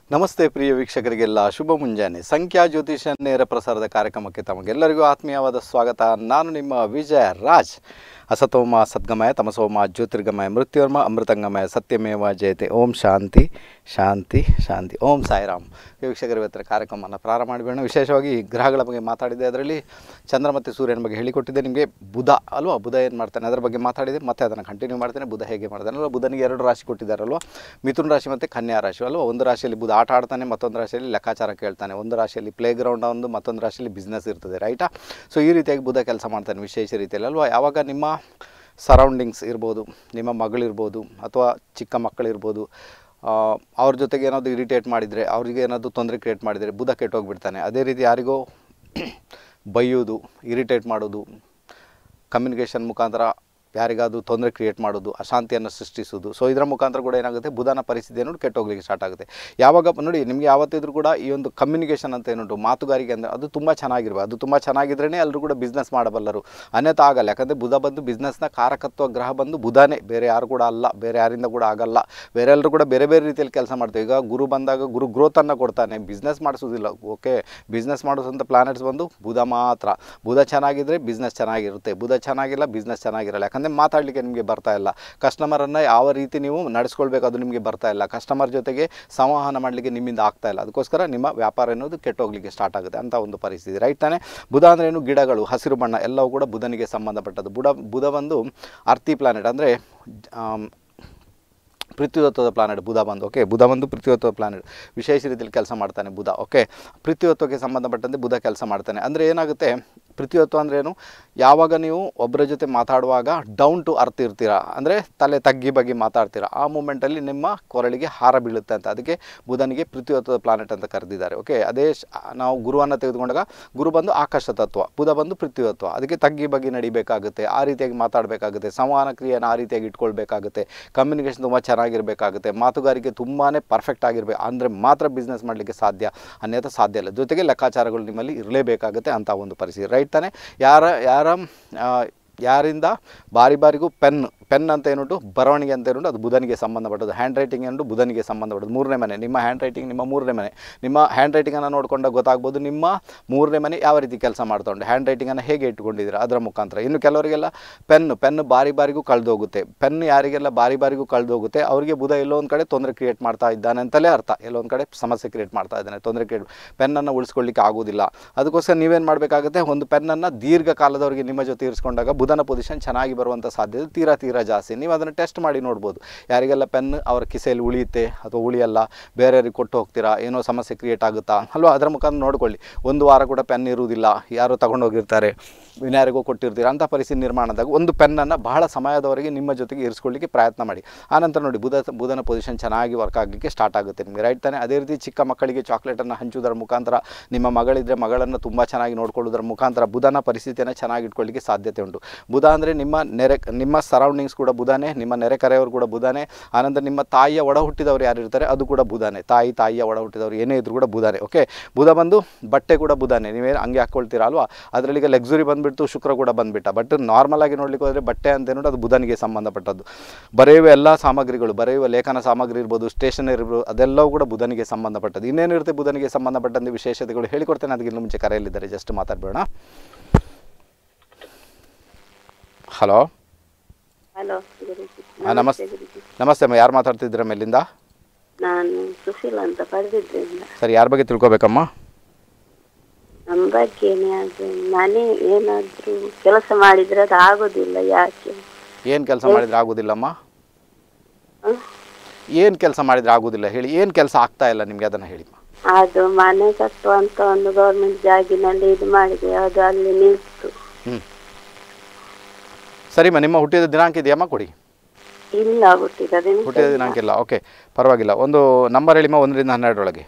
ನಮಸ್ತೆ ಪ್ರಿಯ ವೀಕ್ಷಕರಿಗೆಲ್ಲ ಶುಭ ಮುಂಜಾನೆ ಸಂಖ್ಯಾ ಜ್ಯೋತಿಷ ನೇರ ಪ್ರಸಾರದ ಕಾರ್ಯಕ್ರಮಕ್ಕೆ ತಮಗೆಲ್ಲರಿಗೂ ಆತ್ಮೀಯವಾದ ಸ್ವಾಗತ ನಾನು ನಿಮ್ಮ ವಿಜಯ ರಾಜ್ ಅಸತೋಮ ಸದ್ಗಮಯ ತಮಸೋಮ ಜ್ಯೋತಿರ್ಗಮಯ ಮೃತ್ಯುರ್ಮ ಅಮೃತಂಗಮಯ ಸತ್ಯಮೇವ ಜಯತೆ ಓಂ ಶಾಂತಿ ಶಾಂತಿ ಶಾಂತಿ ಓಂ ಸಾಯಿರಾಮ್ ವೀಕ್ಷಕರ ಇವತ್ತರ ಕಾರ್ಯಕ್ರಮವನ್ನು ಪ್ರಾರಂಭ ಮಾಡಿಬೇಡ ವಿಶೇಷವಾಗಿ ಗ್ರಹಗಳ ಬಗ್ಗೆ ಮಾತಾಡಿದೆ ಅದರಲ್ಲಿ ಚಂದ್ರ ಮತ್ತು ಸೂರ್ಯನ ಬಗ್ಗೆ ಹೇಳಿಕೊಟ್ಟಿದ್ದೆ ನಿಮಗೆ ಬುಧ ಅಲ್ವಾ ಬುಧ ಏನು ಮಾಡ್ತಾನೆ ಅದರ ಬಗ್ಗೆ ಮಾತಾಡಿದೆ ಮತ್ತೆ ಅದನ್ನು ಕಂಟಿನ್ಯೂ ಮಾಡ್ತೇನೆ ಬುಧ ಹೇಗೆ ಮಾಡ್ತಾನೆ ಅಲ್ವಾ ಬುಧನಿಗೆ ಎರಡು ರಾಶಿ ಕೊಟ್ಟಿದ್ದಾರಲ್ವ ಮಿಥುನ ರಾಶಿ ಮತ್ತು ಕನ್ಯಾ ರಾಶಿ ಅಲ್ವಾ ಒಂದು ರಾಶಿಯಲ್ಲಿ ಬುಧ ಆಟ ಆಡ್ತಾನೆ ಮತ್ತೊಂದು ರಾಶಿಯಲ್ಲಿ ಲೆಕ್ಕಾಚಾರ ಕೇಳ್ತಾನೆ ಒಂದು ರಾಶಿಯಲ್ಲಿ ಪ್ಲೇ ಗ್ರೌಂಡ್ ಒಂದು ಮತ್ತೊಂದು ರಾಶಿಯಲ್ಲಿ ಬಿಸ್ನೆಸ್ ಇರ್ತದೆ ರೈಟಾ ಸೊ ಈ ರೀತಿಯಾಗಿ ಬುಧ ಕೆಲಸ ಮಾಡ್ತಾನೆ ವಿಶೇಷ ರೀತಿಯಲ್ಲಿ ಅಲ್ವಾ ಯಾವಾಗ ನಿಮ್ಮ ಸರೌಂಡಿಂಗ್ಸ್ ಇರ್ಬೋದು ನಿಮ್ಮ ಮಗಳಿರ್ಬೋದು ಅಥವಾ ಚಿಕ್ಕ ಮಕ್ಕಳಿರ್ಬೋದು ಆ, ಅವ್ರ ಜೊತೆಗೆ ಏನಾದರೂ ಇರಿಟೇಟ್ ಮಾಡಿದರೆ ಅವ್ರಿಗೆ ಏನಾದರೂ ತೊಂದರೆ ಕ್ರಿಯೇಟ್ ಮಾಡಿದರೆ ಬುಧ ಕೆಟ್ಟೋಗ್ಬಿಡ್ತಾನೆ ಅದೇ ರೀತಿ ಯಾರಿಗೋ ಬೈಯೋದು ಇರಿಟೇಟ್ ಮಾಡೋದು ಕಮ್ಯುನಿಕೇಷನ್ ಮುಖಾಂತರ ಯಾರಿಗಾದ್ರೂ ತೊಂದರೆ ಕ್ರಿಯೇಟ್ ಮಾಡೋದು ಅಶಾಂತಿಯನ್ನು ಸೃಷ್ಟಿಸೋದು ಸೊ ಇದರ ಮುಖಾಂತರ ಕೂಡ ಏನಾಗುತ್ತೆ ಬುಧನ ಪರಿಸ್ಥಿತಿ ಏನುಂಟು ಕೆಟ್ಟೋಗ್ಲಿಕ್ಕೆ ಸ್ಟಾರ್ಟ್ ಆಗುತ್ತೆ ಯಾವಾಗ ನೋಡಿ ನಿಮಗೆ ಯಾವತ್ತಿದ್ರೂ ಕೂಡ ಈ ಒಂದು ಕಮ್ಯುನಿಕೇಷನ್ ಅಂತ ಏನುಂಟು ಮಾತುಗಾರಿಕೆ ಅಂದರೆ ಅದು ತುಂಬ ಚೆನ್ನಾಗಿರ್ಬೇಕು ಅದು ತುಂಬ ಚೆನ್ನಾಗಿದ್ರೇ ಎಲ್ಲರೂ ಕೂಡ ಬಿಸ್ನೆಸ್ ಮಾಡಬಲ್ಲರು ಅನ್ಯಥ ಆಗಲ್ಲ ಯಾಕಂದರೆ ಬುಧ ಬಂದು ಬಿಸ್ನೆಸ್ನ ಕಾರಕತ್ವ ಗ್ರಹ ಬಂದು ಬುಧನೇ ಬೇರೆ ಯಾರು ಕೂಡ ಅಲ್ಲ ಬೇರೆ ಯಾರಿಂದ ಕೂಡ ಆಗಲ್ಲ ಬೇರೆ ಎಲ್ಲರೂ ಕೂಡ ಬೇರೆ ಬೇರೆ ರೀತಿಯಲ್ಲಿ ಕೆಲಸ ಮಾಡ್ತೇವೆ ಈಗ ಗುರು ಬಂದಾಗ ಗುರು ಗ್ರೋತನ್ನು ಕೊಡ್ತಾನೆ ಬಿಸ್ನೆಸ್ ಮಾಡಿಸೋದಿಲ್ಲ ಓಕೆ ಬಿಸ್ನೆಸ್ ಮಾಡಿಸೋಂಥ ಪ್ಲಾನೆಟ್ಸ್ ಬಂದು ಬುಧ ಮಾತ್ರ ಬುಧ ಚೆನ್ನಾಗಿದ್ದರೆ ಬಿಸ್ನೆಸ್ ಚೆನ್ನಾಗಿರುತ್ತೆ ಬುಧ ಚೆನ್ನಾಗಿಲ್ಲ ಬಿಸ್ನೆಸ್ ಚೆನ್ನಾಗಿರಲ್ಲ ಯಾಕಂದರೆ ಮಾತಾಡಲಿಕ್ಕೆ ನಿಮಗೆ ಬರ್ತಾ ಇಲ್ಲ ಕಸ್ಟಮರನ್ನು ಯಾವ ರೀತಿ ನೀವು ನಡೆಸ್ಕೊಳ್ಬೇಕು ಅದು ನಿಮಗೆ ಬರ್ತಾ ಇಲ್ಲ ಕಸ್ಟಮರ್ ಜೊತೆಗೆ ಸಂವಹನ ಮಾಡಲಿಕ್ಕೆ ನಿಮ್ಮಿಂದ ಆಗ್ತಾ ಇಲ್ಲ ಅದಕ್ಕೋಸ್ಕರ ನಿಮ್ಮ ವ್ಯಾಪಾರ ಅನ್ನೋದು ಕೆಟ್ಟೋಗ್ಲಿಕ್ಕೆ ಸ್ಟಾರ್ಟ್ ಆಗುತ್ತೆ ಅಂತ ಒಂದು ಪರಿಸ್ಥಿತಿ ರೈಟ್ ತಾನೆ ಬುಧ ಅಂದ್ರೆ ಏನು ಗಿಡಗಳು ಹಸಿರು ಬಣ್ಣ ಎಲ್ಲವೂ ಕೂಡ ಬುಧನಿಗೆ ಸಂಬಂಧಪಟ್ಟದ್ದು ಬುಧ ಬುಧ ಬಂದು ಅರ್ತಿ ಪ್ಲಾನೆಟ್ ಅಂದರೆ ಪೃಥ್ವಿತತ್ವದ ಪ್ಲಾನೆಟ್ ಬುಧ ಬಂದು ಓಕೆ ಬುಧ ಬಂದು ಪೃಥ್ವಿತತ್ವದ ಪ್ಲಾನೆಟ್ ವಿಶೇಷ ರೀತಿಯಲ್ಲಿ ಕೆಲಸ ಮಾಡ್ತಾನೆ ಬುಧ ಓಕೆ ಪೃಥ್ವಿತತ್ವಕ್ಕೆ ಸಂಬಂಧಪಟ್ಟಂತೆ ಬುಧ ಕೆಲಸ ಮಾಡ್ತಾನೆ ಅಂದರೆ ಏನಾಗುತ್ತೆ ಪೃಥ್ವಿತತ್ವ ಅಂದ್ರೆ ಏನು ಯಾವಾಗ ನೀವು ಒಬ್ಬರ ಜೊತೆ ಮಾತಾಡುವಾಗ ಡೌನ್ ಟು ಅರ್ತ್ ಇರ್ತೀರಾ ಅಂದರೆ ತಲೆ ತಗ್ಗಿ ಬಗ್ಗೆ ಮಾತಾಡ್ತೀರಾ ಆ ಮೂಮೆಂಟಲ್ಲಿ ನಿಮ್ಮ ಕೊರಳಿಗೆ ಹಾರ ಬೀಳುತ್ತೆ ಅಂತ ಅದಕ್ಕೆ ಬುಧನಿಗೆ ಪೃಥ್ವಿತತ್ವದ ಪ್ಲಾನೆಟ್ ಅಂತ ಕರೆದಿದ್ದಾರೆ ಓಕೆ ಅದೇ ಶ- ನಾವು ಗುರುವನ್ನು ತೆಗೆದುಕೊಂಡಾಗ ಗುರು ಬಂದು ಆಕಾಶ ತತ್ವ ಬುಧ ಬಂದು ಪೃಥ್ವಿತತ್ವ ಅದಕ್ಕೆ ತಗ್ಗಿ ಬಗ್ಗೆ ನಡಿಬೇಕಾಗುತ್ತೆ ಆ ರೀತಿಯಾಗಿ ಮಾತಾಡಬೇಕಾಗುತ್ತೆ ಸಂವಹನ ಕ್ರಿಯೆಯನ್ನು ಆ ರೀತಿಯಾಗಿ ಇಟ್ಕೊಳ್ಬೇಕಾಗುತ್ತೆ ಕಮ್ಯುನಿಕೇಷನ್ ತುಂಬ ಚೆನ್ನಾಗಿರಬೇಕಾಗುತ್ತೆ ಮಾತುಗಾರಿಕೆ ತುಂಬಾ ಪರ್ಫೆಕ್ಟ್ ಆಗಿರಬೇಕು ಅಂದರೆ ಮಾತ್ರ ಬಿಸ್ನೆಸ್ ಮಾಡಲಿಕ್ಕೆ ಸಾಧ್ಯ ಅನ್ಯಥ ಸಾಧ್ಯ ಇಲ್ಲ ಜೊತೆಗೆ ಲೆಕ್ಕಾಚಾರಗಳು ನಿಮ್ಮಲ್ಲಿ ಇರಲೇಬೇಕಾಗುತ್ತೆ ಅಂತ ಒಂದು ಪರಿಸ್ಥಿತಿ ರೈಟ್ ತಾನೆ ಯಾರ ಯಾರ ಆ, ಯಾರಿಂದ ಬಾರಿ ಬಾರಿಗೂ ಪೆನ್ ಪೆನ್ ಅಂತ ಏನುಂಟು ಬರವಣಿಗೆ ಅಂತ ಏನುಂಟು ಅದು ಬುಧನಿಗೆ ಸಂಬಂಧಪಟ್ಟದ್ದು ಹ್ಯಾಂಡ್ ರೈಟಿಂಗ್ ಏನುಂಟು ಬುಧನಿಗೆ ಸಂಬಂಧಪಟ್ಟದ್ದು ಮೂರನೇ ಮನೆ ನಿಮ್ಮ ಹ್ಯಾಂಡ್ ರೈಟಿಂಗ್ ನಿಮ್ಮ ಮೂರನೇ ಮನೆ ನಿಮ್ಮ ಹ್ಯಾಂಡ್ ರೈಟಿಂಗನ್ನು ನೋಡಿಕೊಂಡಾಗ ಗೊತ್ತಾಗ್ಬೋದು ನಿಮ್ಮ ಮೂರನೇ ಮನೆ ಯಾವ ರೀತಿ ಕೆಲಸ ಮಾಡ್ತಾ ಉಂಟು ಹ್ಯಾಂಡ್ ರೈಟಿಂಗನ್ನು ಹೇಗೆ ಇಟ್ಕೊಂಡಿದ್ದೀರಾ ಅದರ ಮುಖಾಂತರ ಇನ್ನು ಕೆಲವರಿಗೆಲ್ಲ ಪೆನ್ ಪೆನ್ ಬಾರಿ ಬಾರಿಗೂ ಕಳೆದೋಗುತ್ತೆ ಪೆನ್ ಯಾರಿಗೆಲ್ಲ ಬಾರಿ ಬಾರಿಗೂ ಕಳೆದೋಗುತ್ತೆ ಅವರಿಗೆ ಬುಧ ಎಲ್ಲೋ ಒಂದು ಕಡೆ ತೊಂದರೆ ಕ್ರಿಯೇಟ್ ಮಾಡ್ತಾ ಇದ್ದಾನೆ ಅಂತಲೇ ಅರ್ಥ ಎಲ್ಲೋ ಒಂದು ಕಡೆ ಸಮಸ್ಯೆ ಕ್ರಿಯೇಟ್ ಮಾಡ್ತಾ ಇದ್ದಾನೆ ತೊಂದರೆ ಕ್ರಿಯೇಟ್ ಪೆನ್ನನ್ನು ಉಳಿಸ್ಕೊಳ್ಳಿಕ್ಕೆ ಆಗೋದಿಲ್ಲ ಅದಕ್ಕೋಸ್ಕರ ನೀವೇನು ಮಾಡಬೇಕಾಗುತ್ತೆ ಒಂದು ಪೆನ್ನನ್ನು ದೀರ್ಘಕಾಲದವರೆಗೆ ನಿಮ್ಮ ಜೊತೆ ಇರಿಸ್ಕೊಂಡಾಗ ಬುಧನ ಪೊಸಿಷನ್ ಚೆನ್ನಾಗಿ ಬರುವಂಥ ಸಾಧ್ಯತೆ ತೀರಾ ತೀರಾ ಜಾಸ್ತಿ ನೀವು ಅದನ್ನು ಟೆಸ್ಟ್ ಮಾಡಿ ನೋಡ್ಬೋದು ಯಾರಿಗೆಲ್ಲ ಪೆನ್ ಅವರ ಕಿಸೆಯಲ್ಲಿ ಉಳಿಯುತ್ತೆ ಅಥವಾ ಉಳಿಯಲ್ಲ ಬೇರೆಯವ್ರಿಗೆ ಕೊಟ್ಟು ಹೋಗ್ತೀರಾ ಏನೋ ಸಮಸ್ಯೆ ಕ್ರಿಯೇಟ್ ಆಗುತ್ತಾ ಅಲ್ವಾ ಅದರ ಮುಖಾಂತರ ನೋಡ್ಕೊಳ್ಳಿ ಒಂದು ವಾರ ಕೂಡ ಪೆನ್ ಇರುವುದಿಲ್ಲ ಯಾರೋ ತಗೊಂಡೋಗಿರ್ತಾರೆ ಇನ್ಯಾರಿಗೋ ಕೊಟ್ಟಿರ್ತೀರ ಅಂಥ ಪರಿಸ್ಥಿತಿ ನಿರ್ಮಾಣದಾಗ ಒಂದು ಪೆನ್ನನ್ನು ಬಹಳ ಸಮಯದವರೆಗೆ ನಿಮ್ಮ ಜೊತೆಗೆ ಇರಿಸ್ಕೊಳ್ಳಿಕ್ಕೆ ಪ್ರಯತ್ನ ಮಾಡಿ ಆನಂತರ ನೋಡಿ ಬುಧ ಬುಧನ ಪೊಸಿಷನ್ ಚೆನ್ನಾಗಿ ವರ್ಕ್ ಆಗಲಿಕ್ಕೆ ಸ್ಟಾರ್ಟ್ ಆಗುತ್ತೆ ನಿಮಗೆ ರೈಟ್ ತಾನೆ ಅದೇ ರೀತಿ ಚಿಕ್ಕ ಮಕ್ಕಳಿಗೆ ಚಾಕ್ಲೇಟನ್ನು ಹಂಚುವುದರ ಮುಖಾಂತರ ನಿಮ್ಮ ಮಗಳಿದ್ದರೆ ಮಗಳನ್ನು ತುಂಬ ಚೆನ್ನಾಗಿ ನೋಡ್ಕೊಳ್ಳೋದ್ರ ಮುಖಾಂತರ ಬುಧನ ಪರಿಸ್ಥಿತಿಯನ್ನು ಚೆನ್ನಾಗಿ ಇಟ್ಕೊಳ್ಳಿಕ್ಕೆ ಸಾಧ್ಯತೆ ಉಂಟು ಬುಧ ಅಂದರೆ ನಿಮ್ಮ ನೆರೆ ನಿಮ್ಮ ಸರೌಂಡಿಂಗ್ಸ್ ಕೂಡ ಬುಧನೇ ನಿಮ್ಮ ನೆರೆಕರೆಯವರು ಕೂಡ ಬುಧನೇ ಆನಂತರ ನಿಮ್ಮ ತಾಯಿಯ ಒಡ ಹುಟ್ಟಿದವರು ಯಾರು ಇರ್ತಾರೆ ಅದು ಕೂಡ ಬುಧನೇ ತಾಯಿ ತಾಯಿಯ ಒಡ ಹುಟ್ಟಿದವರು ಏನೇ ಇದ್ರು ಕೂಡ ಬುಧನೇ ಓಕೆ ಬುಧ ಬಂದು ಬಟ್ಟೆ ಕೂಡ ಬುಧನೇ ನೀವೇನು ಹಂಗೆ ಹಾಕ್ಕೊಳ್ತೀರಾ ಅಲ್ವಾ ಅದರಲ್ಲಿ ಈಗ ಲಕ್ಸುರಿ ಬಂದುಬಿಟ್ಟು ಶುಕ್ರ ಕೂಡ ಬಂದುಬಿಟ್ಟ ಬಟ್ ನಾರ್ಮಲ್ ಆಗಿ ನೋಡ್ಲಿಕ್ಕೆ ಹೋದರೆ ಬಟ್ಟೆ ಅಂತ ಏನೋ ಅದು ಬುಧನಿಗೆ ಸಂಬಂಧಪಟ್ಟದ್ದು ಬರೆಯುವ ಎಲ್ಲ ಸಾಮಗ್ರಿಗಳು ಬರೆಯುವ ಲೇಖನ ಸಾಮಗ್ರಿ ಇರ್ಬೋದು ಸ್ಟೇಷನರಿ ಇರ್ಬೋದು ಅದೆಲ್ಲವೂ ಕೂಡ ಬುಧನಿಗೆ ಸಂಬಂಧಪಟ್ಟದ್ದು ಇನ್ನೇನಿರುತ್ತೆ ಬುಧನಿಗೆ ಸಂಬಂಧಪಟ್ಟಂತೆ ವಿಶೇಷತೆಗಳು ಹೇಳಿಕೊಡ್ತೇನೆ ಅದಕ್ಕೆ ಇನ್ನು ಮುಂಚೆ ಕರೆಯಲ್ಲಿದ್ದಾರೆ ಜಸ್ಟ್ ಮಾತಾಡಬೇಡ ಹಲೋ ಹಲೋ ಗುರುಜಿ ಹಾ, ನಮಸ್- ಗುರುಜಿ ನಮಸ್ತೆ ಅಮ್ಮ ಯಾರು ಮಾತಾಡ್ತಿದ್ದೀರ ಮೇಲಿಂದ ನಾನು ಸುಶೀಲ ಅಂತ ಪಡೆದಿದ್ದರಿಂದ ಸರಿ ಯಾರ ಬಗ್ಗೆ ತಿಳ್ಕೊಬೇಕಮ್ಮ ನಮ್ಮ ಬಗ್ಗೆನೇ ಅದು ನಾನೇ ಏನಾದರೂ ಕೆಲಸ ಮಾಡಿದ್ರೆ ಅದು ಆಗೋದಿಲ್ಲ ಯಾಕೆ ಏನು ಕೆಲಸ ಮಾಡಿದ್ರೆ ಆಗೋದಿಲ್ಲಮ್ಮ ಹ? ಏನು ಕೆಲಸ ಮಾಡಿದ್ರೆ ಆಗೋದಿಲ್ಲ ಹೇಳಿ ಏನು ಕೆಲಸ ಆಗ್ತಾ ಇಲ್ಲ ನಿಮಗೆ ಅದನ್ನು ಹೇಳಿಮ್ಮ ಅದು ಮನೆ ಕಟ್ಟುವಂತ ಒಂದು ಗೌರ್ಮೆಂಟ್ ಜಾಗಿನಲ್ಲಿ ಇದು ಮಾಡಿದೆ ಅದು ಅಲ್ಲಿ ನಿಲ್ತು ಹ್ಞೂ ಸರಿಮ್ಮ ನಿಮ್ಮ ಹುಟ್ಟಿದ ದಿನಾಂಕ ಇದೆಯಮ್ಮ ಕೊಡಿ ಇಲ್ಲ ಹುಟ್ಟಿದ ಹುಟ್ಟಿದ ದಿನಾಂಕ ಇಲ್ಲ ಓಕೆ ಪರವಾಗಿಲ್ಲ ಒಂದು ನಂಬರ್ ಹೇಳಿಮ್ಮ ಒಂದರಿಂದ ಹನ್ನೆರಡರೊಳಗೆ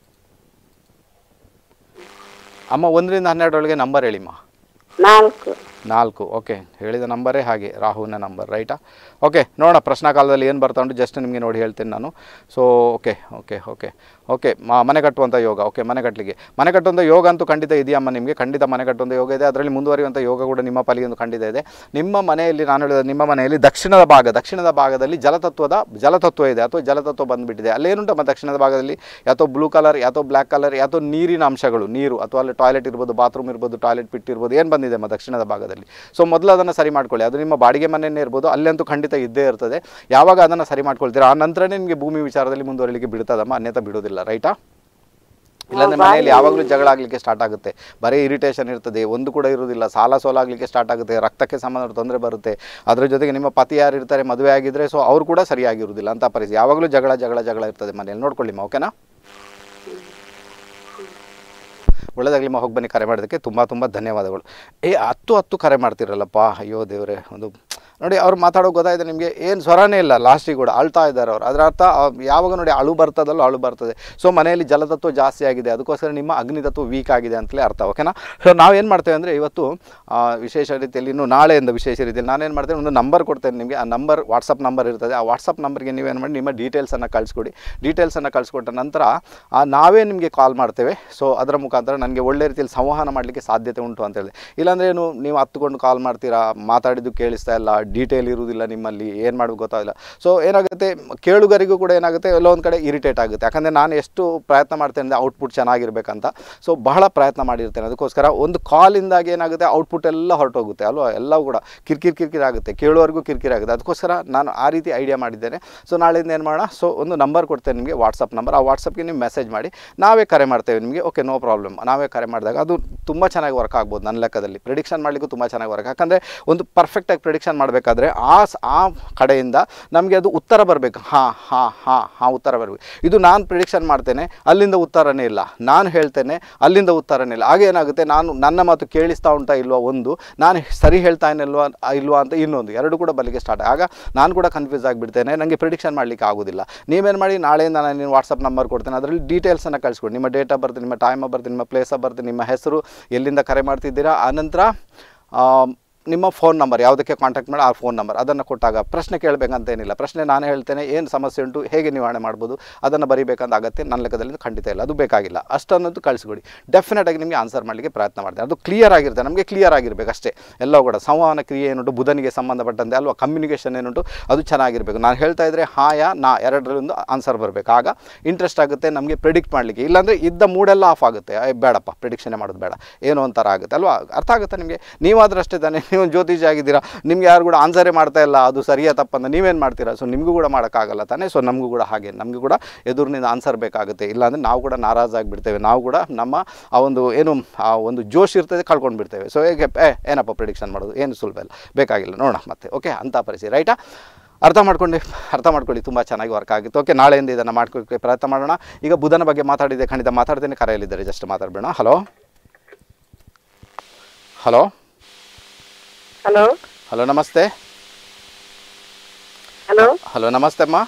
ಅಮ್ಮ ಒಂದರಿಂದ ಹನ್ನೆರಡರೊಳಗೆ ನಂಬರ್ ಹೇಳಿಮ್ಮ ನಾಲ್ಕು ನಾಲ್ಕು ಓಕೆ ಹೇಳಿದ ನಂಬರೇ ಹಾಗೆ ರಾಹುವಿನ ನಂಬರ್ ರೈಟಾ ಓಕೆ ನೋಡೋಣ ಪ್ರಶ್ನಾಕಾಲದಲ್ಲಿ ಏನು ಬರ್ತಾ ಉಂಟು ಜಸ್ಟ್ ನಿಮಗೆ ನೋಡಿ ಹೇಳ್ತೇನೆ ನಾನು so okay okay okay okay ಮನೆ ಕಟ್ಟುವಂಥ ಯೋಗ ಓಕೆ ಮನೆ ಕಟ್ಟಲಿಕ್ಕೆ ಮನೆ ಕಟ್ಟುವಂಥ ಯೋಗ ಅಂತೂ ಖಂಡಿತ ಇದೆಯಮ್ಮ ನಿಮಗೆ ಖಂಡಿತ ಮನೆ ಕಟ್ಟುವಂಥ ಯೋಗ ಇದೆ ಅದರಲ್ಲಿ ಮುಂದುವರಿಯುವಂಥ ಯೋಗ ಕೂಡ ನಿಮ್ಮ ಪಾಲಿಗೆ ಒಂದು ಖಂಡಿತ ಇದೆ ನಿಮ್ಮ ಮನೆಯಲ್ಲಿ ನಾನು ಹೇಳಿದ ನಿಮ್ಮ ಮನೆಯಲ್ಲಿ ದಕ್ಷಿಣದ ಭಾಗ ದಕ್ಷಿಣದ ಭಾಗದಲ್ಲಿ ಜಲತತ್ವದ ಜಲತತ್ವ ಇದೆ ಅಥವಾ ಜಲತತ್ವ ಬಂದುಬಿಟ್ಟಿದೆ ಅಲ್ಲೇನುಂಟಮ್ಮ ದಕ್ಷಿಣದ ಭಾಗದಲ್ಲಿ ಯಾತೋ ಬ್ಲೂ ಕಲರ್ ಯಾತೋ ಬ್ಲ್ಯಾಕ್ ಕಲರ್ ಯಾತೋ ನೀರಿನ ಅಂಶಗಳು ನೀರು ಅಥವಾ ಅಲ್ಲಿ ಟಾಯ್ಲೆಟ್ ಇರ್ಬೋದು ಬಾತ್ರೂಮ್ ಇರ್ಬೋದು ಟಾಯ್ಲೆಟ್ ಪಿಟ್ ಇರ್ಬೋದು ಏನು ಬಂದಿದೆ ಅಮ್ಮ ದಕ್ಷಿಣದ ಭಾಗದಲ್ಲಿ ಸೊ ಮೊದಲು ಅದನ್ನು ಸರಿ ಮಾಡ್ಕೊಳ್ಳಿ ಅದು ನಿಮ್ಮ ಬಾಡಿಗೆ ಮನೆಯೇ ಇರ್ಬೋದು ಅಲ್ಲಂತೂ ಖಂಡಿತ ಇದ್ದೇ ಇರ್ತದೆ ಯಾವಾಗ ಅದನ್ನು ಸರಿ ಮಾಡ್ಕೊಳ್ತೀರಾ ಆ ನಂತರನೇ ನಿಮಗೆ ಭೂಮಿ ವಿಚಾರದಲ್ಲಿ ಮುಂದುವರಿಲಿಕ್ಕೆ ಬಿಡ್ತದಮ್ಮ ಅನ್ಯತಾ ಬಿಡೋದಿಲ್ಲ ರೈಟಾ ಇಲ್ಲಾಂದ್ರೆ ಮನೆಯಲ್ಲಿ ಯಾವಾಗಲೂ ಜಗಳ ಆಗಲಿಕ್ಕೆ ಸ್ಟಾರ್ಟ್ ಆಗುತ್ತೆ ಬರೀ ಇರಿಟೇಷನ್ ಇರ್ತದೆ ಒಂದು ಕೂಡ ಇರುವುದಿಲ್ಲ ಸಾಲ ಸೋಲ ಆಗಲಿಕ್ಕೆ ಸ್ಟಾರ್ಟ್ ಆಗುತ್ತೆ ರಕ್ತಕ್ಕೆ ಸಂಬಂಧ ತೊಂದರೆ ಬರುತ್ತೆ ಅದರ ಜೊತೆಗೆ ನಿಮ್ಮ ಪತಿ ಯಾರು ಇರ್ತಾರೆ ಮದುವೆ ಆಗಿದ್ರೆ ಸೊ ಅವ್ರು ಕೂಡ ಸರಿಯಾಗಿರುವುದಿಲ್ಲ ಅಂತ ಪರಿಸ್ಥಿತಿ ಯಾವಾಗಲೂ ಜಗಳ ಜಗಳ ಜಗಳ ಇರ್ತದೆ ಮನೆಯಲ್ಲಿ ನೋಡ್ಕೊಳ್ಳಿಮ್ಮ ಓಕೆನಾ ಒಳ್ಳೆದಾಗಲಿ ಹೋಗಿ ಬನ್ನಿ ಕರೆ ಮಾಡೋದಕ್ಕೆ ತುಂಬ ತುಂಬ ಧನ್ಯವಾದಗಳು ಏ ಹತ್ತು ಹತ್ತು ಕರೆ ಮಾಡ್ತಿರಲ್ಲಪ್ಪ ಅಯ್ಯೋ ದೇವರೇ ಒಂದು ನೋಡಿ ಅವ್ರು ಮಾತಾಡೋ ಗೊತ್ತಾಯ್ತು ನಿಮಗೆ ಏನು ಸ್ವರನೇ ಇಲ್ಲ ಲಾಸ್ಟಿಗೆ ಕೂಡ ಅಳ್ತಾ ಇದ್ದಾರೆ ಅವ್ರು ಅದರ ಅರ್ಥ ಆ, ಯಾವಾಗ ನೋಡಿ ಅಳು ಬರ್ತದಲ್ಲೋ ಅಳು ಬರ್ತದೆ ಸೊ ಮನೆಯಲ್ಲಿ ಜಲತತ್ವ ಜಾಸ್ತಿ ಆಗಿದೆ ಅದಕ್ಕೋಸ್ಕರ ನಿಮ್ಮ ಅಗ್ನಿತತ್ವ ವೀಕ್ ಆಗಿದೆ ಅಂತಲೇ ಅರ್ಥ ಓಕೆನಾ ಸೊ ನಾವೇನು ಮಾಡ್ತೇವೆ ಅಂದರೆ ಇವತ್ತು ಆ, ವಿಶೇಷ ರೀತಿಯಲ್ಲಿ ಇನ್ನು ನಾಳೆಯಿಂದ ವಿಶೇಷ ರೀತಿಯಲ್ಲಿ ನಾನೇನು ಮಾಡ್ತೇನೆ ಒಂದು ನಂಬರ್ ಕೊಡ್ತೇನೆ ನಿಮಗೆ ಆ ನಂಬರ್ ವಾಟ್ಸಪ್ ನಂಬರ್ ಇರ್ತದೆ ಆ ವಾಟ್ಸಪ್ ನಂಬರ್ಗೆ ನೀವೇನು ಮಾಡಿ ನಿಮ್ಮ ಡೀಟೇಲ್ಸನ್ನು ಕಳಿಸ್ಕೊಡಿ ಡೀಟೇಲ್ಸನ್ನು ಕಳಿಸ್ಕೊಟ್ಟ ನಂತರ ಆ, ನಾವೇ ನಿಮಗೆ ಕಾಲ್ ಮಾಡ್ತೇವೆ ಸೊ ಅದರ ಮುಖಾಂತರ ನನಗೆ ಒಳ್ಳೆ ರೀತಿಯಲ್ಲಿ ಸಂವಹನ ಮಾಡಲಿಕ್ಕೆ ಸಾಧ್ಯತೆ ಉಂಟು ಅಂತ ಹೇಳಿದೆ ಇಲ್ಲಾಂದ್ರೆ ಏನು ನೀವು ಹತ್ಕೊಂಡು ಕಾಲ್ ಮಾಡ್ತೀರಾ ಮಾತಾಡಿದ್ದು ಕೇಳಿಸ್ತಾ ಇಲ್ಲ ಡೀಟೇಲ್ ಇರುವುದಿಲ್ಲ ನಿಮ್ಮಲ್ಲಿ ಏನು ಮಾಡೋದು ಗೊತ್ತಾಗಿಲ್ಲ ಸೊ ಏನಾಗುತ್ತೆ ಕೇಳುಗರಿಗೂ ಕೂಡ ಏನಾಗುತ್ತೆ ಎಲ್ಲೋ ಒಂದು ಕಡೆ ಇರಿಟೇಟ್ ಆಗುತ್ತೆ ಯಾಕಂದರೆ ನಾನು ಎಷ್ಟು ಪ್ರಯತ್ನ ಮಾಡ್ತೇನೆ ಅಂದರೆ ಔಟ್ಪುಟ್ ಚೆನ್ನಾಗಿರ್ಬೇಕಂತ ಸೊ ಬಹಳ ಪ್ರಯತ್ನ ಮಾಡಿರ್ತೇನೆ ಅದಕ್ಕೋಸ್ಕರ ಒಂದು ಕಾಲಿಂದಾಗಿ ಏನಾಗುತ್ತೆ ಔಟ್ಪುಟ್ ಎಲ್ಲ ಹೊರಟೋಗುತ್ತೆ ಅಲ್ವಾ ಎಲ್ಲವೂ ಕೂಡ ಕಿರಿಕಿರಿ ಕಿರಿಕಿರಿ ಆಗುತ್ತೆ ಕೇಳುವವರೆಗೂ ಕಿರಿಕಿರಿ ಆಗುತ್ತೆ ಅದಕ್ಕೋಸ್ಕರ ನಾನು ಆ ರೀತಿ ಐಡಿಯಾ ಮಾಡಿದ್ದೇನೆ ಸೊ ನಾಳೆಯಿಂದ ಏನು ಮಾಡೋಣ ಸೊ ಒಂದು ನಂಬರ್ ಕೊಡ್ತೇನೆ ನಿಮಗೆ ವಾಟ್ಸಪ್ ನಂಬರ್ ಆ ವಾಟ್ಸಪ್ಗೆ ನೀವು ಮೆಸೇಜ್ ಮಾಡಿ ನಾವೇ ಕರೆ ಮಾಡ್ತೇವೆ ನಿಮಗೆ ಓಕೆ ನೋ ಪ್ರಾಬ್ಲಮ್ ನಾವೇ ಕರೆ ಮಾಡಿದಾಗ ಅದು ತುಂಬ ಚೆನ್ನಾಗಿ ವರ್ಕ್ ಆಗ್ಬೋದು ನನ್ನ ಲೆಕ್ಕದಲ್ಲಿ ಪ್ರಿಡಿಕ್ಷನ್ ಮಾಡಲಿಕ್ಕೂ ತುಂಬ ಚೆನ್ನಾಗಿ ವರ್ಕ್ ಯಾಕಂದರೆ ಒಂದು ಪರ್ಫೆಕ್ಟಾಗಿ ಪ್ರಿಡಿಕ್ಷನ್ ಮಾಡಬೇಕಾದ್ರೆ ಆ ಸ್- ಆ ಕಡೆಯಿಂದ ನಮಗೆ ಅದು ಉತ್ತರ ಬರಬೇಕು ಹಾಂ ಹಾಂ ಹಾಂ ಹಾಂ ಉತ್ತರ ಬರಬೇಕು ಇದು ನಾನು ಪ್ರಿಡಿಕ್ಷನ್ ಮಾಡ್ತೇನೆ ಅಲ್ಲಿಂದ ಉತ್ತರನೇ ಇಲ್ಲ ನಾನು ಹೇಳ್ತೇನೆ ಅಲ್ಲಿಂದ ಉತ್ತರನೇ ಇಲ್ಲ ಹಾಗೆ ಏನಾಗುತ್ತೆ ನಾನು ನನ್ನ ಮಾತು ಕೇಳಿಸ್ತಾ ಉಂಟಾ ಇಲ್ವಾ ಒಂದು ನಾನು ಸರಿ ಹೇಳ್ತಾ ಇಲ್ವಾ ಇಲ್ವಾ ಅಂತ ಇನ್ನೊಂದು ಎರಡು ಕೂಡ ಬಲಿಗೆ ಸ್ಟಾರ್ಟ್ ಆಗ ನಾನು ಕೂಡ ಕನ್ಫ್ಯೂಸ್ ಆಗಿಬಿಡ್ತೇನೆ ನನಗೆ ಪ್ರಿಡಿಕ್ಷನ್ ಮಾಡಲಿಕ್ಕೆ ಆಗೋದಿಲ್ಲ ನೀವೇನು ಮಾಡಿ ನಾಳೆಯಿಂದ ನಾನು ನಿಮ್ಮ ವಾಟ್ಸಪ್ ನಂಬರ್ ಕೊಡ್ತೇನೆ ಅದರಲ್ಲಿ ಡೀಟೇಲ್ಸನ್ನು ಕಳಿಸ್ಕೊಡಿ ನಿಮ್ಮ ಡೇಟ್ ಆಫ್ ಬರ್ತ್ ನಿಮ್ಮ ಟೈಮ್ ಆಫ್ ಬರ್ತ್ ನಿಮ್ಮ ಪ್ಲೇಸ್ ಆಫ್ ಬರ್ತ್ ನಿಮ್ಮ ಹೆಸರು ಎಲ್ಲಿಂದ ಕರೆ ಮಾಡ್ತಿದ್ದೀರಾ ಆನಂತರ ಆ, ನಿಮ್ಮ ಫೋನ್ ನಂಬರ್ ಯಾವುದಕ್ಕೆ ಕಾಂಟ್ಯಾಕ್ಟ್ ಮಾಡಿ ಆ ಫೋನ್ ನಂಬರ್ ಅದನ್ನು ಕೊಟ್ಟಾಗ ಪ್ರಶ್ನೆ ಕೇಳಬೇಕಂತೇನಿಲ್ಲ ಪ್ರಶ್ನೆ ನಾನು ಹೇಳ್ತೇನೆ ಏನು ಸಮಸ್ಯೆ ಉಂಟು ಹೇಗೆ ನಿವಾರಣೆ ಮಾಡ್ಬೋದು ಅದನ್ನು ಬರೀಬೇಕಂತ ಅಗತ್ಯ ನನ್ನ ಲೆಕ್ಕದಲ್ಲಿ ಖಂಡಿತ ಇಲ್ಲ ಅದು ಬೇಕಾಗಿಲ್ಲ ಅಷ್ಟನ್ನೋದು ಕಳಿಸ್ಕೊಡಿ ಡೆಫಿನೆಟಾಗಿ ನಿಮಗೆ ಆನ್ಸರ್ ಮಾಡಲಿಕ್ಕೆ ಪ್ರಯತ್ನ ಮಾಡ್ತೇನೆ ಅದು ಕ್ಲಿಯರ್ ಆಗಿರುತ್ತೆ ನಮಗೆ ಕ್ಲಿಯರ್ ಆಗಿರಬೇಕು ಅಷ್ಟೇ ಎಲ್ಲ ಕೂಡ ಸಂವಹನ ಕ್ರಿಯೆ ಏನುಂಟು ಬುಧನಿಗೆ ಸಂಬಂಧಪಟ್ಟಂತೆ ಅಲ್ವಾ ಕಮ್ಯುನಿಕೇಷನ್ ಏನುಂಟು ಅದು ಚೆನ್ನಾಗಿರಬೇಕು ನಾನು ಹೇಳ್ತಾ ಇದ್ದರೆ ಹಾಯ ನಾ ಎರಡರಲ್ಲೊಂದು ಆನ್ಸರ್ ಬರಬೇಕು ಆಗ ಇಂಟ್ರೆಸ್ಟ್ ಆಗುತ್ತೆ ನಮಗೆ ಪ್ರಿಡಿಕ್ಟ್ ಮಾಡಲಿಕ್ಕೆ ಇಲ್ಲಾಂದರೆ ಇದ್ದ ಮೂಡೆಲ್ಲ ಆಫ್ ಆಗುತ್ತೆ ಏ, ಬೇಡಪ್ಪ ಪ್ರಿಡಿಕ್ಷನ್ ಮಾಡೋದು ಬೇಡ ಏನೋ ಒಂಥರ ಆಗುತ್ತೆ ಅಲ್ವಾ ಅರ್ಥ ಆಗುತ್ತೆ ನಿಮಗೆ ನೀವಾದ್ರೂ ಅಷ್ಟೇ ತಾನೇ ನೀವು ಜ್ಯೋತಿಷಿ ಆಗಿದ್ದೀರಾ ನಿಮ್ಗೆ ಯಾರು ಕೂಡ ಆನ್ಸರೇ ಮಾಡ್ತಾ ಇಲ್ಲ ಅದು ಸರಿಯಾ ತಪ್ಪಂತ ನೀವೇನು ಮಾಡ್ತೀರಾ ಸೊ ನಿಮಗೂ ಕೂಡ ಮಾಡೋಕ್ಕಾಗಲ್ಲ ತಾನೇ ಸೊ ನಮಗೂ ಕೂಡ ಹಾಗೆ ನಮಗೂ ಕೂಡ ಎದುರಿನಿಂದ ಆನ್ಸರ್ ಬೇಕಾಗುತ್ತೆ ಇಲ್ಲಾಂದರೆ ನಾವು ಕೂಡ ನಾರಾಜಾಗಿಬಿಡ್ತೇವೆ ನಾವು ಕೂಡ ನಮ್ಮ ಆ ಒಂದು ಏನು ಆ ಒಂದು ಜೋಶ್ ಇರ್ತದೆ ಕಳ್ಕೊಂಡು ಬಿಡ್ತೇವೆ ಸೊ ಹೇಗೆ ಏ ಏನಪ್ಪ ಪ್ರಿಡಿಕ್ಷನ್ ಮಾಡೋದು ಏನು ಸುಲಭ ಇಲ್ಲ ಬೇಕಾಗಿಲ್ಲ ನೋಡೋಣ ಮತ್ತೆ ಓಕೆ ಅಂಥ ಪರಿಸ್ಥಿತಿ ರೈಟಾ ಅರ್ಥ ಮಾಡ್ಕೊಂಡು ಅರ್ಥ ಮಾಡ್ಕೊಳ್ಳಿ ತುಂಬ ಚೆನ್ನಾಗಿ ವರ್ಕ್ ಆಗಿತ್ತು ಓಕೆ ನಾಳೆಯಿಂದ ಇದನ್ನು ಮಾಡ್ಕೊಳ್ಳೋಕ್ಕೆ ಪ್ರಯತ್ನ ಮಾಡೋಣ ಈಗ ಬುಧನ ಬಗ್ಗೆ ಮಾತಾಡಿದೆ ಖಂಡಿತ ಮಾತಾಡ್ತೇನೆ ಕರೆಯಲ್ಲಿದ್ದಾರೆ ಜಸ್ಟ್ ಮಾತಾಡಬೇಡ ಹಲೋ ಹಲೋ ಹಲೋ ಹಲೋ ನಮಸ್ತೆ ಹಲೋ ಹಲೋ ನಮಸ್ತೆ ಅಮ್ಮ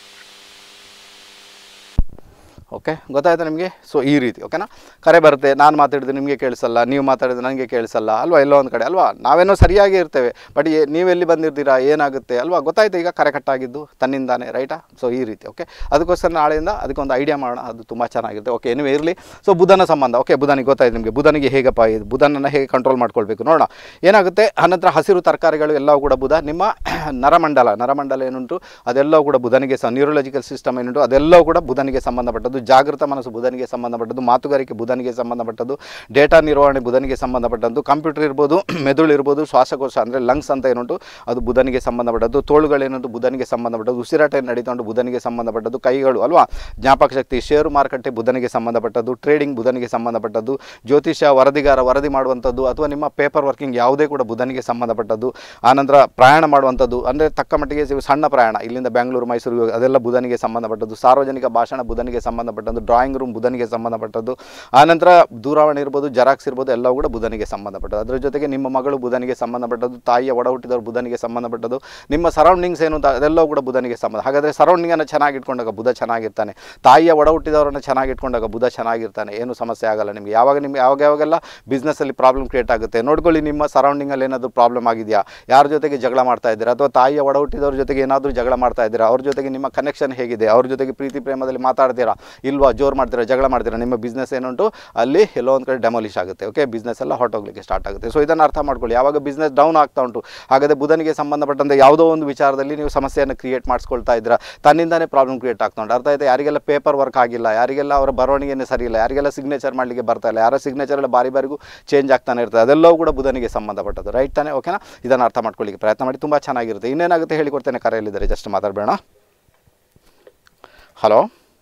ಓಕೆ ಗೊತ್ತಾಯ್ತಾ ನಿಮಗೆ ಸೊ ಈ ರೀತಿ ಓಕೆನಾ ಕರೆ ಬರುತ್ತೆ ನಾನು ಮಾತಾಡಿದ್ರೆ ನಿಮಗೆ ಕೇಳಿಸಲ್ಲ ನೀವು ಮಾತಾಡಿದ್ರೆ ನನಗೆ ಕೇಳಿಸಲ್ಲ ಅಲ್ವಾ ಎಲ್ಲೋ ಒಂದು ಕಡೆ ಅಲ್ವಾ ನಾವೇನೋ ಸರಿಯಾಗಿ ಇರ್ತೇವೆ ಬಟ್ ನೀವೆಲ್ಲಿ ಬಂದಿರ್ತೀರಾ ಏನಾಗುತ್ತೆ ಅಲ್ವಾ ಗೊತ್ತಾಯ್ತು ಈಗ ಕರೆ ಕಟ್ಟಾಗಿದ್ದು ತನ್ನಿಂದಾನೆ ರೈಟಾ ಸೊ ಈ ರೀತಿ ಓಕೆ ಅದಕ್ಕೋಸ್ಕರ ನಾಳೆಯಿಂದ ಅದಕ್ಕೊಂದು ಐಡಿಯಾ ಮಾಡೋಣ ಅದು ತುಂಬ ಚೆನ್ನಾಗಿರುತ್ತೆ ಓಕೆ ಏನಿವೆ ಇರಲಿ ಸೊ ಬುಧನ ಸಂಬಂಧ ಓಕೆ ಬುಧನಿಗೆ ಗೊತ್ತಾಯ್ತು ನಿಮಗೆ ಬುಧನಿಗೆ ಹೇಗಪ್ಪ ಇದು ಬುಧನನ್ನು ಹೇಗೆ ಕಂಟ್ರೋಲ್ ಮಾಡ್ಕೊಳ್ಬೇಕು ನೋಡೋಣ ಏನಾಗುತ್ತೆ ಅನಂತರ ಹಸಿರು ತರಕಾರಿಗಳು ಎಲ್ಲವೂ ಕೂಡ ಬುಧ ನಿಮ್ಮ ನರಮಂಡಲ ನರಮಂಡಲ ಏನುಂಟು ಅದೆಲ್ಲವೂ ಕೂಡ ಬುಧನಿಗೆ ಸ ನ್ಯೂರಲಾಜಿಕಲ್ ಸಿಸ್ಟಮ್ ಏನುಂಟು ಅದೆಲ್ಲವೂ ಕೂಡ ಬುಧನಿಗೆ ಸಂಬಂಧಪಟ್ಟದ್ದು ಜಾಗೃತ ಮನಸ್ಸು ಬುಧನಿಗೆ ಸಂಬಂಧಪಟ್ಟದ್ದು ಮಾತುಗಾರಿಕೆ ಬುಧನಿಗೆ ಸಂಬಂಧಪಟ್ಟದ್ದು ಡೇಟಾ ನಿರ್ವಹಣೆ ಬುಧನಿಗೆ ಸಂಬಂಧಪಟ್ಟದ್ದು ಕಂಪ್ಯೂಟರ್ ಇರ್ಬೋದು ಮೆದುಳು ಇರ್ಬೋದು ಶ್ವಾಸಕೋಶ ಅಂದರೆ ಲಂಗ್ಸ್ ಅಂತ ಏನುಂಟು ಅದು ಬುಧನಿಗೆ ಸಂಬಂಧಪಟ್ಟದ್ದು ತೋಳುಗಳೇನುಂಟು ಬುಧನಿಗೆ ಸಂಬಂಧಪಟ್ಟದ್ದು ಉಸಿರಾಟ ಏನು ನಡೀತಾ ಉಂಟು ಬುಧನಿಗೆ ಸಂಬಂಧಪಟ್ಟದ್ದು ಕೈಗಳು ಅಲ್ವಾ ಜ್ಞಾಪಕ ಶಕ್ತಿ ಷೇರು ಮಾರುಕಟ್ಟೆ ಬುಧನಿಗೆ ಸಂಬಂಧಪಟ್ಟದ್ದು ಟ್ರೇಡಿಂಗ್ ಬುಧನಿಗೆ ಸಂಬಂಧಪಟ್ಟದ್ದು ಜ್ಯೋತಿಷ್ಯ ವರದಿಗಾರ ವರದಿ ಮಾಡುವಂಥದ್ದು ಅಥವಾ ನಿಮ್ಮ ಪೇಪರ್ ವರ್ಕಿಂಗ್ ಯಾವುದೇ ಕೂಡ ಬುಧನಿಗೆ ಸಂಬಂಧಪಟ್ಟದ್ದು ಆನಂತರ ಪ್ರಯಾಣ ಮಾಡುವಂಥದ್ದು ಮಾಡೋದು ಅಂದರೆ ತಕ್ಕ ಮಟ್ಟಿಗೆ ಸಿ- ಸಣ್ಣ ಪ್ರಯಾಣ ಇಲ್ಲಿಂದ ಬೆಂಗಳೂರು ಮೈಸೂರು ಅದೆಲ್ಲ ಬುಧನಿಗೆ ಸಂಬಂಧಪಟ್ಟದ್ದು ಸಾರ್ವಜನಿಕ ಭಾಷಣ ಬುಧನಿಗೆ ಸಂಬಂಧಪಟ್ಟದ್ದು ಡ್ರಾಯಿಂಗ್ ರೂಮ್ ಬುಧನಿಗೆ ಸಂಬಂಧಪಟ್ಟದ್ದು ಆನಂತರ ದೂರವಾಣಿ ಇರ್ಬೋದು ಜೆರಾಕ್ಸ್ ಇರ್ಬೋದು ಎಲ್ಲವೂ ಕೂಡ ಬುಧನಿಗೆ ಸಂಬಂಧಪಟ್ಟದ್ದು ಅದರ ಜೊತೆಗೆ ನಿಮ್ಮ ಮಗಳು ಬುಧನಿಗೆ ಸಂಬಂಧಪಟ್ಟದ್ದು ತಾಯಿಯ ಒಡ ಹುಟ್ಟಿದವರು ಬುಧನಿಗೆ ಸಂಬಂಧಪಟ್ಟದ್ದು ನಿಮ್ಮ ಸರೌಂಡಿಂಗ್ಸ್ ಏನು ಅಂತ ಅದೆಲ್ಲವೂ ಕೂಡ ಬುಧನಿಗೆ ಸಂಬಂಧ ಹಾಗಾದರೆ ಸರೌಂಡಿಂಗನ್ನು ಚೆನ್ನಾಗಿ ಇಟ್ಕೊಂಡಾಗ ಬುಧ ಚೆನ್ನಾಗಿರ್ತಾನೆ ತಾಯಿಯ ಒಡ ಹುಟ್ಟಿದವರನ್ನು ಚೆನ್ನಾಗಿ ಇಟ್ಕೊಂಡಾಗ ಬುಧ ಚೆನ್ನಾಗಿರ್ತಾನೆ ಏನು ಸಮಸ್ಯೆ ಆಗಲ್ಲ ನಿಮಗೆ ಯಾವಾಗ ನಿಮ್ಗೆ ಯಾವಾಗ ಯಾವಾಗೆಲ್ಲ ಬಿಸ್ನೆಸ್ಸಲ್ಲಿ ಪ್ರಾಬ್ಲಮ್ ಕ್ರಿಯೇಟ್ ಆಗುತ್ತೆ ನೋಡ್ಕೊಳ್ಳಿ ನಿಮ್ಮ ಸರೌಂಡಿಂಗಲ್ಲಿ ಏನಾದರೂ ಪ್ರಾಬ್ಲಮ್ ಆಗಿದೆಯಾ ಯಾರ ಜೊತೆಗೆ ಜಗಳ ಮಾಡ್ತಾ ಇದ್ದೀರಾ ಅಥವಾ ತಾಯಿಯ ಒಡ ಹುಟ್ಟಿದವ್ರ ಜೊತೆಗೆ ಏನಾದರೂ ಜಗಳ ಮಾಡ್ತಾ ಇದ್ದೀರಾ ಅವ್ರ ಜೊತೆಗೆ ನಿಮ್ಮ ಕನೆಕ್ಷನ್ ಹೇಗಿದೆ ಅವ್ರ ಜೊತೆಗೆ ಪ್ರೀತಿ ಪ್ರೇಮದಲ್ಲಿ ಮಾತಾಡ್ತೀರಾ ಇಲ್ವಾ ಜೋರು ಮಾಡ್ತೀರಾ ಜಗಳ ಮಾಡ್ತೀರಾ ನಿಮ್ಮ ಬಿಸ್ನೆಸ್ ಏನುಂಟು ಅಲ್ಲಿ ಎಲ್ಲೋ ಒಂದು ಕಡೆ ಡೆಮಾಲಿಷ್ ಆಗುತ್ತೆ ಓಕೆ ಬಿಸ್ನೆಸ್ ಎಲ್ಲ ಹೊರಟೋಗ್ಲಿಕ್ಕೆ ಸ್ಟಾರ್ಟ್ ಆಗುತ್ತೆ ಸೊ ಇದನ್ನು ಅರ್ಥ ಮಾಡ್ಕೊಳ್ಳಿ ಯಾವಾಗ ಬಿಸ್ನೆಸ್ ಡೌನ್ ಆಗ್ತಾ ಉಂಟು ಹಾಗಾದರೆ ಬುಧನಿಗೆ ಸಂಬಂಧಪಟ್ಟಂತೆ ಯಾವುದೋ ಒಂದು ವಿಚಾರದಲ್ಲಿ ನೀವು ಸಮಸ್ಯೆಯನ್ನು ಕ್ರಿಯೇಟ್ ಮಾಡಿಸ್ಕೊಳ್ತಾ ಇದ್ದೀರಾ ತನ್ನಿಂದನೇ ಪ್ರಾಬ್ಲಮ್ ಕ್ರಿಯೇಟ್ ಆಗ್ತಾ ಉಂಟು ಅರ್ಥ ಆಯ್ತಾ ಯಾರಿಗೆಲ್ಲ ಪೇಪರ್ ವರ್ಕ್ ಆಗಿಲ್ಲ ಯಾರಿಗೆಲ್ಲ ಅವರ ಬರವಣಿಗೆನೇ ಸರಿ ಇಲ್ಲ ಯಾರಿಗೆಲ್ಲ ಸಿಗ್ನೇಚರ್ ಮಾಡಲಿಕ್ಕೆ ಬರ್ತಾ ಇಲ್ಲ ಯಾರ ಸಿಗ್ನೇಚರ್ ಎಲ್ಲ ಬಾರಿ ಬಾರಿಗೂ ಚೇಂಜ್ ಆಗ್ತಾನೆ ಇರ್ತದೆ ಅದೆಲ್ಲವೂ ಕೂಡ ಬುಧನಿಗೆ ಸಂಬಂಧಪಟ್ಟದ್ದು ರೈಟ್ ತಾನೇ ಓಕೆನಾ ಇದನ್ನು ಅರ್ಥ ಮಾಡ್ಕೊಳ್ಳಿಕ್ಕೆ ಪ್ರಯತ್ನ ಮಾಡಿ ತುಂಬ ಚೆನ್ನಾಗಿರುತ್ತೆ ಇನ್ನೇನಾಗುತ್ತೆ ಹೇಳಿಕೊಡ್ತೇನೆ ಕರೆಯಲ್ಲಿದ್ದಾರೆ ಜಸ್ಟ್ ಮಾತಾಡಬೇಡ ಹಲೋ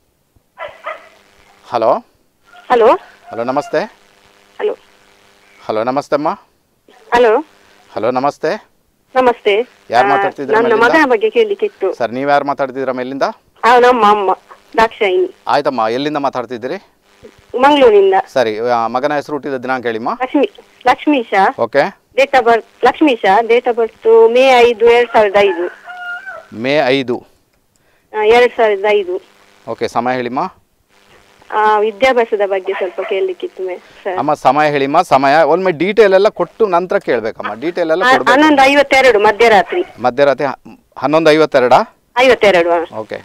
ಹಲೋ ಹಲೋ ಹಲೋ ನಮಸ್ತೆ ಹಲೋ ಹಲೋ ನಮಸ್ತೆ ಅಮ್ಮ ಹಲೋ ಹಲೋ ನಮಸ್ತೆ ನಮಸ್ತೆ ಯಾರ್ ಆ, ಮಾತಾಡ್ತಿದ್ದೀರಾ ನನ್ನ ಮನೆಯಿಂದ? ಮಗನ ಬಗ್ಗೆ ಕೇಳಲಿಕ್ಕಿತ್ತು ಸರ್ ನೀವು ಯಾರು ಮಾತಾಡ್ತಿದ್ದೀರಮ್ಮ ಎಲ್ಲಿಂದ ಆ, ನಮ್ಮ ಅಮ್ಮ ದಾಕ್ಷಾಯಿನಿ ಆಯ್ತಮ್ಮ ಎಲ್ಲಿಂದ ಮಾತಾಡ್ತಿದ್ದೀರಿ ಮಂಗಳೂರಿನಿಂದ ಸರಿ ಆ, ಮಗನ ಹೆಸರು ಹುಟ್ಟಿದ ದಿನಾಂಕ ಹೇಳಿಮ್ಮ Lakshmi Lakshmisha okay date of birth Lakshmisha date of birth May ಐದು ಎರಡ್ ಸಾವಿರದ ಐದು ಮೇ ಐದು ಆ, ಎರಡ್ ಸಾವಿರದ ಐದು ಓಕೆ ಸಮಯ ಹೇಳಿಮ್ಮ ಆ, ವಿದ್ಯಾಭ್ಯಾಸದ ಬಗ್ಗೆ ಸ್ವಲ್ಪ ಕೇಳಲಿಕ್ಕಿತ್ತು ಮೇ ಸರ್ ಅಮ್ಮ ಸಮಯ ಹೇಳಿಮ್ಮ ಸಮಯ ಒಮ್ಮೆ ಡೀಟೇಲ್ ಎಲ್ಲ ಕೊಟ್ಟು ನಂತರ ಕೇಳಬೇಕಮ್ಮ ಡೀಟೇಲ್ ಎಲ್ಲ ಆ, ಕೊಡಬೇಕು ಹನ್ನೊಂದು ಐವತ್ತೆರಡು ಮಧ್ಯರಾತ್ರಿ ಮಧ್ಯರಾತ್ರಿ ಹ- ಹನ್ನೊಂದು ಐವತ್ತೆರಡಾ ಐವತ್ತೆರಡು ಆ. ಓಕೆ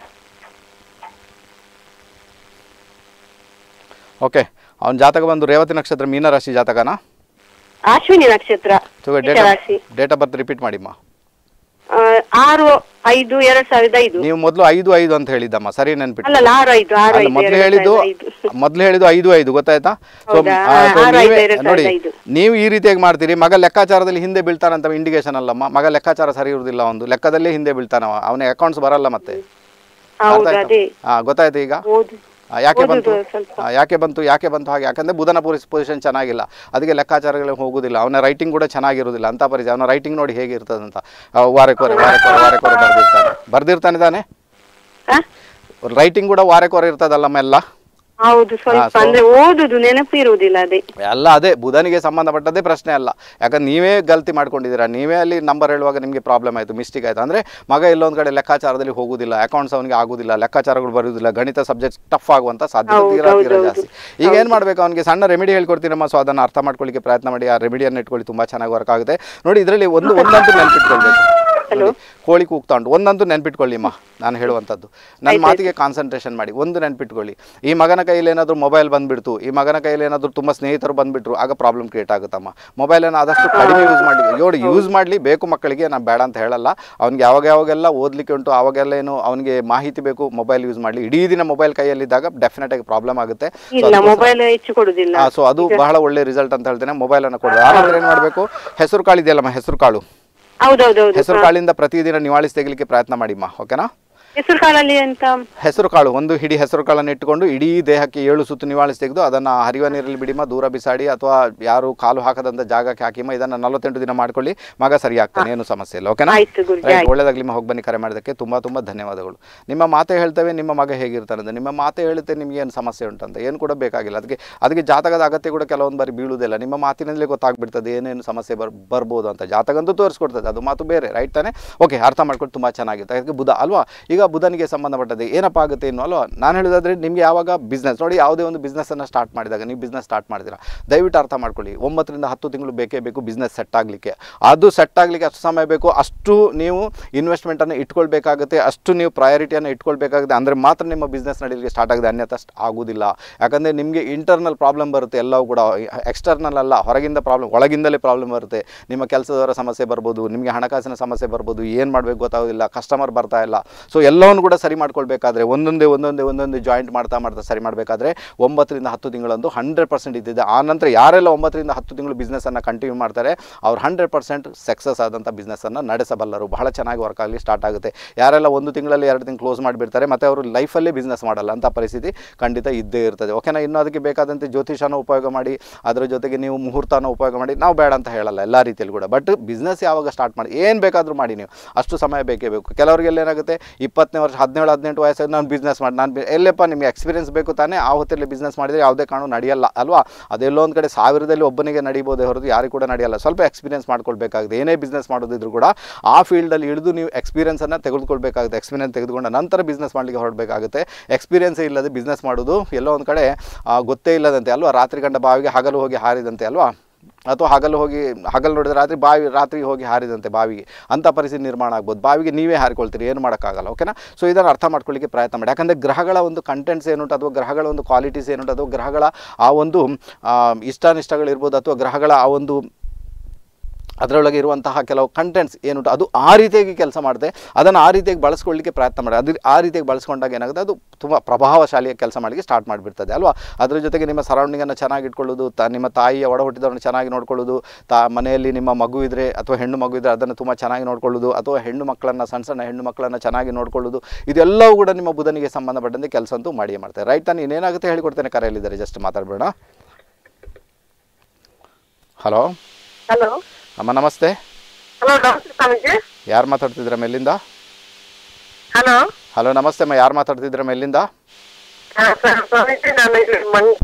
ಓಕೆ ಅವನ ಜಾತಕ ಬಂದು ರೇವತಿ ನಕ್ಷತ್ರ ಮೀನರಾಶಿ ಜಾತಕನಾ ಅಶ್ವಿನಿ ನಕ್ಷತ್ರ ಡೇಟ್ ರಾಶಿ ಡೇಟ್ ಆಫ್ ಬರ್ತ್ ರಿಪೀಟ್ ಮಾಡಿಮ್ಮ ಆ, ಆರು ಐದು ಎರಡ್ ಸಾವಿರದ ಐದು ನೀವು ಮೊದಲು ಐದು ಐದು ಅಂತ ಹೇಳಿದ್ದಮ್ಮ ಸರಿ ನೆನ್ಪಿಟ್ಟು ಅಲ್ಲಲ್ಲ ಆರು ಐದು ಆರು ಅಲ್ಲ ಐದು ಮೊದಲು ಎರಡ್ ಹೇಳಿದ್ದು ಸಾವಿರದ ಐದು ಮೊದಲು ಹೇಳಿದ್ದು ಐದು ಐದು ಗೊತ್ತಾಯ್ತಾ ಸೊ ಹೌದಾ? ಆ, so ಆರು ಐದು ನೀವೇ ಎರಡು ನೋಡಿ ಸಾವಿರದ ಐದು. ನೀವು ಈ ರೀತಿಯಾಗಿ ಮಾಡ್ತೀರಿ ಮಗ ಲೆಕ್ಕಾಚಾರದಲ್ಲಿ ಹಿಂದೆ ಬೀಳ್ತಾನಂತ ಇಂಡಿಕೇಶನ್ ಅಲ್ಲಮ್ಮ ಮಗ ಲೆಕ್ಕಾಚಾರ ಸರಿ ಇರುವುದಿಲ್ಲ ಒಂದು ಲೆಕ್ಕದಲ್ಲೇ ಹಿಂದೆ ಬೀಳ್ತಾನವ ಅವನ ಅಕೌಂಟ್ಸ್ ಬರಲ್ಲ ಮತ್ತೆ ಹೌದು ಅದೇ ಹಾ ಗೊತ್ತಾಯ್ತು ಈಗ ಓದು ಆ, ಯಾಕೆ ಓದುದು ಬಂತು ಸ್ವಲ್ಪ. ಆ, ಯಾಕೆ ಬಂತು ಯಾಕೆ ಬಂತು ಹಾಗೆ ಯಾಕಂದ್ರೆ ಬುಧನ ಪೊಸಿಷನ್ ಪೊಸಿಷನ್ ಚೆನ್ನಾಗಿಲ್ಲ ಅದಕ್ಕೆ ಲೆಕ್ಕಾಚಾರಗಳು ಹೋಗುದಿಲ್ಲ ಅವನ ರೈಟಿಂಗ್ ಕೂಡ ಚೆನ್ನಾಗಿರುವುದಿಲ್ಲ ಅಂತ ಪರಿಚಯ ಅವನ ರೈಟಿಂಗ್ ನೋಡಿ ಹೇಗಿರ್ತದಂತ ಆ, ವಾರಕ್ಕೊರೆ ವಾರಕ್ಕೊರೆ ವಾರಕ್ಕೊರೆ ಬರ್ದಿರ್ತಾನೆ ಬರ್ದಿರ್ತಾನೆ ತಾನೆ ಆ? ರೈಟಿಂಗ್ ಕೂಡ ವಾರಕ್ಕೊರೆ ಇರ್ತದಲ್ಲಮ್ಮ ಎಲ್ಲ ಹೌದು ಸ್ವಲ್ಪ so- ಅಂದ್ರೆ ಓದುದು ನೆನಪು ಇರುವುದಿಲ್ಲ ಅದೇ ಎಲ್ಲ ಅದೇ ಬುಧನಿಗೆ ಸಂಬಂಧಪಟ್ಟದ್ದೇ ಪ್ರಶ್ನೆ ಅಲ್ಲ ಯಾಕಂದ್ರೆ ನೀವೇ ಗಲ್ತಿ ಮಾಡ್ಕೊಂಡಿದ್ದೀರಾ ನೀವೇ ಅಲ್ಲಿ ನಂಬರ್ ಹೇಳುವಾಗ ನಿಮಗೆ ಪ್ರಾಬ್ಲಮ್ ಆಯಿತು ಮಿಸ್ಟೇಕ್ ಆಯಿತು ಅಂದರೆ ಮಗ ಎಲ್ಲೊಂದು ಕಡೆ ಲೆಕ್ಕಾಚಾರದಲ್ಲಿ ಹೋಗುದಿಲ್ಲ ಅಕೌಂಟ್ಸ್ ಅವನಿಗೆ ಆಗುದಿಲ್ಲ ಲೆಕ್ಕಾಚಾರಗಳು ಬರುವುದಿಲ್ಲ ಗಣಿತ ಸಬ್ಜೆಕ್ಟ್ ಟಫ್ ಆಗುವಂಥ ಸಾಧ್ಯತೆ ಹೌದು, ತೀರಾ ಹೌದು, ತೀರಾ ಹೌದು. ಜಾಸ್ತಿ ಈಗ ಏನು ಮಾಡಬೇಕು ಅವನಿಗೆ ಸಣ್ಣ ರೆಮಿಡಿ ಹೇಳ್ಕೊಡ್ತೀನಮ್ಮ ಸೊ ಅದನ್ನು ಅರ್ಥ ಮಾಡ್ಕೊಳ್ಳಿಕ್ಕೆ ಪ್ರಯತ್ನ ಮಾಡಿ ಆ ರೆಮಿಡಿಯನ್ನು ಇಟ್ಕೊಳ್ಳಿ ತುಂಬ ಚೆನ್ನಾಗಿ ವರ್ಕ್ ಆಗುತ್ತೆ ನೋಡಿ ಇದರಲ್ಲಿ ಒಂದು ಒಂದಂತೂ ನೆನ್ಪಿಟ್ಕೊಳ್ಬೇಕು ನೋಡಿ, ಕೋಳಿ ಕೂಗ್ತಾ ಉಂಟು ಒಂದಂತೂ ನೆನ್ಪಿಟ್ಕೊಳ್ಳಿ ಅಮ್ಮ ನಾನು ಹೇಳುವಂಥದ್ದು ನನ್ನ ಮಾತಿಗೆ ಕಾನ್ಸಂಟ್ರೇಷನ್ ಮಾಡಿ ಒಂದು ನೆನ್ಪಿಟ್ಕೊಳ್ಳಿ ಈ ಮಗನ ಕೈಯಲ್ಲಿ ಏನಾದರೂ ಮೊಬೈಲ್ ಬಂದ್ಬಿಡ್ತು ಈ ಮಗನ ಕೈಯಲ್ಲಿ ಏನಾದರೂ ತುಂಬ ಸ್ನೇಹಿತರು ಬಂದ್ಬಿಟ್ರು ಆಗ ಪ್ರಾಬ್ಲಮ್ ಕ್ರಿಯೇಟ್ ಆಗುತ್ತಮ್ಮ ಮೊಬೈಲನ್ನು ಆದಷ್ಟು ಕಡಿಮೆ ಯೂಸ್ ಮಾಡಲಿ ನೋಡಿ ಯೂಸ್ ಮಾಡಲಿ ಬೇಕು ಮಕ್ಕಳಿಗೆ ನಾನು ಬೇಡ ಅಂತ ಹೇಳಲ್ಲ ಅವ್ನಿಗೆ ಯಾವಾಗ ಯಾವಾಗೆಲ್ಲ ಓದಲಿಕ್ಕೆ ಉಂಟು ಆವಾಗೆಲ್ಲ ಏನು ಅವನಿಗೆ ಮಾಹಿತಿ ಬೇಕು ಮೊಬೈಲ್ ಯೂಸ್ ಮಾಡಲಿ ಇಡೀ ದಿನ ಮೊಬೈಲ್ ಕೈಯಲ್ಲಿದ್ದಾಗ ಡೆಫಿನೆಟ್ ಆಗಿ ಪ್ರಾಬ್ಲಮ್ ಆಗುತ್ತೆ So ಇಲ್ಲ ಅದಕ್ಕೋಸ್ಕರ- ಮೊಬೈಲ್ ಹೆಚ್ಚು ಕೊಡುದಿಲ್ಲ ಸೊ ಅದು ಬಹಳ ಒಳ್ಳೆ ರಿಸಲ್ಟ್ ಅಂತ ಹೇಳ್ತೇನೆ ಮೊಬೈಲನ್ನು ಕೊಡೋದು ಆನಂತರ ಏನು ಮಾಡಬೇಕು ಹೆಸರು ಕಾಳು ಇದೆಯಲ್ಲಮ್ಮ ಹೆಸರು ಕಾಳು ಹೌದೌದೌದು ಹೆಸರು ಕಾಳಿಂದ ಪ್ರತಿದಿನ ನಿವಾಳಿಸಿ ತೆಗಿಲಿಕ್ಕೆ ಪ್ರಯತ್ನ ಮಾಡಿಮ್ಮ ಓಕೆನಾ ಹೆಸರು ಕಾಳಲ್ಲಿ ಅಂತ ಹೆಸರು ಕಾಳು ಒಂದು ಹಿಡಿ ಹೆಸರು ಕಾಳನ್ನು ಇಟ್ಟುಕೊಂಡು ಇಡೀ ದೇಹಕ್ಕೆ ಏಳು ಸುತ್ತು ನಿವಾಳಿಸಿ ತೆಗೆದು ಅದನ್ನು ಹರಿಯುವ ನೀರಲ್ಲಿ ಬಿಡಿಮ ದೂರ ಬಿಸಾಡಿ ಅಥವಾ ಯಾರು ಕಾಲು ಹಾಕದಂತ ಜಾಗಕ್ಕೆ ಹಾಕಿಮ್ಮ ಇದನ್ನು ನಲವತ್ತೆಂಟು ದಿನ ಮಾಡ್ಕೊಳ್ಳಿ ಮಗ ಸರಿ ಆಗ್ತಾನೆ ಏನು ಸಮಸ್ಯೆ ಇಲ್ಲ ಓಕೆನಾ ಆಯ್ತು ಗುರುಜಿ ರೈಟ್ ಆಯ್ತು ಒಳ್ಳೆದಾಗ್ಲಿ ಹೋಗಿ ಬನ್ನಿ ಕರೆ ಮಾಡೋದಕ್ಕೆ ತುಂಬ ತುಂಬ ಧನ್ಯವಾದಗಳು ನಿಮ್ಮ ಮಾತೆ ಹೇಳ್ತೇವೆ ನಿಮ್ಮ ಮಗ ಹೇಗಿರ್ತಾನಂತ ನಿಮ್ಮ ಮಾತೆ ಹೇಳುತ್ತೆ ನಿಮಗೆ ಏನು ಸಮಸ್ಯೆ ಉಂಟಂತ ಏನು ಕೂಡ ಬೇಕಾಗಿಲ್ಲ ಅದಕ್ಕೆ ಅದಕ್ಕೆ ಜಾತಕದ ಅಗತ್ಯ ಕೂಡ ಕೆಲವೊಂದು ಬಾರಿ ಬೀಳುವುದಿಲ್ಲ ನಿಮ್ಮ ಮಾತಿನಲ್ಲೇ ಗೊತ್ತಾಗ್ಬಿಡ್ತದೆ ಏನೇನು ಸಮಸ್ಯೆ ಬರ್ ಬರ್ಬೋದು ಅಂತ ಜಾತಕಂತೂ ತೋರಿಸ್ಕೊಡ್ತದೆ ಅದು ಮಾತು ಬೇರೆ ರೈಟ್ ತಾನೆ ಓಕೆ ಅರ್ಥ ಮಾಡ್ಕೊಂಡು ತುಂಬ ಚೆನ್ನಾಗಿತ್ತು ಅದಕ್ಕೆ ಬುಧ ಅಲ್ವಾ ಈಗ ಬುಧನಿಗೆ ಸಂಬಂಧಪಟ್ಟದ್ದು ಏನಪ್ಪ ಆಗುತ್ತೆ ಇನ್ನು ಅಲ್ವಾ ನಾನು ಹೇಳೋದಾದ್ರೆ ನಿಮಗೆ ಯಾವಾಗ ಬಿಸ್ನೆಸ್ ನೋಡಿ ಯಾವುದೇ ಒಂದು ಬಿಸ್ನೆಸ್ಸನ್ನು ಸ್ಟಾರ್ಟ್ ಮಾಡಿದಾಗ ನೀವು ಬಿಸ್ನೆಸ್ ಸ್ಟಾರ್ಟ್ ಮಾಡಿದ್ದೀರಾ ದಯವಿಟ್ಟು ಅರ್ಥ ಮಾಡ್ಕೊಳ್ಳಿ ಒಂಬತ್ತರಿಂದ ಹತ್ತು ತಿಂಗಳು ಬೇಕೇ ಬೇಕು ಬಿಸ್ನೆಸ್ ಸೆಟ್ ಆಗಲಿಕ್ಕೆ ಅದು ಸೆಟ್ ಆಗಲಿಕ್ಕೆ ಅಷ್ಟು ಸಮಯ ಬೇಕು ಅಷ್ಟು ನೀವು ಇನ್ವೆಸ್ಟ್ಮೆಂಟನ್ನು ಇಟ್ಕೊಳ್ಬೇಕಾಗುತ್ತೆ ಅಷ್ಟು ನೀವು ಪ್ರಯಾರಿಟಿಯನ್ನು ಇಟ್ಕೊಳ್ಬೇಕಾಗುತ್ತೆ ಅಂದರೆ ಮಾತ್ರ ನಿಮ್ಮ ಬಿಸ್ನೆಸ್ ನಡೀಲಿಕ್ಕೆ ಸ್ಟಾರ್ಟ್ ಆಗಿದೆ ಅನ್ಯಥ ಅಷ್ಟು ಆಗೋದಿಲ್ಲ ಯಾಕಂದರೆ ನಿಮಗೆ ಇಂಟರ್ನಲ್ ಪ್ರಾಬ್ಲಮ್ ಬರುತ್ತೆ ಎಲ್ಲವೂ ಕೂಡ ಎಕ್ಸ್ಟರ್ನಲ್ ಅಲ್ಲ ಹೊರಗಿಂದ ಪ್ರಾಬ್ಲಮ್ ಒಳಗಿಂದಲೇ ಪ್ರಾಬ್ಲಮ್ ಬರುತ್ತೆ ನಿಮ್ಮ ಕೆಲಸದವರ ಸಮಸ್ಯೆ ಬರ್ಬೋದು ನಿಮಗೆ ಹಣಕಾಸಿನ ಸಮಸ್ಯೆ ಬರ್ಬೋದು ಏನು ಮಾಡಬೇಕು ಗೊತ್ತಾಗೋದಿಲ್ಲ ಕಸ್ಟಮರ್ ಬರ್ತಾ ಇಲ್ಲ ಸೊ ಇದೆಲ್ಲವನ್ನು ಕೂಡ ಸರಿ ಮಾಡ್ಕೊಳ್ಬೇಕಾದ್ರೆ ಒಂದೊಂದೇ ಒಂದೊಂದೇ ಒಂದೊಂದೇ ಜಾಯಿಂಟ್ ಮಾಡ್ತಾ ಮಾಡ್ತಾ ಸರಿ ಮಾಡಬೇಕಾದ್ರೆ ಒಂಬತ್ತರಿಂದ ಹತ್ತು ತಿಂಗಳಂದು ಹಂಡ್ರೆಡ್ ಪರ್ಸೆಂಟ್ ಇದ್ದಿದೆ ಆ ನಂತರ ಯಾರೆಲ್ಲ ಒಂಬತ್ತರಿಂದ ಹತ್ತು ತಿಂಗಳು ಬಿಸ್ನೆಸ್ಸನ್ನು ಕಂಟಿನ್ಯೂ ಮಾಡ್ತಾರೆ ಅವ್ರು ಹಂಡ್ರೆಡ್ ಪರ್ಸೆಂಟ್ ಸಕ್ಸಸ್ ಆದಂಥ ಬಿಸ್ನೆಸ್ಸನ್ನು ನಡೆಸಬಲ್ಲರು ಬಹಳ ಚೆನ್ನಾಗಿ ವರ್ಕ್ ಆಗಲಿ ಸ್ಟಾರ್ಟ್ ಆಗುತ್ತೆ ಯಾರೆಲ್ಲ ಒಂದು ತಿಂಗಳಲ್ಲಿ ಎರಡು ತಿಂಗಳು ಕ್ಲೋಸ್ ಮಾಡಿಬಿಡ್ತಾರೆ ಮತ್ತು ಅವರು ಲೈಫಲ್ಲೇ ಬಿಸ್ನೆಸ್ ಮಾಡಲ್ಲ ಅಂತ ಪರಿಸ್ಥಿತಿ ಖಂಡಿತ ಇದ್ದೇ ಇರ್ತದೆ ಓಕೆನಾ ಇನ್ನು ಅದಕ್ಕೆ ಬೇಕಾದಂತೆ ಜ್ಯೋತಿಷನ ಉಪಯೋಗ ಮಾಡಿ ಅದರ ಜೊತೆಗೆ ನೀವು ಮುಹೂರ್ತನ ಉಪಯೋಗ ಮಾಡಿ ನಾವು ಬೇಡ ಅಂತ ಹೇಳಲ್ಲ ಎಲ್ಲ ರೀತಿಯಲ್ಲಿ ಕೂಡ ಬಟ್ ಬಿಸ್ನೆಸ್ ಯಾವಾಗ ಸ್ಟಾರ್ಟ್ ಮಾಡಿ ಏನು ಬೇಕಾದರೂ ಮಾಡಿ ನೀವು ಅಷ್ಟು ಸಮಯ ಬೇಕೇ ಬೇಕು ಕೆಲವರಿಗೆಲ್ಲ ಏನಾಗುತ್ತೆ ಇಪ್ಪತ್ತನೇ ವರ್ಷ ಹದಿನೇಳು ಹದಿನೆಂಟು ವಯಸ್ಸಲ್ಲಿ ನಾನು ಬಿಸ್ನೆಸ್ ಮಾಡಿ ನಾನು ಬಿ- ಎಲ್ಲಪ್ಪ ನಿಮಗೆ ಎಕ್ಸ್ಪೀರಿಯನ್ಸ್ ಬೇಕು ತಾನೇ ಆ ಹೊತ್ತಲ್ಲಿ ಬಿಸ್ನೆಸ್ ಮಾಡಿದರೆ ಯಾವುದೇ ಕಾರಣು ನಡೆಯಲ್ಲ ಅಲ್ವಾ ಅದೆಲ್ಲೋ ಒಂದು ಕಡೆ ಸಾವಿರದಲ್ಲಿ ಒಬ್ಬನಿಗೆ ನಡೀಬೋದೇ ಹೊರತು ಯಾರಿಗೂ ಕೂಡ ನಡೆಯಲ್ಲ ಸ್ವಲ್ಪ ಎಕ್ಸ್ಪೀರಿಯನ್ಸ್ ಮಾಡ್ಕೊಳ್ಬೇಕಾಗುತ್ತೆ ಏನೇ ಬಿಸ್ನೆಸ್ ಮಾಡೋದಿದ್ರು ಕೂಡ ಆ ಫೀಲ್ಡಲ್ಲಿ ಇಳಿದು ನೀವು ಎಕ್ಸ್ಪೀರಿಯನ್ಸನ್ನು ತೆಗೆದುಕೊಳ್ಬೇಕಾಗುತ್ತೆ ಎಕ್ಸ್ಪೀರಿಯನ್ಸ್ ತೆಗೆದುಕೊಂಡ ನಂತರ ಬಿಸ್ನೆಸ್ ಮಾಡಲಿಕ್ಕೆ ಹೊರಡಬೇಕಾಗುತ್ತೆ ಎಕ್ಸ್ಪೀರಿಯನ್ಸ್ ಇಲ್ಲದೆ ಬಿಸ್ನೆಸ್ ಮಾಡೋದು ಎಲ್ಲೋ ಒಂದು ಕಡೆ ಆ, ಗೊತ್ತೇ ಇಲ್ಲದಂತೆ ಅಲ್ವಾ ರಾತ್ರಿ ಗಂಡ ಬಾವಿಗೆ ಹಗಲು ಹೋಗಿ ಹಾರಿದಂತೆ ಅಲ್ವಾ ಅಥವಾ ಹಗಲು ಹೋಗಿ ಹಗಲು ನೋಡಿದ್ರೆ ರಾತ್ರಿ ಬಾವಿ ರಾತ್ರಿ ಹೋಗಿ ಹಾರಿದಂತೆ ಬಾವಿಗೆ ಅಂಥ ಪರಿಸ್ಥಿತಿ ನಿರ್ಮಾಣ ಆಗ್ಬೋದು ಬಾವಿಗೆ ನೀವೇ ಹಾರಿಕೊಳ್ತೀರಿ ಏನು ಮಾಡೋಕ್ಕಾಗಲ್ಲ ಓಕೆನಾ ಸೊ ಇದನ್ನು ಅರ್ಥ ಮಾಡ್ಕೊಳ್ಳಿಕ್ಕೆ ಪ್ರಯತ್ನ ಮಾಡಿ ಯಾಕಂದರೆ ಗ್ರಹಗಳ ಒಂದು ಕಂಟೆಂಟ್ಸ್ ಏನುಂಟು ಅಥವಾ ಗ್ರಹಗಳ ಒಂದು ಕ್ವಾಲಿಟೀಸ್ ಏನುಂಟು ಅಥವಾ ಗ್ರಹಗಳ ಆ ಒಂದು ಆ, ಇಷ್ಟಾನಿಷ್ಟಗಳಿರ್ಬೋದು ಅಥವಾ ಗ್ರಹಗಳ ಆ ಒಂದು ಅದರೊಳಗೆ ಇರುವಂತಹ ಕೆಲವು ಕಂಟೆಂಟ್ಸ್ ಏನುಂಟು ಅದು ಆ ರೀತಿಯಾಗಿ ಕೆಲಸ ಮಾಡುತ್ತೆ ಅದನ್ನು ಆ ರೀತಿಯಾಗಿ ಬಳಸ್ಕೊಳ್ಳಿಕ್ಕೆ ಪ್ರಯತ್ನ ಮಾಡಿ ಅದು ಆ ರೀತಿಯಾಗಿ ಬಳಸ್ಕೊಂಡಾಗ ಏನಾಗುತ್ತೆ ಅದು ತುಂಬ ಪ್ರಭಾವಶಾಲಿಯಾಗಿ ಕೆಲಸ ಮಾಡಲಿಕ್ಕೆ ಸ್ಟಾರ್ಟ್ ಮಾಡಿಬಿಡ್ತದೆ ಅಲ್ವಾ ಅದ್ರ ಜೊತೆಗೆ ನಿಮ್ಮ ಸರೌಂಡಿಂಗನ್ನು ಚೆನ್ನಾಗಿ ಇಟ್ಕೊಳ್ಳೋದು ತ ನಿಮ್ಮ ತಾಯಿಯ ಒಡ ಹುಟ್ಟಿದವ್ರನ್ನ ಚೆನ್ನಾಗಿ ನೋಡ್ಕೊಳ್ಳೋದು ತಾ ಮನೆಯಲ್ಲಿ ನಿಮ್ಮ ಮಗು ಇದ್ದರೆ ಅಥವಾ ಹೆಣ್ಣು ಮಗು ಇದ್ದರೆ ಅದನ್ನು ತುಂಬ ಚೆನ್ನಾಗಿ ನೋಡ್ಕೊಳ್ಳೋದು ಅಥವಾ ಹೆಣ್ಣು ಮಕ್ಕಳನ್ನು ಸಣ್ಣ ಸಣ್ಣ ಹೆಣ್ಣು ಮಕ್ಕಳನ್ನು ಚೆನ್ನಾಗಿ ನೋಡ್ಕೊಳ್ಳೋದು ಇದೆಲ್ಲವೂ ಕೂಡ ನಿಮ್ಮ ಬುಧನಿಗೆ ಸಂಬಂಧಪಟ್ಟಂತೆ ಕೆಲಸ ಅಂತೂ ಮಾಡಿಯೇ ಮಾಡ್ತಾರೆ ರೈಟ್ ತಾನು ಇನ್ನೇನಾಗುತ್ತೆ ಹೇಳಿಕೊಡ್ತೇನೆ ಕರೆಯಲ್ಲಿದ್ದಾರೆ ಜಸ್ಟ್ ಮಾತಾಡಬೇಡ ಹಲೋ ಹಲೋ ಅಮ್ಮ ನಮಸ್ತೆ ಹಲೋ ನಮಸ್ತೆ ಸ್ವಾಮೀಜಿ ಯಾರು ಮಾತಾಡ್ತಿದ್ರ ಮೇಲಿಂದ ಹಲೋ ಹಲೋ ನಮಸ್ತೆ ಅಮ್ಮ ಯಾರು ಮಾತಾಡ್ತಿದ್ರ ಮೇಲಿಂದ ಸ್ವಾಮೀಜಿ ನಾನು ಇಲ್ಲಿ ಮಂಗ್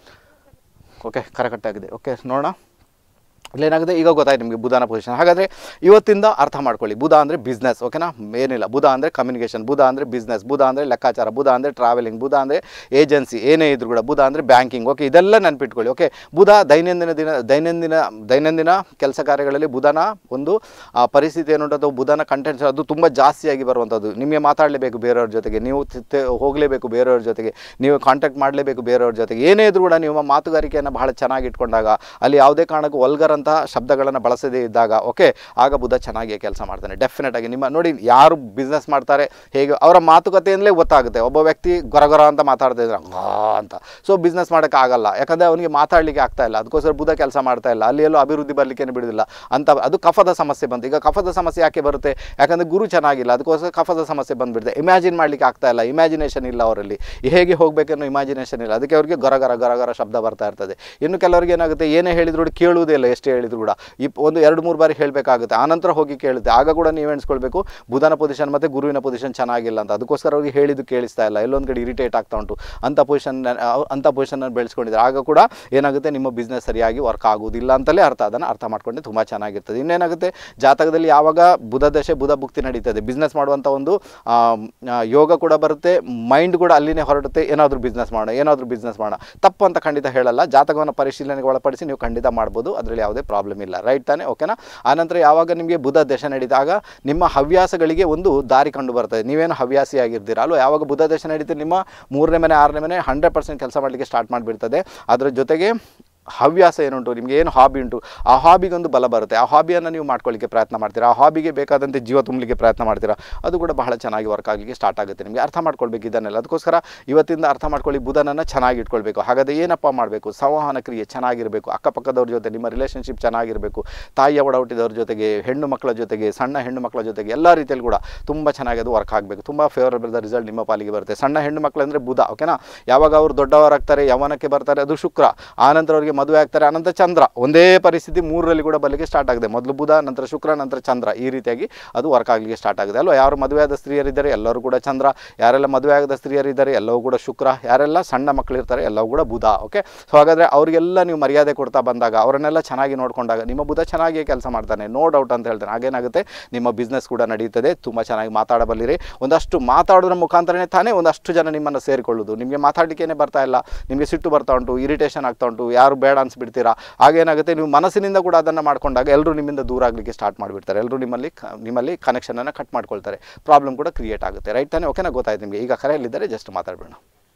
ಓಕೆ ಕರೆಕ್ಟ್ ಆಗಿದೆ ಓಕೆ ನೋಡೋಣ ಇಲ್ಲೇನಾಗಿದೆ ಈಗ ಗೊತ್ತಾಯ್ತು ನಿಮಗೆ ಬುಧನ ಪೊಸಿಷನ್ ಹಾಗಾದರೆ ಇವತ್ತಿಂದ ಅರ್ಥ ಮಾಡ್ಕೊಳ್ಳಿ ಬುಧ ಅಂದರೆ ಬಿಸ್ನೆಸ್ ಓಕೆನಾ ಏನಿಲ್ಲ ಬುಧ ಅಂದರೆ ಕಮ್ಯುನಿಕೇಷನ್ ಬುಧ ಅಂದರೆ ಬಿಸ್ನೆಸ್ ಬುಧ ಅಂದರೆ ಲೆಕ್ಕಾಚಾರ ಬುಧ ಅಂದರೆ ಟ್ರಾವೆಲಿಂಗ್ ಬುಧ ಅಂದರೆ ಏಜೆನ್ಸಿ ಏನೇ ಇದ್ರು ಕೂಡ ಬುಧ ಅಂದರೆ ಬ್ಯಾಂಕಿಂಗ್ ಓಕೆ ಇದೆಲ್ಲ ನೆನ್ಪಿಟ್ಕೊಳ್ಳಿ ಓಕೆ ಬುಧ ದೈನಂದಿನ ದಿನ ದೈನಂದಿನ ದೈನಂದಿನ ಕೆಲಸ ಕಾರ್ಯಗಳಲ್ಲಿ ಬುಧನ ಒಂದು ಆ, ಪರಿಸ್ಥಿತಿ ಏನುಂಟು ಅಥವಾ ಬುಧನ ಕಂಟೆಂಟ್ಸ್ ಅದು ತುಂಬ ಜಾಸ್ತಿಯಾಗಿ ಬರುವಂಥದ್ದು ನಿಮಗೆ ಮಾತಾಡಲೇಬೇಕು ಬೇರೆಯವ್ರ ಜೊತೆಗೆ ನೀವು ತಿ- ತಿ- ಹೋಗಲೇಬೇಕು ಬೇರೆಯವ್ರ ಜೊತೆಗೆ ನೀವು ಕಾಂಟ್ಯಾಕ್ಟ್ ಮಾಡಲೇಬೇಕು ಬೇರೆಯವ್ರ ಜೊತೆಗೆ ಏನೇ ಇದ್ರೂ ಕೂಡ ನೀವು ಮಾತುಗಾರಿಕೆಯನ್ನು ಬಹಳ ಚೆನ್ನಾಗಿ ಇಟ್ಕೊಂಡಾಗ ಅಲ್ಲಿ ಯಾವುದೇ ಕಾರಣಕ್ಕೂ ವಲ್ಗರಂತಹ ಶಬ್ದಗಳನ್ನು ಬಳಸದೇ ಇದ್ದಾಗ ಓಕೆ ಆಗ ಬುಧ ಚೆನ್ನಾಗಿ ಕೆಲಸ ಮಾಡ್ತಾನೆ ಡೆಫಿನೆಟ್ ಆಗಿ ನಿಮ್ಮ ನೋಡಿ ಯಾರು ಬಿಸ್ನೆಸ್ ಮಾಡ್ತಾರೆ ಹೇಗೆ ಅವರ ಮಾತುಕತೆಯಿಂದಲೇ ಗೊತ್ತಾಗುತ್ತೆ ಒಬ್ಬ ವ್ಯಕ್ತಿ ಗೊರಗೊರ ಅಂತ ಮಾತಾಡ್ತಾ ಇದ್ರೆ ಆ ಅಂತ ಸೊ ಬಿಸ್ನೆಸ್ ಮಾಡೋಕ್ಕೆ ಆಗಲ್ಲ ಯಾಕಂದರೆ ಅವನಿಗೆ ಮಾತಾಡಲಿಕ್ಕೆ ಆಗ್ತಾ ಇಲ್ಲ ಅದಕ್ಕೋಸ್ಕರ ಬುಧ ಕೆಲಸ ಮಾಡ್ತಾ ಇಲ್ಲ ಅಲ್ಲಿ ಎಲ್ಲೋ ಅಭಿವೃದ್ಧಿ ಬರಲಿಕ್ಕೆ ಬಿಡೋದಿಲ್ಲ ಅಂತ ಅದು ಕಫದ ಸಮಸ್ಯೆ ಬಂತು ಈಗ ಕಫದ ಸಮಸ್ಯೆ ಯಾಕೆ ಬರುತ್ತೆ ಯಾಕಂದರೆ ಗುರು ಚೆನ್ನಾಗಿಲ್ಲ ಅದಕ್ಕೋಸ್ಕರ ಕಫದ ಸಮಸ್ಯೆ ಬಂದುಬಿಡುತ್ತೆ ಇಮ್ಯಾಜಿನ್ ಮಾಡಲಿಕ್ಕೆ ಆಗ್ತಾ ಇಲ್ಲ ಇಮ್ಯಾಜಿನೇಷನ್ ಇಲ್ಲ ಅವರಲ್ಲಿ ಹೇಗೆ ಹೋಗಬೇಕನ್ನೋ ಇಮ್ಯಾಜಿನೇಷನ್ ಇಲ್ಲ ಅದಕ್ಕೆ ಅವರಿಗೆ ಗರಗರ ಗರಗರ ಶಬ್ದ ಬರ್ತಾ ಇರ್ತದೆ ಇನ್ನು ಕೆಲವರಿಗೆ ಏನಾಗುತ್ತೆ ಏನೇ ಹೇಳಿದ್ರು ಕೂಡ ಕೇಳುವುದೇ ಇಲ್ಲ ಎಷ್ಟೇ ಹೇಳಿದ್ರು ಕೂಡ ಇಪ್ ಒಂದು ಎರಡು ಮೂರು ಬಾರಿ ಹೇಳಬೇಕಾಗುತ್ತೆ ಆನಂತರ ಹೋಗಿ ಕೇಳುತ್ತೆ ಆಗ ಕೂಡ ನೀವು ಎಣಿಸ್ಕೊಳ್ಬೇಕು ಬುಧನ ಪೊಸಿಷನ್ ಮತ್ತು ಗುರುವಿನ ಪೊಸಿಷನ್ ಚೆನ್ನಾಗಿಲ್ಲ ಅಂತ ಅದಕ್ಕೋಸ್ಕರ ಅವ್ರಿಗೆ ಹೇಳಿದ್ದು ಕೇಳಿಸ್ತಾ ಇಲ್ಲ ಎಲ್ಲೊಂದು ಕಡೆ ಇರಿಟೇಟ್ ಆಗ್ತಾ ಉಂಟು ಅಂಥ ಪೊಸಿಷನ್ ಅಂಥ ಪೊಸಿಷನ್ ಬೆಳೆಸ್ಕೊಂಡಿದ್ದಾರೆ ಆಗ ಕೂಡ ಏನಾಗುತ್ತೆ ನಿಮ್ಮ ಬಿಸ್ನೆಸ್ ಸರಿಯಾಗಿ ವರ್ಕ್ ಆಗುವುದಿಲ್ಲ ಅಂತಲೇ ಅರ್ಥ ಅದನ್ನು ಅರ್ಥ ಮಾಡ್ಕೊಂಡೆ ತುಂಬ ಚೆನ್ನಾಗಿರ್ತದೆ ಇನ್ನೇನಾಗುತ್ತೆ ಜಾತಕದಲ್ಲಿ ಯಾವಾಗ ಬುಧ ದಶೆ ಬುಧ ಭುಕ್ತಿ ನಡೀತದೆ ಬಿಸ್ನೆಸ್ ಮಾಡುವಂಥ ಒಂದು ಆ, ಆ, ಯೋಗ ಕೂಡ ಬರುತ್ತೆ ಮೈಂಡ್ ಕೂಡ ಅಲ್ಲಿನೇ ಹೊರಡುತ್ತೆ ಏನಾದರೂ ಬಿಸ್ನೆಸ್ ಮಾಡೋಣ ಏನಾದರೂ ಬಿಸ್ನೆಸ್ ಮಾಡೋಣ ತಪ್ಪು ಅಂತ ಖಂಡಿತ ಹೇಳಲ್ಲ ಜಾತಕವನ್ನು ಪರಿಶೀಲನೆಗೆ ಒಳಪಡಿಸಿ ನೀವು ಖಂಡಿತ ಮಾಡ್ಬೋದು ಅದರಲ್ಲಿ ಯಾವುದೇ ಪ್ರಾಬ್ಲಮ್ ಇಲ್ಲ ರೈಟ್ ತಾನೇ ಓಕೆನಾ ಆನಂತರ ಯಾವಾಗ ನಿಮಗೆ ಬುಧ ದಶೆ ನಡೀತಾಗ ನಿಮ್ಮ ಹವ್ಯಾಸಗಳಿಗೆ ಒಂದು ದಾರಿ ಕಂಡು ಬರ್ತದೆ ನೀವೇನು ಹವ್ಯಾಸಿ ಆಗಿರ್ತೀರ ಅಲ್ವಾ ಯಾವಾಗ ಬುಧ ದಶೆ ನಡೀತದೆ ನಿಮ್ಮ ಮೂರನೇ ಮನೆ ಆರನೇ ಮನೆ ಹಂಡ್ರೆಡ್ ಪರ್ಸೆಂಟ್ ಕೆಲಸ ಮಾಡಲಿಕ್ಕೆ ಸ್ಟಾರ್ಟ್ ಮಾಡಿಬಿಡ್ತದೆ ಅದರ ಜೊತೆಗೆ ಹವ್ಯಾಸ ಏನುಂಟು ನಿಮಗೆ ಏನು ಹಾಬಿ ಉಂಟು ಆ ಹಾಬಿಗೊಂದು ಬಲ ಬರುತ್ತೆ ಆ ಹಾಬಿಯನ್ನು ನೀವು ಮಾಡ್ಕೊಳ್ಳಿಕ್ಕೆ ಪ್ರಯತ್ನ ಮಾಡ್ತೀರಾ ಆ ಹಾಬಿಗೆ ಬೇಕಾದಂತೆ ಜೀವ ತುಂಬಲಿಕ್ಕೆ ಪ್ರಯತ್ನ ಮಾಡ್ತೀರಾ ಅದು ಕೂಡ ಬಹಳ ಚೆನ್ನಾಗಿ ವರ್ಕ್ ಆಗಲಿಕ್ಕೆ ಸ್ಟಾರ್ಟ್ ಆಗುತ್ತೆ ನಿಮಗೆ ಅರ್ಥ ಮಾಡ್ಕೊಳ್ಬೇಕು ಇದನ್ನೆಲ್ಲ ಅದಕ್ಕೋಸ್ಕರ ಇವತ್ತಿಂದ ಅರ್ಥ ಮಾಡ್ಕೊಳ್ಳಿ ಬುಧನನ್ನು ಚೆನ್ನಾಗಿ ಇಟ್ಕೊಳ್ಬೇಕು ಹಾಗಾದರೆ ಏನಪ್ಪ ಮಾಡಬೇಕು ಸಂವಹನ ಕ್ರಿಯೆ ಚೆನ್ನಾಗಿರಬೇಕು ಅಕ್ಕಪಕ್ಕದವ್ರ ಜೊತೆ ನಿಮ್ಮ ರಿಲೇಷನ್ಶಿಪ್ ಚೆನ್ನಾಗಿರಬೇಕು ತಾಯಿಯ ಒಡ ಹುಟ್ಟಿದವ್ರ ಜೊತೆಗೆ ಹೆಣ್ಣು ಮಕ್ಕಳ ಜೊತೆಗೆ ಸಣ್ಣ ಹೆಣ್ಣು ಮಕ್ಕಳ ಜೊತೆಗೆ ಎಲ್ಲ ರೀತಿಯಲ್ಲಿ ಕೂಡ ತುಂಬ ಚೆನ್ನಾಗಿ ಅದು ವರ್ಕ್ ಆಗಬೇಕು ತುಂಬ ಫೇವರಬಲ್ ರಿಸಲ್ಟ್ ನಿಮ್ಮ ಪಾಲಿಗೆ ಬರುತ್ತೆ ಸಣ್ಣ ಹೆಣ್ಣು ಮಕ್ಕಳು ಅಂದರೆ ಬುಧ ಓಕೆನಾ ಯಾವಾಗ ಅವರು ದೊಡ್ಡವರಾಗ್ತಾರೆ ಯವನಕ್ಕೆ ಬರ್ತಾರೆ ಅದು ಶುಕ್ರ ಆನಂತರ ಅವರಿಗೆ ಮದುವೆ ಆಗ್ತಾರೆ ಅನಂತರ ಚಂದ್ರ ಒಂದೇ ಪರಿಸ್ಥಿತಿ ಮೂರರಲ್ಲಿ ಕೂಡ ಬರಲಿಕ್ಕೆ ಸ್ಟಾರ್ಟ್ ಆಗಿದೆ ಮೊದಲು ಬುಧ ನಂತರ ಶುಕ್ರ ನಂತರ ಚಂದ್ರ ಈ ರೀತಿಯಾಗಿ ಅದು ವರ್ಕ್ ಆಗಲಿಕ್ಕೆ ಸ್ಟಾರ್ಟ್ ಆಗಿದೆ ಅಲ್ವಾ ಯಾರು ಮದುವೆಯಾದ ಸ್ತ್ರೀಯರಿದ್ದಾರೆ ಎಲ್ಲರೂ ಕೂಡ ಚಂದ್ರ ಯಾರೆಲ್ಲ ಮದುವೆ ಆಗದ ಸ್ತ್ರೀಯರಿದ್ದಾರೆ ಎಲ್ಲವೂ ಕೂಡ ಶುಕ್ರ ಯಾರೆಲ್ಲ ಸಣ್ಣ ಮಕ್ಕಳಿರ್ತಾರೆ ಎಲ್ಲವೂ ಕೂಡ ಬುಧ ಓಕೆ ಸೊ ಹಾಗಾದರೆ ಅವರಿಗೆಲ್ಲ ನೀವು ಮರ್ಯಾದೆ ಕೊಡ್ತಾ ಬಂದಾಗ ಅವರನ್ನೆಲ್ಲ ಚೆನ್ನಾಗಿ ನೋಡಿಕೊಂಡಾಗ ನಿಮ್ಮ ಬುಧ ಚೆನ್ನಾಗಿಯೇ ಕೆಲಸ ಮಾಡ್ತಾನೆ ನೋ ಡೌಟ್ ಅಂತ ಹೇಳ್ತಾನೆ ಹಾಗೇನಾಗುತ್ತೆ ನಿಮ್ಮ ಬಿಸ್ನೆಸ್ ಕೂಡ ನಡೀತದೆ ತುಂಬ ಚೆನ್ನಾಗಿ ಮಾತಾಡಬಲ್ಲಿರಿ ಒಂದಷ್ಟು ಮಾತಾಡೋದ್ರ ಮುಖಾಂತರನೇ ತಾನೇ ಒಂದಷ್ಟು ಜನ ನಿಮ್ಮನ್ನು ಸೇರಿಕೊಳ್ಳೋದು ನಿಮಗೆ ಮಾತಾಡಲಿಕ್ಕೇನೆ ಬರ್ತಾ ಇಲ್ಲ ನಿಮಗೆ ಸಿಟ್ಟು ಬರ್ತಾ ಉಂಟು ಇರಿಟೇಷನ್ ಆಗ್ತಾ ಉಂಟು ಯಾರು ಬೇಡ ಅನ್ಸ್ಬಿಡ್ತೀರಾ ಆಗೇನಾಗುತ್ತೆ ನೀವು ಮನಸ್ಸಿನಿಂದ ಕೂಡ ಅದನ್ನು ಮಾಡ್ಕೊಂಡಾಗ ಎಲ್ಲರೂ ನಿಮ್ಮಿಂದ ದೂರ ಆಗಲಿಕ್ಕೆ ಸ್ಟಾರ್ಟ್ ಮಾಡಿಬಿಡ್ತಾರೆ ಎಲ್ಲರೂ ನಿಮ್ಮಲ್ಲಿ ಕ- ನಿಮ್ಮಲ್ಲಿ ಕನೆಕ್ಷನನ್ನು ಕಟ್ ಮಾಡ್ಕೊಳ್ತಾರೆ ಪ್ರಾಬ್ಲಮ್ ಕೂಡ ಕ್ರಿಯೇಟ್ ಆಗುತ್ತೆ ರೈಟ್ ತಾನೇ ಓಕೆನಾ ಗೊತ್ತಾಯ್ತು ನಿಮಗೆ ಈಗ ಕರೆಯಲ್ಲಿದ್ದರೆ ಜಸ್ಟ್ ಮಾತಾಡಬೇಡ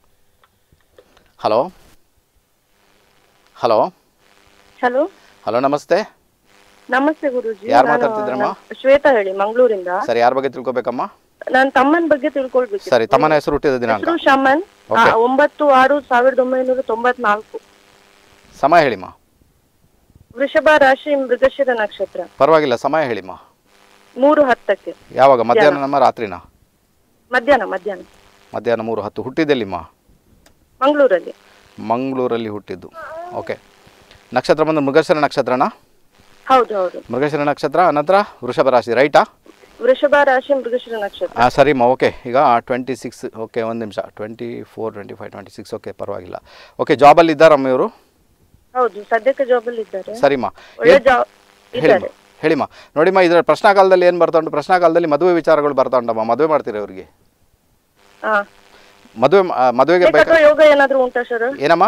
ಹಲೋ ಹಲೋ ಹಲೋ ಹಲೋ ನಮಸ್ತೆ ನಮಸ್ತೆ ಗುರುಜಿ ಯಾರ್ ನಾನು ಮಾತಾಡ್ತಿದ್ರಮ್ಮ? ನ- ಶ್ವೇತಾ ಹೇಳಿ ಮಂಗಳೂರಿಂದ ಸರ್ ಯಾರ ಬಗ್ಗೆ ತಿಳ್ಕೊಬೇಕಮ್ಮ ನನ್ನ ತಮ್ಮನ ಬಗ್ಗೆ ತಿಳ್ಕೊಳ್ಬೇಕು ಸರಿ ತಮ್ಮನ ಹೆಸರು ಹುಟ್ಟಿದ ದಿನಾಂಕ ಹೆಸರು ಶಮನ್ ಆ, Okay. ಒಂಬತ್ತು ಆರು ಸಾವಿರದ ಒಂಬೈನೂರ ತೊಂಬತ್ನಾಲ್ಕು ಸಮಯ ಹೇಳಿಮ್ಮ ವೃಷಭ ರಾಶಿ ಮೃಗಶಿರ ನಕ್ಷತ್ರ ಪರವಾಗಿಲ್ಲ ಸಮಯ ಹೇಳಿಮ್ಮ ಮೂರು ಹತ್ತಕ್ಕೆ ಯಾವಾಗ ಮಧ್ಯಾಹ್ನ ನಮ್ಮ ರಾತ್ರಿನ ಮಧ್ಯಾಹ್ನ ಮಧ್ಯಾಹ್ನ ಮಧ್ಯಾಹ್ನ ಮೂರು ಹತ್ತು ಹುಟ್ಟಿದ್ದೆಲ್ಲಿಮ್ಮ ಮಂಗಳೂರಲ್ಲಿ ಮಂಗಳೂರಲ್ಲಿ ಹುಟ್ಟಿದ್ದು ಓಕೆ ನಕ್ಷತ್ರ ಬಂದು ಮೃಗಶಿರ ನಕ್ಷತ್ರನಾ ಹೌದು ಹೌದು ಮೃಗಶಿರ ನಕ್ಷತ್ರ ಅನಂತರ ವೃಷಭ ರಾಶಿ ರೈಟಾ ವೃಷಭ ರಾಶಿ ಮೃಗಶಿರ ನಕ್ಷತ್ರ ಹಾಂ ಸರಿಮ್ಮ ಓಕೆ ಈಗ ಟ್ವೆಂಟಿ ಸಿಕ್ಸ್ ಓಕೆ ಒಂದು ನಿಮಿಷ twenty four twenty five twenty six okay ಪರವಾಗಿಲ್ಲ ಓಕೆ ಜಾಬಲ್ಲಿ ಇದ್ದಾರಮ್ಮ ಇವರು ಹೌದು ಸದ್ಯಕ್ಕೆ ಜಾಬ್ ಅಲ್ಲಿ ಇದ್ದಾರೆ ಸರಿಮ್ಮ ಒಳ್ಳೆ ಏನ್- ಜಾಬ್ ಹೇಳಿಮ್ಮ ಇದ್ದಾರೆ ಹೇಳಿಮ್ಮ ನೋಡಿಮ್ಮ ಇದರ ಪ್ರಶ್ನಾಕಾಲದಲ್ಲಿ ಏನು ಬರ್ತಾ ಉಂಟು ಪ್ರಶ್ನಾಕಾಲದಲ್ಲಿ ಮದುವೆ ವಿಚಾರಗಳು ಬರ್ತಾ ಉಂಟಮ್ಮ ಮದುವೆ ಮಾಡ್ತೀರಾ ಇವರಿಗೆ ಹಾ ಮದುವೆ ಆ, ಮದುವೆಗೆ ಮನೆ ಬೇಕಾ ಕಟ್ಟುವ ಯೋಗ ಏನಾದ್ರು ಉಂಟಾ ಸರ್ ಏನಮ್ಮ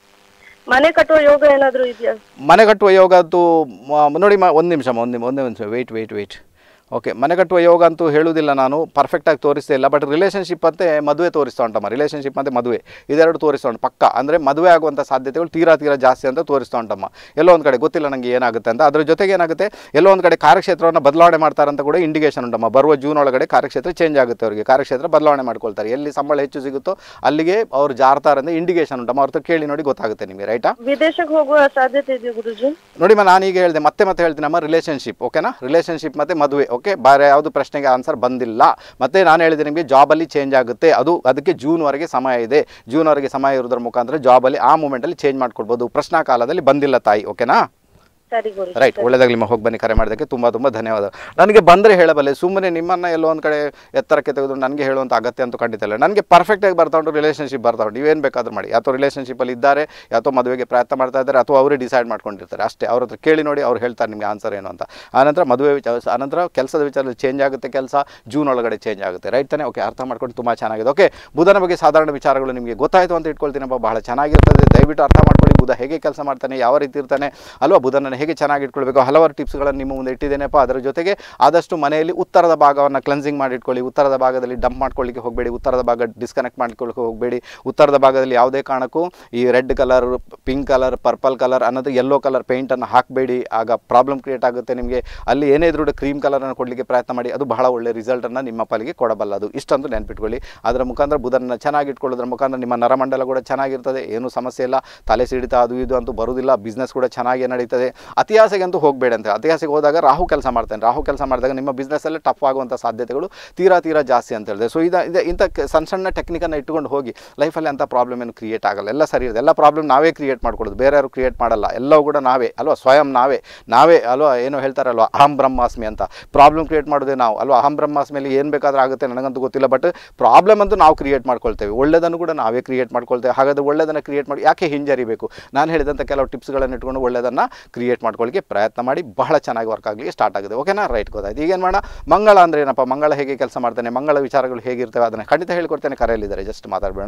ಮನೆ ಕಟ್ಟುವ ಯೋಗ ಏನಾದ್ರು ಇದೆಯಾ ಮನೆ ಕಟ್ಟುವ ಯೋಗ ಅಂತೂ ಮ- ನೋಡಿ ಮ ಒಂದು ನಿಮಿಷ ಒಂದು ನಿಮಿಷ ಒಂದೇ ನಿಮಿಷ ವೆಯ್ಟ್ ವೆಯ್ಟ್ ವೆಯ್ಟ್ ಓಕೆ ಮನೆ ಕಟ್ಟುವ ಯೋಗ ಅಂತೂ ಹೇಳುವುದಿಲ್ಲ ನಾನು ಪರ್ಫೆಕ್ಟಾಗಿ ತೋರಿಸ್ತಾ ಇಲ್ಲ ಬಟ್ ರಿಲೇಷನ್ಶಿಪ್ ಅಂತೆ ಮದುವೆ ತೋರಿಸ್ತಾ ಉಂಟಮ್ಮ ರಿಲೇಷನ್ಶಿಪ್ ಮತ್ತು ಮದುವೆ ಇದೆರಡು ತೋರಿಸ್ತಾ ಉಂಟು ಪಕ್ಕ ಅಂದರೆ ಮದುವೆ ಆಗುವಂಥ ಸಾಧ್ಯತೆಗಳು ತೀರಾ ತೀರಾ ಜಾಸ್ತಿ ಅಂತ ತೋರಿಸ್ತಾ ಉಂಟಮ್ಮ ಎಲ್ಲೋ ಒಂದು ಕಡೆ ಗೊತ್ತಿಲ್ಲ ನನಗೆ ಏನಾಗುತ್ತೆ ಅಂತ ಅದ್ರ ಜೊತೆಗೆ ಏನಾಗುತ್ತೆ ಎಲ್ಲೋ ಒಂದು ಕಡೆ ಕಾರ್ಯಕ್ಷೇತ್ರವನ್ನು ಬದಲಾವಣೆ ಮಾಡ್ತಾರೆ ಅಂತ ಕೂಡ ಇಂಡಿಕೇಶನ್ ಉಂಟಮ್ಮ ಬರುವ ಜೂನ್ ಒಳಗಡೆ ಕಾರ್ಯಕ್ಷೇತ್ರ ಚೇಂಜ್ ಆಗುತ್ತೆ ಅವರಿಗೆ ಕಾರ್ಯಕ್ಷೇತ್ರ ಬದಲಾವಣೆ ಮಾಡ್ಕೊಳ್ತಾರೆ ಎಲ್ಲಿ ಸಂಬಳ ಹೆಚ್ಚು ಸಿಗುತ್ತೋ ಅಲ್ಲಿಗೆ ಅವ್ರು ಜಾರ್ತಾರೆ ಅಂತ ಇಂಡಿಕೇಶನ್ ಉಂಟಮ್ಮ ಅವ್ರ ಹತ್ರ ಕೇಳಿ ನೋಡಿ ಗೊತ್ತಾಗುತ್ತೆ ನಿಮಗೆ ರೈಟಾ ವಿದೇಶಕ್ಕೆ ಹೋಗುವ ಸಾಧ್ಯತೆ ಇದೆಯಾ ಗುರುಜಿ ನೋಡಿಮ್ಮ ನಾನೀಗ ಹೇಳಿದೆ ಮತ್ತೆ ಮತ್ತೆ ಹೇಳ್ತೀನಿ ನಮ್ಮ ರಿಲೇಷನ್ಶಿಪ್ ಓಕೆನಾ ರಿಲೇಷನ್ಶಿಪ್ ಮತ್ತು ಮದುವೆ ಓಕೆ ಬೇರೆ ಯಾವುದು ಪ್ರಶ್ನೆಗೆ ಆನ್ಸರ್ ಬಂದಿಲ್ಲ ಮತ್ತೆ ನಾನು ಹೇಳಿದೆ ನಿಮಗೆ ಜಾಬಲ್ಲಿ ಚೇಂಜ್ ಆಗುತ್ತೆ ಅದು ಅದಕ್ಕೆ ಜೂನ್ವರೆಗೆ ಸಮಯ ಇದೆ ಜೂನ್ವರೆಗೆ ಸಮಯ ಇರೋದ್ರ ಮುಖಾಂತರ ಜಾಬಲ್ಲಿ ಆ ಮೂಮೆಂಟಲ್ಲಿ ಚೇಂಜ್ ಮಾಡ್ಕೊಳ್ಬೋದು ಪ್ರಶ್ನಾ ಕಾಲದಲ್ಲಿ ಬಂದಿಲ್ಲ ತಾಯಿ ಓಕೆನಾ ಸರಿ ಗುರುಜಿ ರೈಟ್ ಒಳ್ಳೆದಾಗಲಿ ನಿಮ್ಮ ಹೋಗಿ ಬನ್ನಿ ಕರೆ ಮಾಡೋದಕ್ಕೆ ತುಂಬ ತುಂಬ ಧನ್ಯವಾದ ನನಗೆ ಬಂದರೆ ಹೇಳಬಲ್ಲೆ ಸುಮ್ಮನೆ ನಿಮ್ಮನ್ನು ಎಲ್ಲೋ ಒಂದು ಕಡೆ ಎತ್ತರಕ್ಕೆ ತೆಗೆದು ನನಗೆ ಹೇಳುವಂಥ ಅಗತ್ಯ ಅಂತೂ ಖಂಡಿತ ಇಲ್ಲ ನನಗೆ ಪರ್ಫೆಕ್ಟಾಗಿ ಬರ್ತಾ ಉಂಟು ರಿಲೇಷನ್ಶಿಪ್ ಬರ್ತಾ ಉಂಟು ನೀವೇನು ಬೇಕಾದ್ರೂ ಮಾಡಿ ಯಾತೋ ರಿಲೇಷನ್ಶಿಪ್ಪಲ್ಲಿ ಇದ್ದಾರೆ ಯಾತೋ ಮದುವೆಗೆ ಪ್ರಯತ್ನ ಮಾಡ್ತಾ ಇದ್ದಾರೆ ಅಥವಾ ಅವರೇ ಡಿಸೈಡ್ ಮಾಡ್ಕೊಂಡಿರ್ತಾರೆ ಅಷ್ಟೇ ಅವ್ರ ಹತ್ರ ಕೇಳಿ ನೋಡಿ ಅವ್ರು ಹೇಳ್ತಾರೆ ನಿಮಗೆ ಆನ್ಸರ್ ಏನು ಅಂತ ಆನಂತರ ಮದುವೆ ವಿಚಾರ ಆನಂತರ ಕೆಲಸದ ವಿಚಾರದಲ್ಲಿ ಚೇಂಜ್ ಆಗುತ್ತೆ ಕೆಲಸ ಜೂನ್ ಒಳಗಡೆ ಚೇಂಜ್ ಆಗುತ್ತೆ ರೈಟ್ ತಾನೇ ಓಕೆ ಅರ್ಥ ಮಾಡ್ಕೊಂಡು ತುಂಬ ಚೆನ್ನಾಗಿದೆ ಓಕೆ ಬುಧನ ಬಗ್ಗೆ ಸಾಧಾರಣ ವಿಚಾರಗಳು ನಿಮಗೆ ಗೊತ್ತಾಯಿತು ಅಂತ ಇಟ್ಕೊಳ್ತೀನಪ್ಪ ಬಹಳ ಚೆನ್ನಾಗಿರ್ತದೆ ದಯವಿಟ್ಟು ಅರ್ಥ ಮಾಡ್ಕೊಳ್ಳಿ ಬುಧ ಹೇಗೆ ಕೆಲಸ ಮಾಡ್ತಾನೆ ಯಾವ ರೀತಿ ಇರ್ತಾನೆ ಅಲ್ವಾ ಬುಧನನ್ನು ಹೇಗೆ ಚೆನ್ನಾಗಿ ಇಟ್ಕೊಳ್ಬೇಕು ಹಲವಾರು ಟಿಪ್ಸ್ಗಳನ್ನು ನಿಮ್ಮ ಮುಂದೆ ಇಟ್ಟಿದ್ದೇನೆಪ್ಪ ಅದರ ಜೊತೆಗೆ ಆದಷ್ಟು ಮನೆಯಲ್ಲಿ ಉತ್ತರದ ಭಾಗವನ್ನು ಕ್ಲೆನ್ಸಿಂಗ್ ಮಾಡಿಟ್ಕೊಳ್ಳಿ ಉತ್ತರದ ಭಾಗದಲ್ಲಿ ಡಂಪ್ ಮಾಡ್ಕೊಳ್ಳಿಕ್ಕೆ ಹೋಗಬೇಡಿ ಉತ್ತರದ ಭಾಗ ಡಿಸ್ಕನೆಕ್ಟ್ ಮಾಡ್ಕೊಳ್ಳಿಕ್ಕೆ ಹೋಗಬೇಡಿ ಉತ್ತರದ ಭಾಗದಲ್ಲಿ ಯಾವುದೇ ಕಾರಣಕ್ಕೂ ಈ red colour pink colour purple colour ಅನ್ನೋದು ಯೆಲ್ಲೋ ಕಲರ್ ಪೇಂಟನ್ನು ಹಾಕಬೇಡಿ ಆಗ ಪ್ರಾಬ್ಲಮ್ ಕ್ರಿಯೇಟ್ ಆಗುತ್ತೆ ನಿಮಗೆ ಅಲ್ಲಿ ಏನೇ ಇದ್ರೂ ಕ್ರೀಮ್ ಕಲರನ್ನು ಕೊಡಲಿಕ್ಕೆ ಪ್ರಯತ್ನ ಮಾಡಿ ಅದು ಬಹಳ ಒಳ್ಳೆ ರಿಸಲ್ಟನ್ನು ನಿಮ್ಮ ಪಾಲಿಗೆ ಕೊಡಬಲ್ಲದು ಇಷ್ಟಂತೂ ನೆನ್ಪಿಟ್ಕೊಳ್ಳಿ ಅದರ ಮುಖಾಂತರ ಬುಧನನ್ನು ಚೆನ್ನಾಗಿ ಇಟ್ಕೊಳ್ಳೋದ್ರ ಮುಖಾಂತರ ನಿಮ್ಮ ನರಮಂಡಲ ಕೂಡ ಚೆನ್ನಾಗಿರ್ತದೆ ಏನೂ ಸಮಸ್ಯೆ ಇಲ್ಲ ತಲೆ ಸಿಡಿತ ಅದು ಇದು ಅಂತೂ ಬರುವುದಿಲ್ಲ ಬಿಸ್ನೆಸ್ ಕೂಡ ಚೆನ್ನಾಗಿ ನಡೀತದೆ ಅತಿಯಾಸೆಗೆ ಅಂತೂ ಹೋಗಬೇಡ ಅಂತ ಅತಿಯಾಸೆಗೆ ಹೋದಾಗ ರಾಹು ಕೆಲಸ ಮಾಡ್ತಾನೆ ರಾಹು ಕೆಲಸ ಮಾಡಿದಾಗ ನಿಮ್ಮ ಬಿಸ್ನೆಸ್ಸಲ್ಲೇ ಟಫ್ ಆಗುವಂಥ ಸಾಧ್ಯತೆಗಳು ತೀರಾ ತೀರಾ ಜಾಸ್ತಿ ಅಂತ ಹೇಳಿದೆ ಸೊ ಇದು ಇದು ಇಂಥ ಕೆ- ಸಣ್ಣ ಸಣ್ಣ ಟೆಕ್ನಿಕನ್ನು ಇಟ್ಕೊಂಡು ಹೋಗಿ ಲೈಫಲ್ಲಿ ಅಂಥ ಪ್ರಾಬ್ಲಮ್ ಏನು ಕ್ರಿಯೇಟ್ ಆಗಲ್ಲ ಎಲ್ಲ ಸರಿ ಇರುತ್ತೆ ಎಲ್ಲ ಪ್ರಾಬ್ಲಮ್ ನಾವೇ ಕ್ರಿಯೇಟ್ ಮಾಡ್ಕೊಳ್ಳೋದು ಬೇರೆ ಯಾರು ಕ್ರಿಯೇಟ್ ಮಾಡಲ್ಲ ಎಲ್ಲವೂ ಕೂಡ ನಾವೇ ಅಲ್ವಾ ಸ್ವಯಂ ನಾವೇ ನಾವೇ ಅಲ್ವಾ ಏನು ಹೇಳ್ತಾರಲ್ವಾ ಅಹಂ ಬ್ರಹ್ಮಾಸ್ಮಿ ಅಂತ ಪ್ರಾಬ್ಲಮ್ ಕ್ರಿಯೇಟ್ ಮಾಡೋದೇ ನಾವು ಅಲ್ವಾ ಅಹಂ ಬ್ರಹ್ಮಾಸ್ಮಿಯಲ್ಲಿ ಏನು ಬೇಕಾದ್ರೂ ಆಗುತ್ತೆ ನನಗಂತೂ ಗೊತ್ತಿಲ್ಲ ಬಟ್ ಪ್ರಾಬ್ಲಮ್ ಅಂತೂ ನಾವು ಕ್ರಿಯೇಟ್ ಮಾಡ್ಕೊಳ್ತೇವೆ ಒಳ್ಳೆದನ್ನು ಕೂಡ ನಾವೇ ಕ್ರಿಯೇಟ್ ಮಾಡ್ಕೊಳ್ತೇವೆ ಹಾಗಾದ್ರೆ ಒಳ್ಳೆದನ್ನು ಕ್ರಿಯೇಟ್ ಮಾಡಿ ಯಾಕೆ ಹಿಂಜರಿಬೇಕು ನಾನು ಹೇಳಿದಂಥ ಕೆಲವು ಟಿಪ್ಸ್ಗಳನ್ನು ಇಟ್ಕೊಂಡು ಒಳ್ಳೆದನ್ನು ಕ್ರಿಯೇಟ್ ಮಾಡ್ಕೊಳ್ಳಿಕ್ಕೆ ಪ್ರಯತ್ನ ಮಾಡಿ ಬಹಳ ಚೆನ್ನಾಗಿ ವರ್ಕ್ ಆಗಲಿಕ್ಕೆ ಸ್ಟಾರ್ಟ್ ಆಗಿದೆ ಓಕೆನಾ ರೈಟ್ ಗೊತ್ತಾಯ್ತು ಈಗೇನು ಮಾಡೋಣ ಮಂಗಳ ಅಂದರೆ ಏನಪ್ಪ ಮಂಗಳ ಹೇಗೆ ಕೆಲಸ ಮಾಡ್ತಾನೆ ಮಂಗಳ ವಿಚಾರಗಳು ಹೇಗಿರ್ತವೆ ಅದನ್ನು ಖಂಡಿತ ಹೇಳ್ಕೊಡ್ತೇನೆ ಕರೆಯಲ್ಲಿದ್ದಾರೆ ಜಸ್ಟ್ ಮಾತಾಡಬೇಡ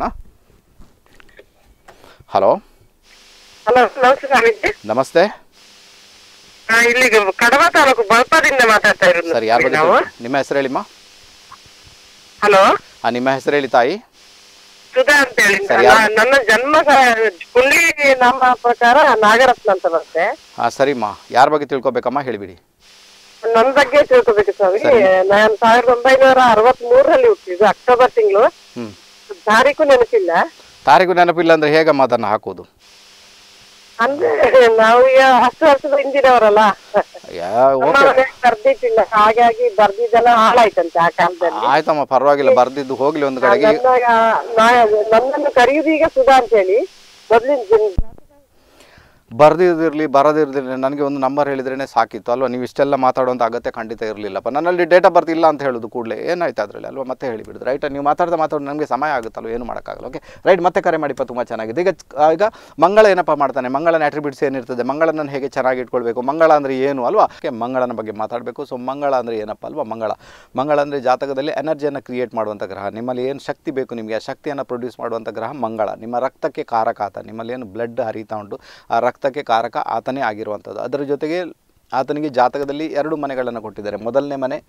ಹಲೋ ಹಲೋ ನಮಸ್ಕಾರ ಸ್ವಾಮೀಜಿ ನಮಸ್ತೆ ಆ, ಇಲ್ಲಿ ಕಡಬ ತಾಲೂಕು ಬಳಪದಿಂದ ಮಾತಾಡ್ತಾ ಇರೋದು ಸರಿ ಯಾರ ಬಗ್ಗೆ ನಾವು ತಿಳ್ಕೊ- ನಿಮ್ಮ ಹೆಸರು ಹೇಳಿಮ್ಮ ಹಲೋ ಹಾಂ ನಿಮ್ಮ ಹೆಸರು ಹೇಳಿ ತಾಯಿ ಸುಧಾ ಅಂತ ಹೇಳಿ ಸರಿ, ನಾ- ಯಾರು? ನನ್ನ ಜನ್ಮ ಸ- ಕುಂಡ್ಲಿ ನಾಮ ಪ್ರಕಾರ ನಾಗರತ್ನ ಅಂತ ಬರುತ್ತೆ ಹಾಂ ಸರಿಮ್ಮ ಯಾರ ಬಗ್ಗೆ ತಿಳ್ಕೊಬೇಕಮ್ಮ ಹೇಳಿಬಿಡಿ ನನ್ನ ಬಗ್ಗೆ ತಿಳ್ಕೊಬೇಕು ಸ್ವಾಮಿ ಸರಿ. ನಾನು ಸಾವಿರದ ಒಂಬೈನೂರ ಅರವತ್ತ್ ಮೂರರಲ್ಲಿ ಹುಟ್ಟಿದ್ದು ಅಕ್ಟೋಬರ್ ತಿಂಗಳು ಹ್ಞೂ ತಾರೀಕು ನೆನಪಿಲ್ಲ ತಾರೀಕು ನೆನಪಿಲ್ಲ ಅಂದರೆ ಹೇಗಮ್ಮ ಅದನ್ನು ಹಾಕೋದು ಅಂದ್ರೆ ನಾವು ಈಗ ಹತ್ತು ವರ್ಷದ ಹಿಂದಿನವರಲ್ಲ ಯಾ ನಮ್ಮ ಓಕೆ ಮನೆಯಲ್ಲಿ ಬರ್ದಿಟ್ಟಿಲ್ಲ ಹಾಗಾಗಿ ಬರ್ದಿದ್ದೆಲ್ಲ ಹಾಳಾಯ್ತಂತೆ ಆ ಕಾಲದಲ್ಲಿ ಆಯ್ತಮ್ಮ ಪರವಾಗಿಲ್ಲ ಬರ್ದಿದ್ದು ಹೋಗ್ಲಿ ಒಂದು ಕಡೆಗೆ ನನ್ನ ನಾ- ನನ್ನನ್ನು ಕರೆಯುವುದು ಈಗ ಸುಧಾ ಅಂತ ಹೇಳಿ ಮೊದ್ಲಿನ ಬರ್ದಿರಲಿ ಬರದಿರಲಿ ನನಗೆ ಒಂದು ನಂಬರ್ ಹೇಳಿದ್ರೇ ಸಾಕಿತ್ತು ಅಲ್ವಾ ನೀವು ಇಷ್ಟೆಲ್ಲ ಮಾತಾಡುವಂಥ ಅಗತ್ಯ ಖಂಡಿತ ಇರಲಿಲ್ಲಪ್ಪ ನನ್ನಲ್ಲಿ ಡೇಟ್ ಆಫ್ ಬರ್ತ್ ಇಲ್ಲ ಅಂತ ಹೇಳೋದು ಕೂಡಲೇ ಏನಾಯ್ತು ಅದರಲ್ಲಿ ಅಲ್ವಾ ಮತ್ತೆ ಹೇಳಿಬಿಡುದು ರೈಟ್ ನೀವು ಮಾತಾಡ್ತಾ ಮಾತಾಡೋದು ನಮಗೆ ಸಮಯ ಆಗುತ್ತಲ್ವ ಏನು ಮಾಡೋಕ್ಕಾಗಲ್ಲ ಓಕೆ ರೈಟ್ ಮತ್ತೆ ಕರೆ ಮಾಡಿಪ್ಪ ತುಂಬ ಚೆನ್ನಾಗಿದೆ ಈಗ ಚ- ಈಗ ಮಂಗಳ ಏನಪ್ಪ ಮಾಡ್ತಾನೆ ಮಂಗಳನ ಅಟ್ರಿಬ್ಯೂಟ್ಸ್ ಏನಿರ್ತದೆ ಮಂಗಳನ ಹೇಗೆ ಚೆನ್ನಾಗಿ ಇಟ್ಕೊಳ್ಬೇಕು ಮಂಗಳ ಅಂದರೆ ಏನು ಅಲ್ವಾ ಓಕೆ ಮಂಗಳನ ಬಗ್ಗೆ ಮಾತಾಡಬೇಕು ಸೊ ಮಂಗಳ ಅಂದರೆ ಏನಪ್ಪ ಅಲ್ವಾ ಮಂಗಳ ಮಂಗಳ ಅಂದರೆ ಜಾತಕದಲ್ಲಿ ಎನರ್ಜಿಯನ್ನು ಕ್ರಿಯೇಟ್ ಮಾಡುವಂಥ ಗ್ರಹ ನಿಮ್ಮಲ್ಲಿ ಏನು ಶಕ್ತಿ ಬೇಕು ನಿಮಗೆ ಆ ಶಕ್ತಿಯನ್ನು ಪ್ರೊಡ್ಯೂಸ್ ಮಾಡುವಂಥ ಗ್ರಹ ಮಂಗಳ ನಿಮ್ಮ ರಕ್ತಕ್ಕೆ ಕಾರಕ ಆತ ನಿಮ್ಮಲ್ಲಿ ಏನು ಬ್ಲಡ್ ಹರಿತಾ ಉಂಟು ಆ ರಕ್ತಕ್ಕೆ ಕಾರಕ ಆತನೇ ಆಗಿರುವಂಥದ್ದು ಅದರ ಜೊತೆಗೆ ಆತನಿಗೆ ಜಾತಕದಲ್ಲಿ ಎರಡು ಮನೆಗಳನ್ನು ಕೊಟ್ಟಿದ್ದಾರೆ ಮೊದಲನೇ ಮನೆ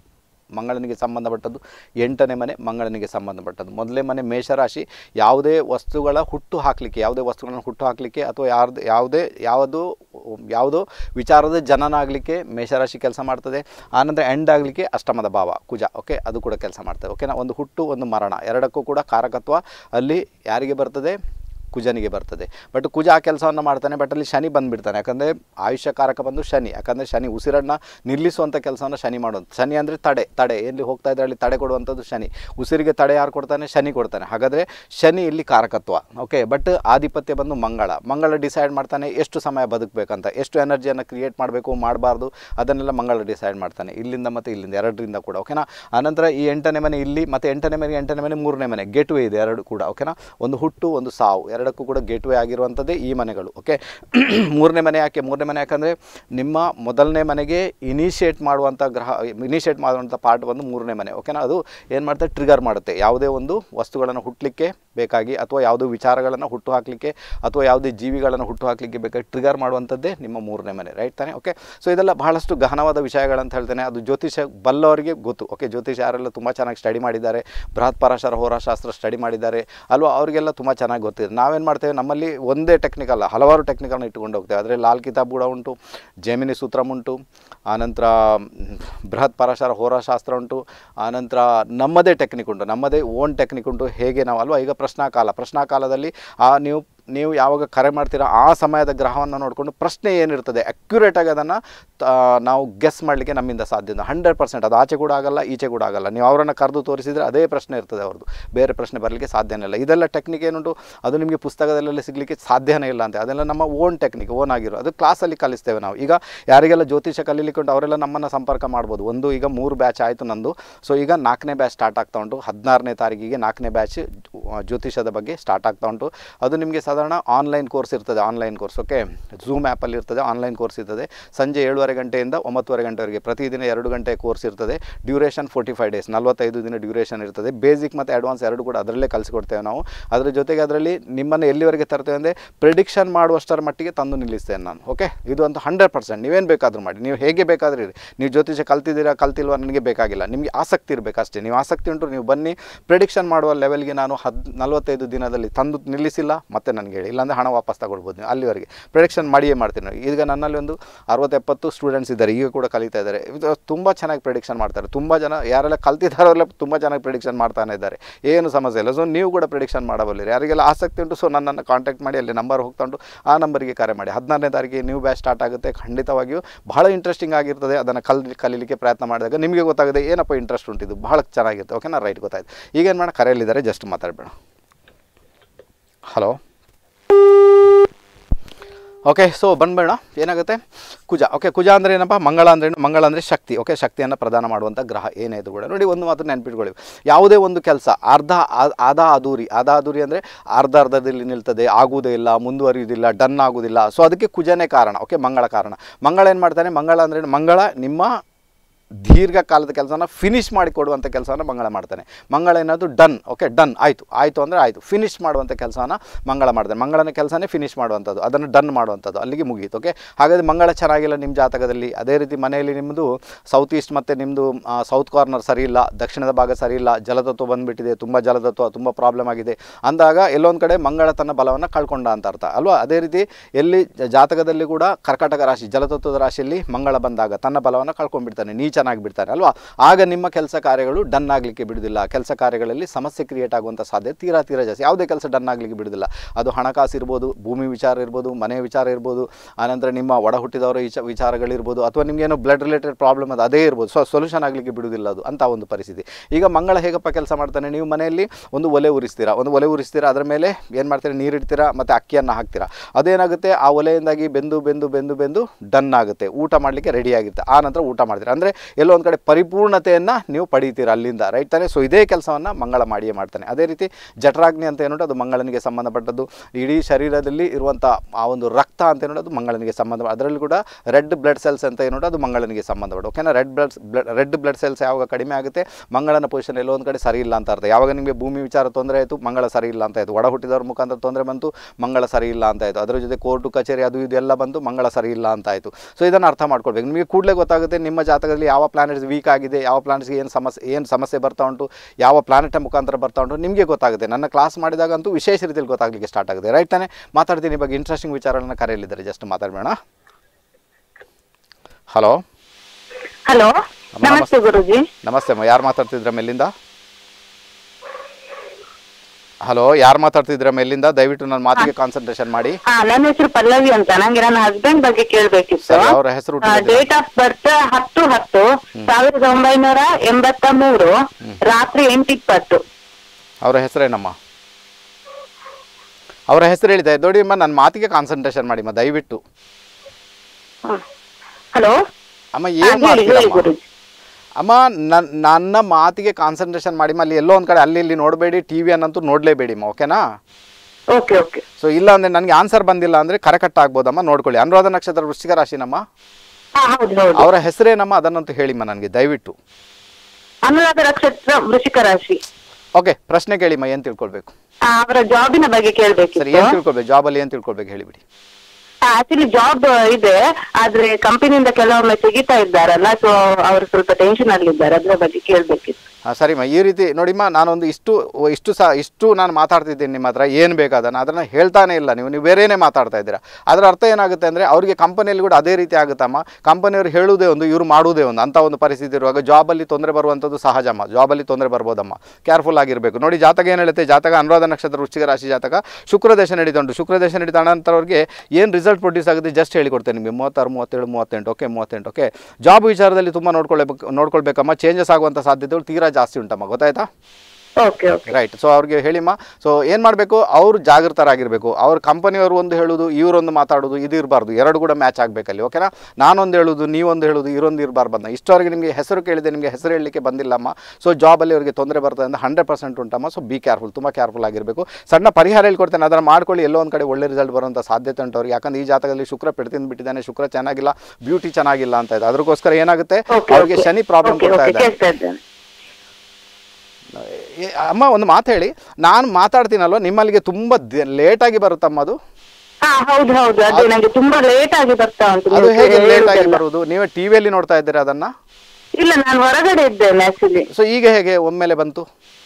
ಮಂಗಳನಿಗೆ ಸಂಬಂಧಪಟ್ಟದ್ದು ಎಂಟನೇ ಮನೆ ಮಂಗಳನಿಗೆ ಸಂಬಂಧಪಟ್ಟದ್ದು ಮೊದಲನೇ ಮನೆ ಮೇಷರಾಶಿ ಯಾವುದೇ ವಸ್ತುಗಳ ಹುಟ್ಟು ಹಾಕಲಿಕ್ಕೆ ಯಾವುದೇ ವಸ್ತುಗಳನ್ನು ಹುಟ್ಟು ಹಾಕಲಿಕ್ಕೆ ಅಥವಾ ಯಾರ್ದು ಯಾವುದೇ ಯಾವುದು ಯಾವುದೋ ವಿಚಾರದ ಜನನ ಆಗಲಿಕ್ಕೆ ಮೇಷರಾಶಿ ಕೆಲಸ ಮಾಡ್ತದೆ ಆನಂತರ ಎಂಡ್ ಆಗಲಿಕ್ಕೆ ಅಷ್ಟಮದ ಭಾವ ಕುಜ ಓಕೆ ಅದು ಕೂಡ ಕೆಲಸ ಮಾಡ್ತದೆ ಓಕೆನಾ ಒಂದು ಹುಟ್ಟು ಒಂದು ಮರಣ ಎರಡಕ್ಕೂ ಕೂಡ ಕಾರಕತ್ವ ಅಲ್ಲಿ ಯಾರಿಗೆ ಬರ್ತದೆ ಕುಜನಿಗೆ ಬರ್ತದೆ ಬಟ್ ಕುಜ ಆ ಕೆಲಸವನ್ನು ಮಾಡ್ತಾನೆ ಬಟ್ ಅಲ್ಲಿ ಶನಿ ಬಂದುಬಿಡ್ತಾನೆ ಯಾಕಂದರೆ ಆಯುಷ್ಯಕಾರಕ ಬಂದು ಶನಿ ಯಾಕಂದರೆ ಶನಿ ಉಸಿರನ್ನು ನಿಲ್ಲಿಸುವಂಥ ಕೆಲಸವನ್ನು ಶನಿ ಮಾಡೋದು ಶನಿ ಅಂದರೆ ತಡೆ ತಡೆ ಎಲ್ಲಿ ಹೋಗ್ತಾ ಇದ್ರೆ ಅಲ್ಲಿ ತಡೆ ಕೊಡುವಂಥದ್ದು ಶನಿ ಉಸಿರಿಗೆ ತಡೆ ಯಾರು ಕೊಡ್ತಾನೆ ಶನಿ ಕೊಡ್ತಾನೆ ಹಾಗಾದರೆ ಶನಿ ಇಲ್ಲಿ ಕಾರಕತ್ವ ಓಕೆ ಬಟ್ ಆಧಿಪತ್ಯ ಬಂದು ಮಂಗಳ ಮಂಗಳ ಡಿಸೈಡ್ ಮಾಡ್ತಾನೆ ಎಷ್ಟು ಸಮಯ ಬದುಕಬೇಕಂತ ಎಷ್ಟು ಎನರ್ಜಿಯನ್ನು ಕ್ರಿಯೇಟ್ ಮಾಡಬೇಕು ಮಾಡಬಾರ್ದು ಅದನ್ನೆಲ್ಲ ಮಂಗಳ ಡಿಸೈಡ್ ಮಾಡ್ತಾನೆ ಇಲ್ಲಿಂದ ಮತ್ತು ಇಲ್ಲಿಂದ ಎರಡರಿಂದ ಕೂಡ ಓಕೆನಾ ಆನಂತರ ಈ ಎಂಟನೇ ಮನೆ ಇಲ್ಲಿ ಮತ್ತು ಎಂಟನೇ ಮನೆ ಎಂಟನೇ ಮನೆ ಮೂರನೇ ಮನೆ ಗೇಟ್ ವೇ ಇದೆ ಎರಡು ಕೂಡ ಓಕೆನಾ ಒಂದು ಹುಟ್ಟು ಒಂದು ಸಾವು ಎರಡಕ್ಕೂ ಕೂಡ ಗೇಟ್ ವೇ ಆಗಿರುವಂಥದ್ದೇ ಈ ಮನೆಗಳು ಓಕೆ ಮೂರನೇ ಮನೆ ಯಾಕೆ ಮೂರನೇ ಮನೆ ಯಾಕಂದರೆ ನಿಮ್ಮ ಮೊದಲನೇ ಮನೆಗೆ ಇನಿಷಿಯೇಟ್ ಮಾಡುವಂಥ ಗ್ರಹ ಇನಿಷಿಯೇಟ್ ಮಾಡುವಂಥ ಪಾರ್ಟ್ ಬಂದು ಮೂರನೇ ಮನೆ ಓಕೆನಾ ಅದು ಏನು ಮಾಡುತ್ತೆ ಟ್ರಿಗರ್ ಮಾಡುತ್ತೆ ಯಾವುದೇ ಒಂದು ವಸ್ತುಗಳನ್ನು ಹುಟ್ಟಲಿಕ್ಕೆ ಬೇಕಾಗಿ ಅಥವಾ ಯಾವುದೋ ವಿಚಾರಗಳನ್ನು ಹುಟ್ಟು ಹಾಕಲಿಕ್ಕೆ ಅಥವಾ ಯಾವುದೇ ಜೀವಿಗಳನ್ನು ಹುಟ್ಟು ಹಾಕಲಿಕ್ಕೆ ಬೇಕಾಗಿ ಟ್ರಿಗರ್ ಮಾಡುವಂಥದ್ದೇ ನಿಮ್ಮ ಮೂರನೇ ಮನೆ ರೈಟ್ ತಾನೆ ಓಕೆ ಸೊ ಇದೆಲ್ಲ ಬಹಳಷ್ಟು ಗಹನವಾದ ವಿಷಯಗಳಂತ ಹೇಳ್ತೇನೆ ಅದು ಜ್ಯೋತಿಷ ಬಲ್ಲವರಿಗೆ ಗೊತ್ತು ಓಕೆ ಜ್ಯೋತಿಷ ಯಾರೆಲ್ಲ ತುಂಬ ಚೆನ್ನಾಗಿ ಸ್ಟಡಿ ಮಾಡಿದ್ದಾರೆ ಬೃಹತ್ ಪರಾಶರ ಹೋರಾಶಾಸ್ತ್ರ ಸ್ಟಡಿ ಮಾಡಿದ್ದಾರೆ ಅಲ್ವಾ ಅವರಿಗೆಲ್ಲ ತುಂಬ ಚೆನ್ನಾಗಿ ಗೊತ್ತಿದೆ ನಾವೇನು ಮಾಡ್ತೇವೆ ನಮ್ಮಲ್ಲಿ ಒಂದೇ ಟೆಕ್ನಿಕ್ ಅಲ್ಲ ಹಲವಾರು ಟೆಕ್ನಿಕನ್ನು ಇಟ್ಟುಕೊಂಡು ಹೋಗ್ತೇವೆ ಅದರಲ್ಲಿ ಲಾಲ್ ಕಿತಾಬ್ ಕೂಡ ಉಂಟು ಜೇಮಿನಿ ಸೂತ್ರಮ್ ಉಂಟು ಆನಂತರ ಮ್, ಬೃಹತ್ ಪರಾಶರ ಹೋರಾಶಾಸ್ತ್ರ ಉಂಟು ಆನಂತರ ನಮ್ಮದೇ ಟೆಕ್ನಿಕ್ ಉಂಟು ನಮ್ಮದೇ ಓನ್ ಟೆಕ್ನಿಕ್ ಉಂಟು ಹೇಗೆ ನಾವು ಅಲ್ವಾ ಈಗ ಪ್ರಶ್ನಾಕಾಲ ಪ್ರಶ್ನಾಕಾಲದಲ್ಲಿ ಆ ನೀವು ನೀವು ಯಾವಾಗ ಕರೆ ಮಾಡ್ತೀರಾ ಆ ಸಮಯದ ಗ್ರಹವನ್ನು ನೋಡಿಕೊಂಡು ಪ್ರಶ್ನೆ ಏನಿರ್ತದೆ ಅಕ್ಯುರೇಟಾಗಿ ಅದನ್ನು ನಾವು ಗೆಸ್ ಮಾಡಲಿಕ್ಕೆ ನಮ್ಮಿಂದ ಸಾಧ್ಯ ಇಲ್ಲ ಹಂಡ್ರೆಡ್ ಪರ್ಸೆಂಟ್ ಅದು ಆಚೆ ಕೂಡ ಆಗಲ್ಲ ಈಚೆ ಕೂಡ ಆಗಲ್ಲ ನೀವು ಅವರನ್ನು ಕರೆದು ತೋರಿಸಿದರೆ ಅದೇ ಪ್ರಶ್ನೆ ಇರ್ತದೆ ಅವ್ರದ್ದು ಬೇರೆ ಪ್ರಶ್ನೆ ಬರಲಿಕ್ಕೆ ಸಾಧ್ಯನೇ ಇಲ್ಲ ಇದೆಲ್ಲ ಟೆಕ್ನಿಕ್ ಏನುಂಟು ಅದು ನಿಮಗೆ ಪುಸ್ತಕದಲ್ಲೆಲ್ಲ ಸಿಗಲಿಕ್ಕೆ ಸಾಧ್ಯನೇ ಇಲ್ಲ ಅಂತ ಅದೆಲ್ಲ ನಮ್ಮ ಓನ್ ಟೆಕ್ನಿಕ್ ಓನ್ ಆಗಿರೋ ಅದು ಕ್ಲಾಸಲ್ಲಿ ಕಲಿಸ್ತೇವೆ ನಾವು ಈಗ ಯಾರಿಗೆಲ್ಲ ಜ್ಯೋತಿಷ ಕಲೀಲಿಕ್ಕೆ ಉಂಟು ಅವರೆಲ್ಲ ನಮ್ಮನ್ನು ಸಂಪರ್ಕ ಮಾಡ್ಬೋದು ಒಂದು ಈಗ ಮೂರು ಬ್ಯಾಚ್ ಆಯಿತು ನಂದು ಸೊ ಈಗ ನಾಲ್ಕನೇ ಬ್ಯಾಚ್ ಸ್ಟಾರ್ಟ್ ಆಗ್ತಾ ಉಂಟು ಹದಿನಾರನೇ ತಾರೀಕಿಗೆ ನಾಲ್ಕನೇ ಬ್ಯಾಚ್ ಜ್ಯೋತಿಷದ ಬಗ್ಗೆ ಸ್ಟಾರ್ಟ್ ಆಗ್ತಾ ಉಂಟು ಅದು ನಿಮಗೆ ಸಾಧಾರಣ ಆನ್ಲೈನ್ ಕೋರ್ಸ್ ಇರ್ತದೆ ಆನ್ಲೈನ್ ಕೋರ್ಸ್ ಓಕೆ ಝೂಮ್ ಆ್ಯಪಲ್ಲಿ ಇರ್ತದೆ ಆನ್ಲೈನ್ ಕೋರ್ಸ್ ಇರ್ತದೆ ಸಂಜೆ ಏಳುವರೆ ಗಂಟೆಯಿಂದ ಒಂಬತ್ತುವರೆ ಗಂಟೆವರೆಗೆ ಪ್ರತಿದಿನ ಎರಡು ಗಂಟೆ ಕೋರ್ಸ್ ಇರ್ತದೆ ಡ್ಯೂರೇಷನ್ ಫೋರ್ಟಿ ಫೈವ್ ಡೇಸ್ ನಲ್ವತ್ತೈದು ದಿನ ಡ್ಯೂರೇಷನ್ ಇರ್ತದೆ ಬೇಸಿಕ್ ಮತ್ತು ಅಡ್ವಾನ್ಸ್ ಎರಡು ಕೂಡ ಅದರಲ್ಲೇ ಕಲಿಸ್ಕೊಡ್ತೇವೆ ನಾವು ಅದರ ಜೊತೆಗೆ ಅದರಲ್ಲಿ ನಿಮ್ಮನ್ನು ಎಲ್ಲಿವರೆಗೆ ತರ್ತೇವೆ ಅಂದರೆ ಪ್ರಿಡಿಕ್ಷನ್ ಮಾಡುವಷ್ಟರ ಮಟ್ಟಿಗೆ ತಂದು ನಿಲ್ಲಿಸ್ತೇನೆ ನಾನು ಓಕೆ ಇದು ಅಂತ ಹಂಡ್ರೆಡ್ ಪರ್ಸೆಂಟ್ ನೀವೇನು ಬೇಕಾದರೂ ಮಾಡಿ ನೀವು ಹೇಗೆ ಬೇಕಾದರೂ ಇರಿ ನೀವು ಜ್ಯೋತಿಷ ಕಲ್ತಿದ್ದೀರಾ ಕಲ್ತಿಲ್ವಾ ನನಗೆ ಬೇಕಾಗಿಲ್ಲ ನಿಮಗೆ ಆಸಕ್ತಿ ಇರಬೇಕು ಅಷ್ಟೇ ನೀವು ಆಸಕ್ತಿ ಉಂಟು ನೀವು ಬನ್ನಿ ಪ್ರಿಡಿಕ್ಷನ್ ಮಾಡುವ ಲೆವೆಲ್ಗೆ ನಾನು ಹದ್ ನಲ್ವತ್ತೈದು ದಿನದಲ್ಲಿ ತಂದು ನಿಲ್ಲಿಸಿಲ್ಲ ಮತ್ತೆ ನನಗೆ ಹೇಳಿ ಇಲ್ಲಾಂದರೆ ಹಣ ವಾಪಸ್ ತಗೊಳ್ಬೋದು ನೀವು ಅಲ್ಲಿವರೆಗೆ ಪ್ರಿಡಿಕ್ಷನ್ ಮಾಡಿಯೇ ಮಾಡ್ತೀನಿ ಈಗ ನನ್ನಲ್ಲಿ ಒಂದು ಅರವತ್ತು ಎಪ್ಪತ್ತು ಸ್ಟೂಡೆಂಟ್ಸ್ ಇದ್ದಾರೆ ಈಗ ಕೂಡ ಕಲಿತಾ ಇದ್ದಾರೆ ಇದು ತುಂಬ ಚೆನ್ನಾಗಿ ಪ್ರಿಡಿಕ್ಷನ್ ಮಾಡ್ತಾರೆ ತುಂಬ ಜನ ಯಾರೆಲ್ಲ ಕಲ್ತಿದ್ದಾರೋ ಅವರೆಲ್ಲ ತುಂಬ ಚೆನ್ನಾಗಿ ಪ್ರಿಡಿಕ್ಷನ್ ಮಾಡ್ತಾನೆ ಇದ್ದಾರೆ ಏನು ಸಮಸ್ಯೆ ಇಲ್ಲ ಸೊ ನೀವು ಕೂಡ ಪ್ರಿಡಿಕ್ಷನ್ ಮಾಡಬಲ್ಲಿರಿ ಯಾರಿಗೆಲ್ಲ ಆಸಕ್ತಿ ಉಂಟು ಸೊ ನನ್ನನ್ನು ಕಾಂಟ್ಯಾಕ್ಟ್ ಮಾಡಿ ಅಲ್ಲಿ ನಂಬರ್ ಹೋಗ್ತಾ ಉಂಟು ಆ ನಂಬರಿಗೆ ಕರೆ ಮಾಡಿ ಹದಿನಾರನೇ ತಾರೀಕಿಗೆ ನ್ಯೂ ಬ್ಯಾಚ್ ಸ್ಟಾರ್ಟ್ ಆಗುತ್ತೆ ಖಂಡಿತವಾಗಿಯೂ ಬಹಳ ಇಂಟ್ರೆಸ್ಟಿಂಗ್ ಆಗಿರ್ತದೆ ಅದನ್ನು ಕಲ್ ಕಲೀಲಿಕ್ಕೆ ಪ್ರಯತ್ನ ಮಾಡಿದಾಗ ನಿಮಗೆ ಗೊತ್ತಾಗುತ್ತೆ ಏನಪ್ಪ ಇಂಟ್ರೆಸ್ಟ್ ಉಂಟಿದ್ದು ಬಹಳ ಚೆನ್ನಾಗಿರುತ್ತೆ ಓಕೆನಾ ರೈಟ್ ಗೊತ್ತಾಯ್ತು ಈಗೇನು ಮಾಡೋಣ ಕರೆಯಲ್ಲಿದ್ದಾರೆ ಜಸ್ಟ್ ಮಾತಾಡಬೇಡ ಹಲೋ ಓಕೆ ಸೊ ಬಂದ್ಬೇಡ ಏನಾಗುತ್ತೆ ಕುಜ ಓಕೆ ಕುಜ ಅಂದರೆ ಏನಪ್ಪ ಮಂಗಳ ಅಂದ್ರೆ ಏನು? ಮಂಗಳ ಅಂದರೆ ಶಕ್ತಿ ಓಕೆ ಶಕ್ತಿಯನ್ನು ಪ್ರದಾನ ಮಾಡುವಂಥ ಗ್ರಹ ಏನೇ ಇದು ಕೂಡ ನೋಡಿ ಒಂದು ಮಾತು ನೆನ್ಪಿಟ್ಕೊಳ್ಳಿ ಯಾವುದೇ ಒಂದು ಕೆಲಸ ಅರ್ಧ ಆ- ಆದ ಅಧೂರಿ ಆದ ಅಧೂರಿ ಅಂದರೆ ಅರ್ಧ ಅರ್ಧದಲ್ಲಿ ನಿಲ್ತದೆ ಆಗುವುದೇ ಇಲ್ಲ ಮುಂದುವರಿಯುವುದಿಲ್ಲ ಡನ್ ಆಗುವುದಿಲ್ಲ ಸೊ ಅದಕ್ಕೆ ಕುಜನೇ ಕಾರಣ ಓಕೆ ಮಂಗಳ ಕಾರಣ ಮಂಗಳ ಏನು ಮಾಡ್ತಾನೆ ಮಂಗಳ ಅಂದರೆ ಏನು? ಮಂಗಳ ನಿಮ್ಮ ದೀರ್ಘಕಾಲದ ಕೆಲಸನ ಫಿನಿಶ್ ಮಾಡಿ ಕೊಡುವಂಥ ಕೆಲಸವನ್ನು ಮಂಗಳ ಮಾಡ್ತಾನೆ ಮಂಗಳ ಏನಾದರೂ ಡನ್ ಓಕೆ ಡನ್ ಆಯಿತು ಆಯಿತು ಅಂದರೆ ಆಯಿತು ಫಿನಿಶ್ ಮಾಡುವಂಥ ಕೆಲಸವನ್ನು ಮಂಗಳ ಮಾಡ್ತಾನೆ ಮಂಗಳನ ಕೆಲಸನೇ ಫಿನಿಶ್ ಮಾಡುವಂಥದ್ದು ಅದನ್ನು ಡನ್ ಮಾಡುವಂಥದ್ದು ಅಲ್ಲಿಗೆ ಮುಗೀತು ಓಕೆ ಹಾಗಾದರೆ ಮಂಗಳ ಚೆನ್ನಾಗಿಲ್ಲ ನಿಮ್ಮ ಜಾತಕದಲ್ಲಿ ಅದೇ ರೀತಿ ಮನೆಯಲ್ಲಿ ನಿಮ್ಮದು ಸೌತ್ ಈಸ್ಟ್ ಮತ್ತು ನಿಮ್ಮದು ಸೌತ್ ಕಾರ್ನರ್ ಸರಿ ಇಲ್ಲ ದಕ್ಷಿಣದ ಭಾಗ ಸರಿ ಇಲ್ಲ ಜಲತತ್ವ ಬಂದುಬಿಟ್ಟಿದೆ ತುಂಬ ಜಲತತ್ವ ತುಂಬ ಪ್ರಾಬ್ಲಮ್ ಆಗಿದೆ ಅಂದಾಗ ಎಲ್ಲೊಂದು ಕಡೆ ಮಂಗಳ ತನ್ನ ಬಲವನ್ನು ಕಳ್ಕೊಂಡ ಅಂತ ಅರ್ಥ ಅಲ್ವಾ ಅದೇ ರೀತಿ ಎಲ್ಲಿ ಜ- ಜಾತಕದಲ್ಲಿ ಕೂಡ ಕರ್ಕಾಟಕ ರಾಶಿ ಜಲತತ್ವದ ರಾಶಿಯಲ್ಲಿ ಮಂಗಳ ಬಂದಾಗ ತನ್ನ ಬಲವನ್ನು ಕಳ್ಕೊಂಡ್ಬಿಡ್ತಾನೆ ನೀಚನಾಗಿ ಬಿಡ್ತಾನೆ ಅಲ್ವಾ ಆಗ ನಿಮ್ಮ ಕೆಲಸ ಕಾರ್ಯಗಳು ಡನ್ ಆಗಲಿಕ್ಕೆ ಬಿಡುವುದಿಲ್ಲ ಕೆಲಸ ಕಾರ್ಯಗಳಲ್ಲಿ ಸಮಸ್ಯೆ ಕ್ರಿಯೇಟ್ ಆಗುವಂಥ ಸಾಧ್ಯತೆ ತೀರಾ ತೀರಾ ಜಾಸ್ತಿ ಯಾವುದೇ ಕೆಲಸ ಡನ್ ಆಗಲಿಕ್ಕೆ ಬಿಡುವುದಿಲ್ಲ ಅದು ಹಣಕಾಸು ಇರ್ಬೋದು ಭೂಮಿ ವಿಚಾರ ಇರ್ಬೋದು ಮನೆ ವಿಚಾರ ಇರ್ಬೋದು ಆನಂತರ ನಿಮ್ಮ ಒಡ ಹುಟ್ಟಿದವರ ವಿಚ ವಿಚಾರಗಳಿರ್ಬೋದು ಅಥವಾ ನಿಮಗೇನೋ ಬ್ಲಡ್ ರಿಲೇಟೆಡ್ ಪ್ರಾಬ್ಲಮ್ ಅದು ಅದೇ ಇರ್ಬೋದು ಸೊ ಸೊಲ್ಯೂಷನ್ ಆಗಲಿಕ್ಕೆ ಬಿಡುವುದಿಲ್ಲ ಅದು ಅಂತ ಒಂದು ಪರಿಸ್ಥಿತಿ ಈಗ ಮಂಗಳ ಹೇಗಪ್ಪ ಕೆಲಸ ಮಾಡ್ತಾನೆ ನೀವು ಮನೆಯಲ್ಲಿ ಒಂದು ಒಲೆ ಉರಿಸ್ತೀರಾ ಒಂದು ಒಲೆ ಉರಿಸ್ತೀರಾ ಅದರ ಮೇಲೆ ಏನು ಮಾಡ್ತೀರಾ ನೀರಿಡ್ತೀರಾ ಮತ್ತು ಅಕ್ಕಿಯನ್ನು ಹಾಕ್ತೀರಾ ಅದೇನಾಗುತ್ತೆ ಆ ಒಲೆಯಿಂದಾಗಿ ಬೆಂದು ಬೆಂದು ಬೆಂದು ಬೆಂದು ಡನ್ ಆಗುತ್ತೆ ಊಟ ಮಾಡಲಿಕ್ಕೆ ರೆಡಿ ಆಗಿರುತ್ತೆ ಆ ನಂತರ ಊಟ ಮಾಡ್ತೀರಾ ಅಂದರೆ ಎಲ್ಲೋ ಒಂದು ಕಡೆ ಪರಿಪೂರ್ಣತೆಯನ್ನು ನೀವು ಪಡೀತೀರಾ ಅಲ್ಲಿಂದ ರೈಟ್ ತಾನೆ ಸೊ ಇದೇ ಕೆಲಸವನ್ನು ಮಂಗಳ ಮಾಡಿಯೇ ಮಾಡ್ತಾನೆ ಅದೇ ರೀತಿ ಜಠರಾಗ್ನಿ ಅಂತ ಏನುಂಟು ಅದು ಮಂಗಳನಿಗೆ ಸಂಬಂಧಪಟ್ಟದ್ದು ಇಡೀ ಶರೀರದಲ್ಲಿ ಇರುವಂಥ ಆ ಒಂದು ರಕ್ತ ಅಂತ ಏನುಂಟು ಅದು ಮಂಗಳನಿಗೆ ಸಂಬಂಧ ಅದರಲ್ಲಿ ಕೂಡ ರೆಡ್ ಬ್ಲಡ್ ಸೆಲ್ಸ್ ಅಂತ ಏನುಂಟು ಅದು ಮಂಗಳನಿಗೆ ಸಂಬಂಧಪಟ್ಟು ಓಕೆನಾ red blood blood red blood cells ಯಾವಾಗ ಕಡಿಮೆ ಆಗುತ್ತೆ ಮಂಗಳನ ಪೊಸಿಷನ್ ಎಲ್ಲೋ ಒಂದು ಕಡೆ ಸರಿ ಇಲ್ಲ ಅಂತ ಅರ್ಥ ಯಾವಾಗ ನಿಮಗೆ ಭೂಮಿ ವಿಚಾರ ತೊಂದರೆ ಆಯಿತು ಮಂಗಳ ಸರಿ ಇಲ್ಲ ಅಂತ ಆಯಿತು ಒಡ ಹುಟ್ಟಿದವ್ರ ಮುಖಾಂತರ ತೊಂದರೆ ಬಂತು ಮಂಗಳ ಸರಿ ಇಲ್ಲ ಅಂತ ಆಯಿತು ಅದರ ಜೊತೆ ಕೋರ್ಟು ಕಚೇರಿ ಅದು ಇದೆಲ್ಲ ಬಂತು ಮಂಗಳ ಸರಿ ಇಲ್ಲ ಅಂತ ಆಯಿತು ಸೊ ಇದನ್ನು ಅರ್ಥ ಮಾಡ್ಕೊಳ್ಬೇಕು ನಿಮಗೆ ಕೂಡಲೇ ಗೊತ್ತಾಗುತ್ತೆ ನಿಮ್ಮ ಜಾತಕದಲ್ಲಿ ಯಾವ ಯಾವ ಪ್ಲಾನೆಟ್ಸ್ ವೀಕ್ ಆಗಿದೆ ಯಾವ ಪ್ಲಾನೆಟ್ಸ್ಗೆ ಏನು ಸಮಸ್ಯೆ ಏನು ಸಮಸ್ಯೆ ಬರ್ತಾ ಉಂಟು ಯಾವ ಪ್ಲಾನೆಟ್ ಮುಖಾಂತರ ಬರ್ತಾ ಉಂಟು ನಿಮಗೆ ಗೊತ್ತಾಗುತ್ತೆ ನನ್ನ ಕ್ಲಾಸ್ ಮಾಡಿದಾಗಂತೂ ವಿಶೇಷ ರೀತಿಯಲ್ಲಿ ಗೊತ್ತಾಗಲಿಕ್ಕೆ ಸ್ಟಾರ್ಟ್ ಆಗುತ್ತೆ ರೈಟ್ ತಾನೇ ಮಾತಾಡ್ತೀನಿ ಈ ಬಗ್ಗೆ ಇಂಟ್ರೆಸ್ಟಿಂಗ್ ವಿಚಾರಗಳನ್ನ ಕರೆಯಲಿದ್ದಾರೆ ಜಸ್ಟ್ ಮಾತಾಡಬೇಡ ಹಲೋ ಹಲೋ ನಮಸ್ತೆ. ನಮಸ್ತೆ ಗುರುಜಿ ನಮಸ್ತೆ ಅಮ್ಮ ಯಾರು ಮಾತಾಡ್ತಿದ್ರ ಮೇಲಿಂದ ಹಲೋ ಯಾರು ಮಾತಾಡ್ತಿದ್ರ ಮೇಲಿಂದ ದಯವಿಟ್ಟು ನನ್ನ ಮಾತಿಗೆ ಕಾನ್ಸಂಟ್ರೇಷನ್ ಮಾಡಿ ಹಾ ನನ್ನ ಹೆಸರು ಪಲ್ಲವಿ ಅಂತ ನಂಗೆ ನನ್ನ ಹಸ್ಬೆಂಡ್ ಬಗ್ಗೆ ಕೇಳ್ಬೇಕಿತ್ತು ಸರಿ ಅವರ ಹೆಸರು ಡೇಟ್ ಆಫ್ ಬರ್ತ್ ಹತ್ತು ಹತ್ತು ಸಾವಿರದ ಒಂಬೈನೂರ ಎಂಬತ್ತ ಮೂರು ರಾತ್ರಿ ಎಂಟು ಇಪ್ಪತ್ತು ಅವರ ಹೆಸರೇನಮ್ಮ ಅವರ ಹೆಸರು ಹೇಳಿದೆ ದೊಡ್ಡಿಮ್ಮ ನನ್ನ ಮಾತಿಗೆ ಕಾನ್ಸಂಟ್ರೇಷನ್ ಮಾಡಿಮ್ಮ ದಯವಿಟ್ಟು ಹಲೋ ಅಮ್ಮ ಏನು ಹೇಳಿ ಹೇಳಿ ಮಾಡ್ತೀರಮ್ಮ ಗುರುಜಿ ಅಮ್ಮ ನನ್ನ ನನ್ನ ಮಾತಿಗೆ ಕಾನ್ಸಂಟ್ರೇಷನ್ ಮಾಡಿಮ್ಮ ಅಲ್ಲಿ ಎಲ್ಲೋ ಒಂದು ಕಡೆ ಅಲ್ಲಿ ಇಲ್ಲಿ ನೋಡಬೇಡಿ ಟಿ ವಿ ಅನ್ನಂತೂ ನೋಡಲೇಬೇಡಿಮ್ಮ ಓಕೆನಾ ಓಕೆ ಓಕೆ ಸೊ ಇಲ್ಲ ಅಂದರೆ ನನಗೆ ಆನ್ಸರ್ ಬಂದಿಲ್ಲ ಅಂದರೆ ಕರೆಕ್ಟ್ ಆಗ್ಬೋದಮ್ಮ ನೋಡ್ಕೊಳ್ಳಿ ಅನುರಾಧ ನಕ್ಷತ್ರ ವೃಶ್ಚಿಕ ರಾಶಿನಮ್ಮ ಹಾ ಹೌದು ಹೌದು ಅವರ ಹೆಸರೇನಮ್ಮ ಅದನ್ನಂತೂ ಹೇಳಿಮ್ಮ ನನಗೆ ದಯವಿಟ್ಟು ಅನುರಾಧ ನಕ್ಷತ್ರ ವೃಷಿಕ ರಾಶಿ ಓಕೆ ಪ್ರಶ್ನೆ ಕೇಳಿಮ್ಮ ಏನು ತಿಳ್ಕೊಳ್ಬೇಕು ಆ, ಅವರ ಜಾಬಿನ ಬಗ್ಗೆ ಸರಿ ಏನು ಕೇಳ್ಬೇಕಿತ್ತು ತಿಳ್ಕೊಳ್ಬೇಕು ಜಾಬಲ್ಲಿ ಏನು ತಿಳ್ಕೊಳ್ಬೇಕು ಹೇಳಿಬಿಡಿ ಆಕ್ಚುಲಿ ಜಾಬ್ ಇದೆ ಆದ್ರೆ ಕಂಪನಿಯಿಂದ ಕೆಲವೊಮ್ಮೆ ತೆಗಿತಾ ಇದ್ದಾರಲ್ಲ ಸೊ ಅವರು ಸ್ವಲ್ಪ ಟೆನ್ಷನ್ ಅಲ್ಲಿ ಇದ್ದಾರೆ ಅದ್ರ ಬಗ್ಗೆ ಕೇಳ್ಬೇಕಿತ್ತು ಹಾಂ ಸರಿಮ್ಮ ಈ ರೀತಿ ನೋಡಿಮ್ಮ ನಾನೊಂದು ಇಷ್ಟು ಇಷ್ಟು ಸಹ ಇಷ್ಟು ನಾನು ಮಾತಾಡ್ತಿದ್ದೀನಿ ನಿಮ್ಮ ಹತ್ರ ಏನು ಬೇಕಾದನ್ನು ಅದನ್ನು ಹೇಳ್ತಾನೆ ಇಲ್ಲ ನೀವು ನೀವು ಬೇರೆನೇ ಮಾತಾಡ್ತಾ ಇದ್ದೀರಾ ಅದರ ಅರ್ಥ ಏನಾಗುತ್ತೆ ಅಂದರೆ ಅವರಿಗೆ ಕಂಪನಿಯಲ್ಲಿ ಕೂಡ ಅದೇ ರೀತಿ ಆಗುತ್ತಮ್ಮ ಕಂಪನಿಯವರು ಹೇಳುವುದೇ ಒಂದು ಇವರು ಮಾಡುವುದೇ ಒಂದು ಅಂಥ ಒಂದು ಪರಿಸ್ಥಿತಿ ಇರುವಾಗ ಜಾಬಲ್ಲಿ ತೊಂದರೆ ಬರುವಂಥದ್ದು ಸಹಜಮ್ಮ ಜಾಬಲ್ಲಿ ತೊಂದರೆ ಬರ್ಬೋದಮ್ಮ ಕೇರ್ಫುಲ್ ಆಗಿರಬೇಕು ನೋಡಿ ಜಾತಕ ಏನು ಹೇಳುತ್ತೆ ಜಾತಕ ಅನುರಾಧ ನಕ್ಷತ್ರ ವೃಶ್ಚಿಕ ರಾಶಿ ಜಾತಕ ಶುಕ್ರ ದೇಶ ನಡೀತಾ ಉಂಟು ಶುಕ್ರ ದೇಶ ನಡೀತಾ ನಂತರ ಅವ್ರಿಗೆ ಏನು ರಿಸಲ್ಟ್ ಪ್ರೊಡ್ಯೂಸ್ ಆಗುತ್ತೆ ಜಸ್ಟ್ ಹೇಳಿಕೊಡ್ತೇನೆ ನಿಮಗೆ ಮೂವತ್ತಾರು ಮೂವತ್ತೇಳು ಮೂವತ್ತೆಂಟು ಓಕೆ ಮೂವತ್ತೆಂಟು ಓಕೆ ಜಾಬ್ ವಿಚಾರದಲ್ಲಿ ತುಂಬ ನೋಡ್ಕೊಳ್ಬೇಕು ನೋಡ್ಕೊಳ್ಬೇಕಮ್ಮ ಚೇಂಜಸ್ ಆಗುವಂಥ ಸಾಧ್ಯತೆಗಳು ತೀರಾ ಜಾಸ್ತಿ ಉಂಟಮ್ಮ ಗೊತ್ತಾಯ್ತಾ ಓಕೆ ಓಕೆ ರೈಟ್ ಸೊ ಅವ್ರಿಗೆ ಹೇಳಿಮ್ಮ ಸೊ ಏನು ಮಾಡಬೇಕು ಅವರು ಜಾಗೃತರಾಗಿರಬೇಕು ಅವ್ರ ಕಂಪನಿಯವರು ಒಂದು ಹೇಳೋದು ಇವರೊಂದು ಮಾತಾಡೋದು ಇದು ಇರಬಾರ್ದು ಎರಡು ಕೂಡ ಮ್ಯಾಚ್ ಆಗಬೇಕಲ್ಲಿ ಓಕೆನಾ ನಾನೊಂದು ಹೇಳೋದು ನೀವೊಂದು ಹೇಳೋದು ಇರೊಂದು ಇರಬಾರ್ದು ಬಂದ ಇಷ್ಟವರೆಗೆ ನಿಮಗೆ ಹೆಸರು ಕೇಳಿದೆ ನಿಮಗೆ ಹೆಸರು ಹೇಳಲಿಕ್ಕೆ ಬಂದಿಲ್ಲಮ್ಮ ಸೊ ಜಾಬಲ್ಲಿ ಅವರಿಗೆ ತೊಂದರೆ ಬರ್ತದೆ ಅಂತ ಹಂಡ್ರೆಡ್ ಪರ್ಸೆಂಟ್ ಉಂಟಮ್ಮ ಸೊ ಬಿ ಕೇರ್ಫುಲ್ ತುಂಬ ಕೇರ್ಫುಲ್ ಆಗಿರಬೇಕು ಸಣ್ಣ ಪರಿಹಾರ ಹೇಳ್ಕೊಡ್ತೇನೆ ಅದನ್ನು ಮಾಡ್ಕೊಳ್ಳಿ ಎಲ್ಲೋ ಒಂದು ಕಡೆ ಒಳ್ಳೆ ರಿಸಲ್ಟ್ ಬರುವಂಥ ಸಾಧ್ಯತೆ ಉಂಟು ಅವ್ರಿಗೆ ಯಾಕಂದ್ರೆ ಈ ಜಾತಕದಲ್ಲಿ ಶುಕ್ರ ಪೆಡ್ತಿಂದು ಬಿಟ್ಟಿದ್ದಾನೆ ಶುಕ್ರ ಚೆನ್ನಾಗಿಲ್ಲ ಬ್ಯೂಟಿ ಚೆನ್ನಾಗಿಲ್ಲ ಅಂತ ಇದೆ ಅದಕ್ಕೋಸ್ಕರ ಏನಾಗುತ್ತೆ ಓಕೆ ಅವ್ರಿಗೆ ಶನಿ ಪ್ರಾಬ್ಲಮ್ ಓಕೆ ಕೊಡ್ತಾ ಓಕೆ ಇದೆ ಕೇಳ್ತಾ ಇದ್ದೇನೆ ಏ, ಅಮ್ಮ ಒಂದು ಮಾತು ಹೇಳಿ ನಾನು ಮಾತಾಡ್ತೀನಲ್ವ ನಿಮ್ಮಲ್ಲಿಗೆ ತುಂಬ ಲೇಟಾಗಿ ಬರುತ್ತಮ್ಮ ಅದು ಹಾ ಹೌದು ಹೌದು ಅದೇ ನಂಗೆ ತುಂಬಾ ಲೇಟ್ ಆಗಿ ಬರ್ತಾ ಉಂಟು ಅದು ನೀವು ಹೇಗೆ ಲೇಟ್ ಆಗಿ ಹೇಳುದೆಲ್ಲ. ಬರುವುದು ನೀವೇ ಟಿವಿಯಲ್ಲಿ ನೋಡ್ತಾ ಇದ್ದೀರಾ ಅದನ್ನ ಇಲ್ಲ ನಾನು ಹೊರಗಡೆ ಇದ್ದೇನೆ ಆಕ್ಚುಲಿ ಸೊ ಈಗ ಹೇಗೆ ಒಮ್ಮೆಲೆ ಬಂತು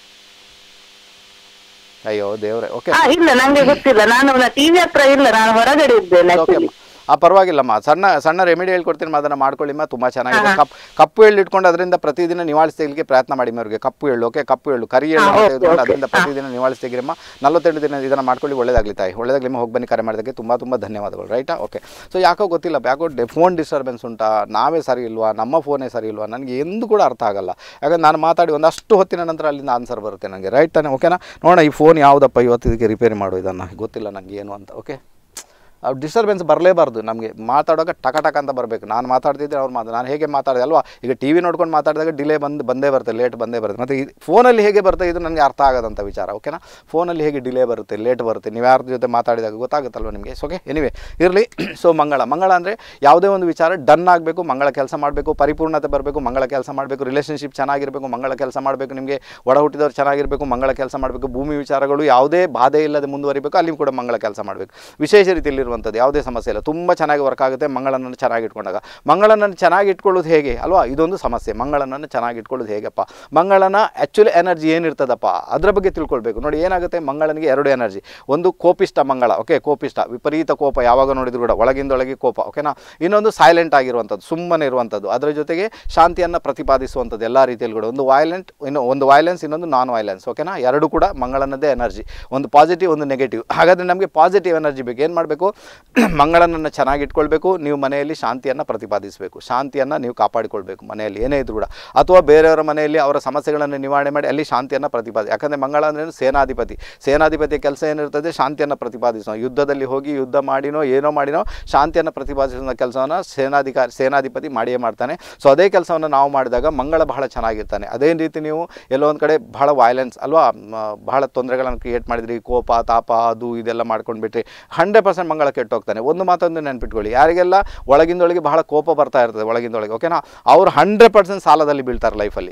ಅಯ್ಯೋ ದೇವ್ರೆ ಓಕೆ ಹಾ ಇಲ್ಲ ನಂಗೆ ಗೊತ್ತಿಲ್ಲ ನಾನು ಟಿವಿ ಹತ್ರ ಇಲ್ಲ ನಾನು ಹೊರಗಡೆ ಇದ್ದೇನೆ ಓಕೆ ಆಕ್ಚುಲಿ ಆ ಪರವಾಗಿಲ್ಲಮ್ಮ ಸಣ್ಣ ಸಣ್ಣ ರೆಮಿಡಿ ಹೇಳ್ಕೊಡ್ತೀನಿ ಅದನ್ನ ಮಾಡ್ಕೊಳ್ಳಿಮ್ಮ ತುಂಬ ಚೆನ್ನಾಗಿದೆ ಕಪ್ ಕಪ್ಪು ಎಳ್ಳು ಇಟ್ಕೊಂಡು ಅದರಿಂದ ಪ್ರತಿದಿನ ನಿವಾಳಿಸ್ಲಿಕ್ಕೆ ಪ್ರಯತ್ನ ಮಾಡಿ ಅವ್ರಿಗೆ ಕಪ್ಪು ಎಳ್ಳು ಓಕೆ ಕಪ್ಪು ಎಳ್ಳು ಕರಿ ಎಳ್ಳು ಹಾ, ಅಂತ ಓಕೆ, ತೆಗೆದುಕೊಂಡು ಓಕೆ. ಅದರಿಂದ ಪ್ರತಿದಿನ ನಿವಾಳಿಸಿ ತೆಗಿರಮ್ಮ ನಲವತ್ತೆಂಟು ದಿನ ಇದನ್ನ ಮಾಡ್ಕೊಳ್ಳಿ ಒಳ್ಳೇದಾಗ್ಲಿ ತಾಯಿ ಒಳ್ಳೇದಾಗ್ಲಿಮ್ಮ ಹೋಗಿ ಬನ್ನಿ ಕರೆ ಮಾಡೋದಕ್ಕೆ ತುಂಬ ತುಂಬ ಧನ್ಯವಾದಗಳು ರೈಟಾ ಓಕೆ ಸೊ ಯಾಕೋ ಗೊತ್ತಿಲ್ಲ ಯಾಕೋ ಫೋನ್ ಡಿಸ್ಟರ್ಬೆನ್ಸ್ ಉಂಟಾ ನಾವೇ ಸರಿ ಇಲ್ವಾ ನಮ್ಮ ಫೋನೇ ಸರಿ ಇಲ್ವಾ ನನಗೆ ಎಂದು ಕೂಡ ಅರ್ಥ ಆಗಲ್ಲ ಯಾಕಂದ್ರೆ ನಾನು ಮಾತಾಡಿ ಒಂದಷ್ಟು ಹೊತ್ತಿನ ನಂತರ ಅಲ್ಲಿಂದ ಆನ್ಸರ್ ಬರುತ್ತೆ ನನಗೆ ರೈಟ್ ತಾನೆ ಓಕೆನಾ ನೋಡೋಣ ಈ ಫೋನ್ ಯಾವುದಪ್ಪ ಇವತ್ತು ಇದಕ್ಕೆ ರಿಪೇರಿ ಮಾಡು ಇದನ್ನು ಗೊತ್ತಿಲ್ಲ ನನಗೆ ಏನು ಅಂತ ಓಕೆ ಅವ್ರು ಡಿಸ್ಟರ್ಬೆನ್ಸ್ ಬರಲೇಬಾರ್ದು ನಮಗೆ ಮಾತಾಡುವಾಗ ಟಕ ಟಕ ಅಂತ ಬರಬೇಕು ನಾನು ಮಾತಾಡ್ತಿದ್ದೆ ಅವ್ರು ಮಾತು ನಾನು ಹೇಗೆ ಮಾತಾಡಿದೆ ಅಲ್ವಾ ಈಗ ಟಿ ವಿ ನೋಡ್ಕೊಂಡು ಮಾತಾಡಿದಾಗ ಡಿಲೇ ಬಂದು ಬಂದೇ ಬರುತ್ತೆ ಲೇಟ್ ಬಂದೇ ಬರುತ್ತೆ ಮತ್ತು ಈ ಫೋನಲ್ಲಿ ಹೇಗೆ ಬರುತ್ತೆ ಇದು ನನಗೆ ಅರ್ಥ ಆಗೋದಂಥ ವಿಚಾರ ಓಕೆನಾ ಫೋನಲ್ಲಿ ಹೇಗೆ ಡಿಲೇ ಬರುತ್ತೆ ಲೇಟ್ ಬರುತ್ತೆ ನೀವು ಯಾರ ಜೊತೆ ಮಾತಾಡಿದಾಗ ಗೊತ್ತಾಗುತ್ತಲ್ವ ನಿಮಗೆ ಓಕೆ ಎನಿವೆ ಇರಲಿ ಸೊ ಮಂಗಳ ಮಂಗಳ ಅಂದರೆ ಯಾವುದೇ ಒಂದು ವಿಚಾರ ಡನ್ ಆಗಬೇಕು ಮಂಗಳ ಕೆಲಸ ಮಾಡಬೇಕು ಪರಿಪೂರ್ಣತೆ ಬರಬೇಕು ಮಂಗಳ ಕೆಲಸ ಮಾಡಬೇಕು ರಿಲೇಷನ್ಶಿಪ್ ಚೆನ್ನಾಗಿರಬೇಕು ಮಂಗಳ ಕೆಲಸ ಮಾಡಬೇಕು ನಿಮಗೆ ಒಡ ಹುಟ್ಟಿದವ್ರು ಚೆನ್ನಾಗಿರಬೇಕು ಮಂಗಳ ಕೆಲಸ ಮಾಡಬೇಕು ಭೂಮಿ ವಿಚಾರಗಳು ಯಾವುದೇ ಬಾಧೆ ಇಲ್ಲದೆ ಮುಂದುವರಿಬೇಕು ಅಲ್ಲಿ ಕೂಡ ಮಂಗಳ ಕೆಲಸ ಮಾಡಬೇಕು ವಿಶೇಷ ರೀತಿಯಲ್ಲಿ ಇರುವಂಥದ್ದು ಯಾವುದೇ ಸಮಸ್ಯೆ ಇಲ್ಲ ತುಂಬ ಚೆನ್ನಾಗಿ ವರ್ಕ್ ಆಗುತ್ತೆ ಮಂಗಳನನ್ನು ಚೆನ್ನಾಗಿ ಇಟ್ಕೊಂಡಾಗ ಮಂಗಳನನ್ನು ಚೆನ್ನಾಗಿ ಇಟ್ಕೊಳ್ಳೋದು ಹೇಗೆ ಅಲ್ವಾ ಇದೊಂದು ಸಮಸ್ಯೆ ಮಂಗಳನನ್ನು ಚೆನ್ನಾಗಿ ಇಟ್ಕೊಳ್ಳೋದು ಹೇಗಪ್ಪ ಮಂಗಳನ ಆ್ಯಕ್ಚುಲಿ ಎನರ್ಜಿ ಏನಿರ್ತದಪ್ಪ ಅದರ ಬಗ್ಗೆ ತಿಳ್ಕೊಳ್ಬೇಕು ನೋಡಿ ಏನಾಗುತ್ತೆ ಮಂಗಳನಿಗೆ ಎರಡು ಎನರ್ಜಿ ಒಂದು ಕೋಪಿಷ್ಟ ಮಂಗಳ ಓಕೆ ಕೋಪಿಷ್ಟ ವಿಪರೀತ ಕೋಪ ಯಾವಾಗ ನೋಡಿದ್ರು ಕೂಡ ಒಳಗಿಂದೊಳಗೆ ಕೋಪ ಓಕೆನಾ ಇನ್ನೊಂದು ಸೈಲೆಂಟ್ ಆಗಿರುವಂಥದ್ದು ಸುಮ್ಮನೆ ಇರುವಂಥದ್ದು ಅದರ ಜೊತೆಗೆ ಶಾಂತಿಯನ್ನು ಪ್ರತಿಪಾದಿಸುವಂಥದ್ದು ಎಲ್ಲ ರೀತಿಯಲ್ಲಿ ಕೂಡ ಒಂದು ವೈಲೆಂಟ್ ಇನ್ನು ಒಂದು ವೈಲೆನ್ಸ್ ಇನ್ನೊಂದು ನಾನ್ ವೈಲೆನ್ಸ್ ಓಕೆನಾ ಎರಡು ಕೂಡ ಮಂಗಳನದ್ದೇ ಎನರ್ಜಿ ಒಂದು ಪಾಸಿಟಿವ್ ಒಂದು ನೆಗೆಟಿವ್ ಹಾಗಾದರೆ ನಮಗೆ ಪಾಸಿಟಿವ್ ಎನರ್ಜಿ ಬೇಕು ಏನು ಮಾಡಬೇಕು ಮಂಗಳನನ್ನು ಚೆನ್ನಾಗಿ ಇಟ್ಕೊಳ್ಬೇಕು ನೀವು ಮನೆಯಲ್ಲಿ ಶಾಂತಿಯನ್ನು ಪ್ರತಿಪಾದಿಸಬೇಕು ಶಾಂತಿಯನ್ನು ನೀವು ಕಾಪಾಡಿಕೊಳ್ಬೇಕು ಮನೆಯಲ್ಲಿ ಏನೇ ಇದ್ರೂ ಕೂಡ ಅಥವಾ ಬೇರೆಯವರ ಮನೆಯಲ್ಲಿ ಅವರ ಸಮಸ್ಯೆಗಳನ್ನು ನಿವಾರಣೆ ಮಾಡಿ ಅಲ್ಲಿ ಶಾಂತಿಯನ್ನು ಪ್ರತಿಪಾದಿ ಯಾಕಂದರೆ ಮಂಗಳ ಅಂದರೆ ಸೇನಾಧಿಪತಿ ಸೇನಾಧಿಪತಿಯ ಕೆಲಸ ಏನಿರ್ತದೆ ಶಾಂತಿಯನ್ನು ಪ್ರತಿಪಾದಿಸೋ ಯುದ್ಧದಲ್ಲಿ ಹೋಗಿ ಯುದ್ಧ ಮಾಡಿನೋ ಏನೋ ಮಾಡಿನೋ ಶಾಂತಿಯನ್ನು ಪ್ರತಿಪಾದಿಸುವ ಕೆಲಸವನ್ನು ಸೇನಾಧಿಕಾರಿ ಸೇನಾಧಿಪತಿ ಮಾಡಿಯೇ ಮಾಡ್ತಾನೆ ಸೊ ಅದೇ ಕೆಲಸವನ್ನು ನಾವು ಮಾಡಿದಾಗ ಮಂಗಳ ಬಹಳ ಚೆನ್ನಾಗಿರ್ತಾನೆ ಅದೇ ರೀತಿ ನೀವು ಎಲ್ಲೋ ಒಂದು ಕಡೆ ಬಹಳ ವೈಲೆನ್ಸ್ ಅಲ್ವಾ ಮ, ಬಹಳ ತೊಂದರೆಗಳನ್ನು ಕ್ರಿಯೇಟ್ ಮಾಡಿದ್ರಿ ಕೋಪ ತಾಪ ಅದು ಇದೆಲ್ಲ ಮಾಡ್ಕೊಂಡು ಬಿಟ್ರಿ ಹಂಡ್ರೆಡ್ ಪರ್ಸೆಂಟ್ ಮಂಗಳ ಕೆಟ್ಟೋಗ್ತಾನೆ ಒಂದು ಮಾತೊಂದು ನೆನ್ಪಿಟ್ಕೊಳ್ಳಿ ಯಾರಿಗೆಲ್ಲ ಒಳಗಿಂದೊಳಗೆ ಬಹಳ ಕೋಪ ಬರ್ತಾ ಇರ್ತದೆ ಒಳಗಿಂದೊಳಗೆ ಓಕೆನಾ ಅವ್ರು ಹಂಡ್ರೆಡ್ ಪರ್ಸೆಂಟ್ ಸಾಲದಲ್ಲಿ ಬೀಳ್ತಾರೆ ಲೈಫಲ್ಲಿ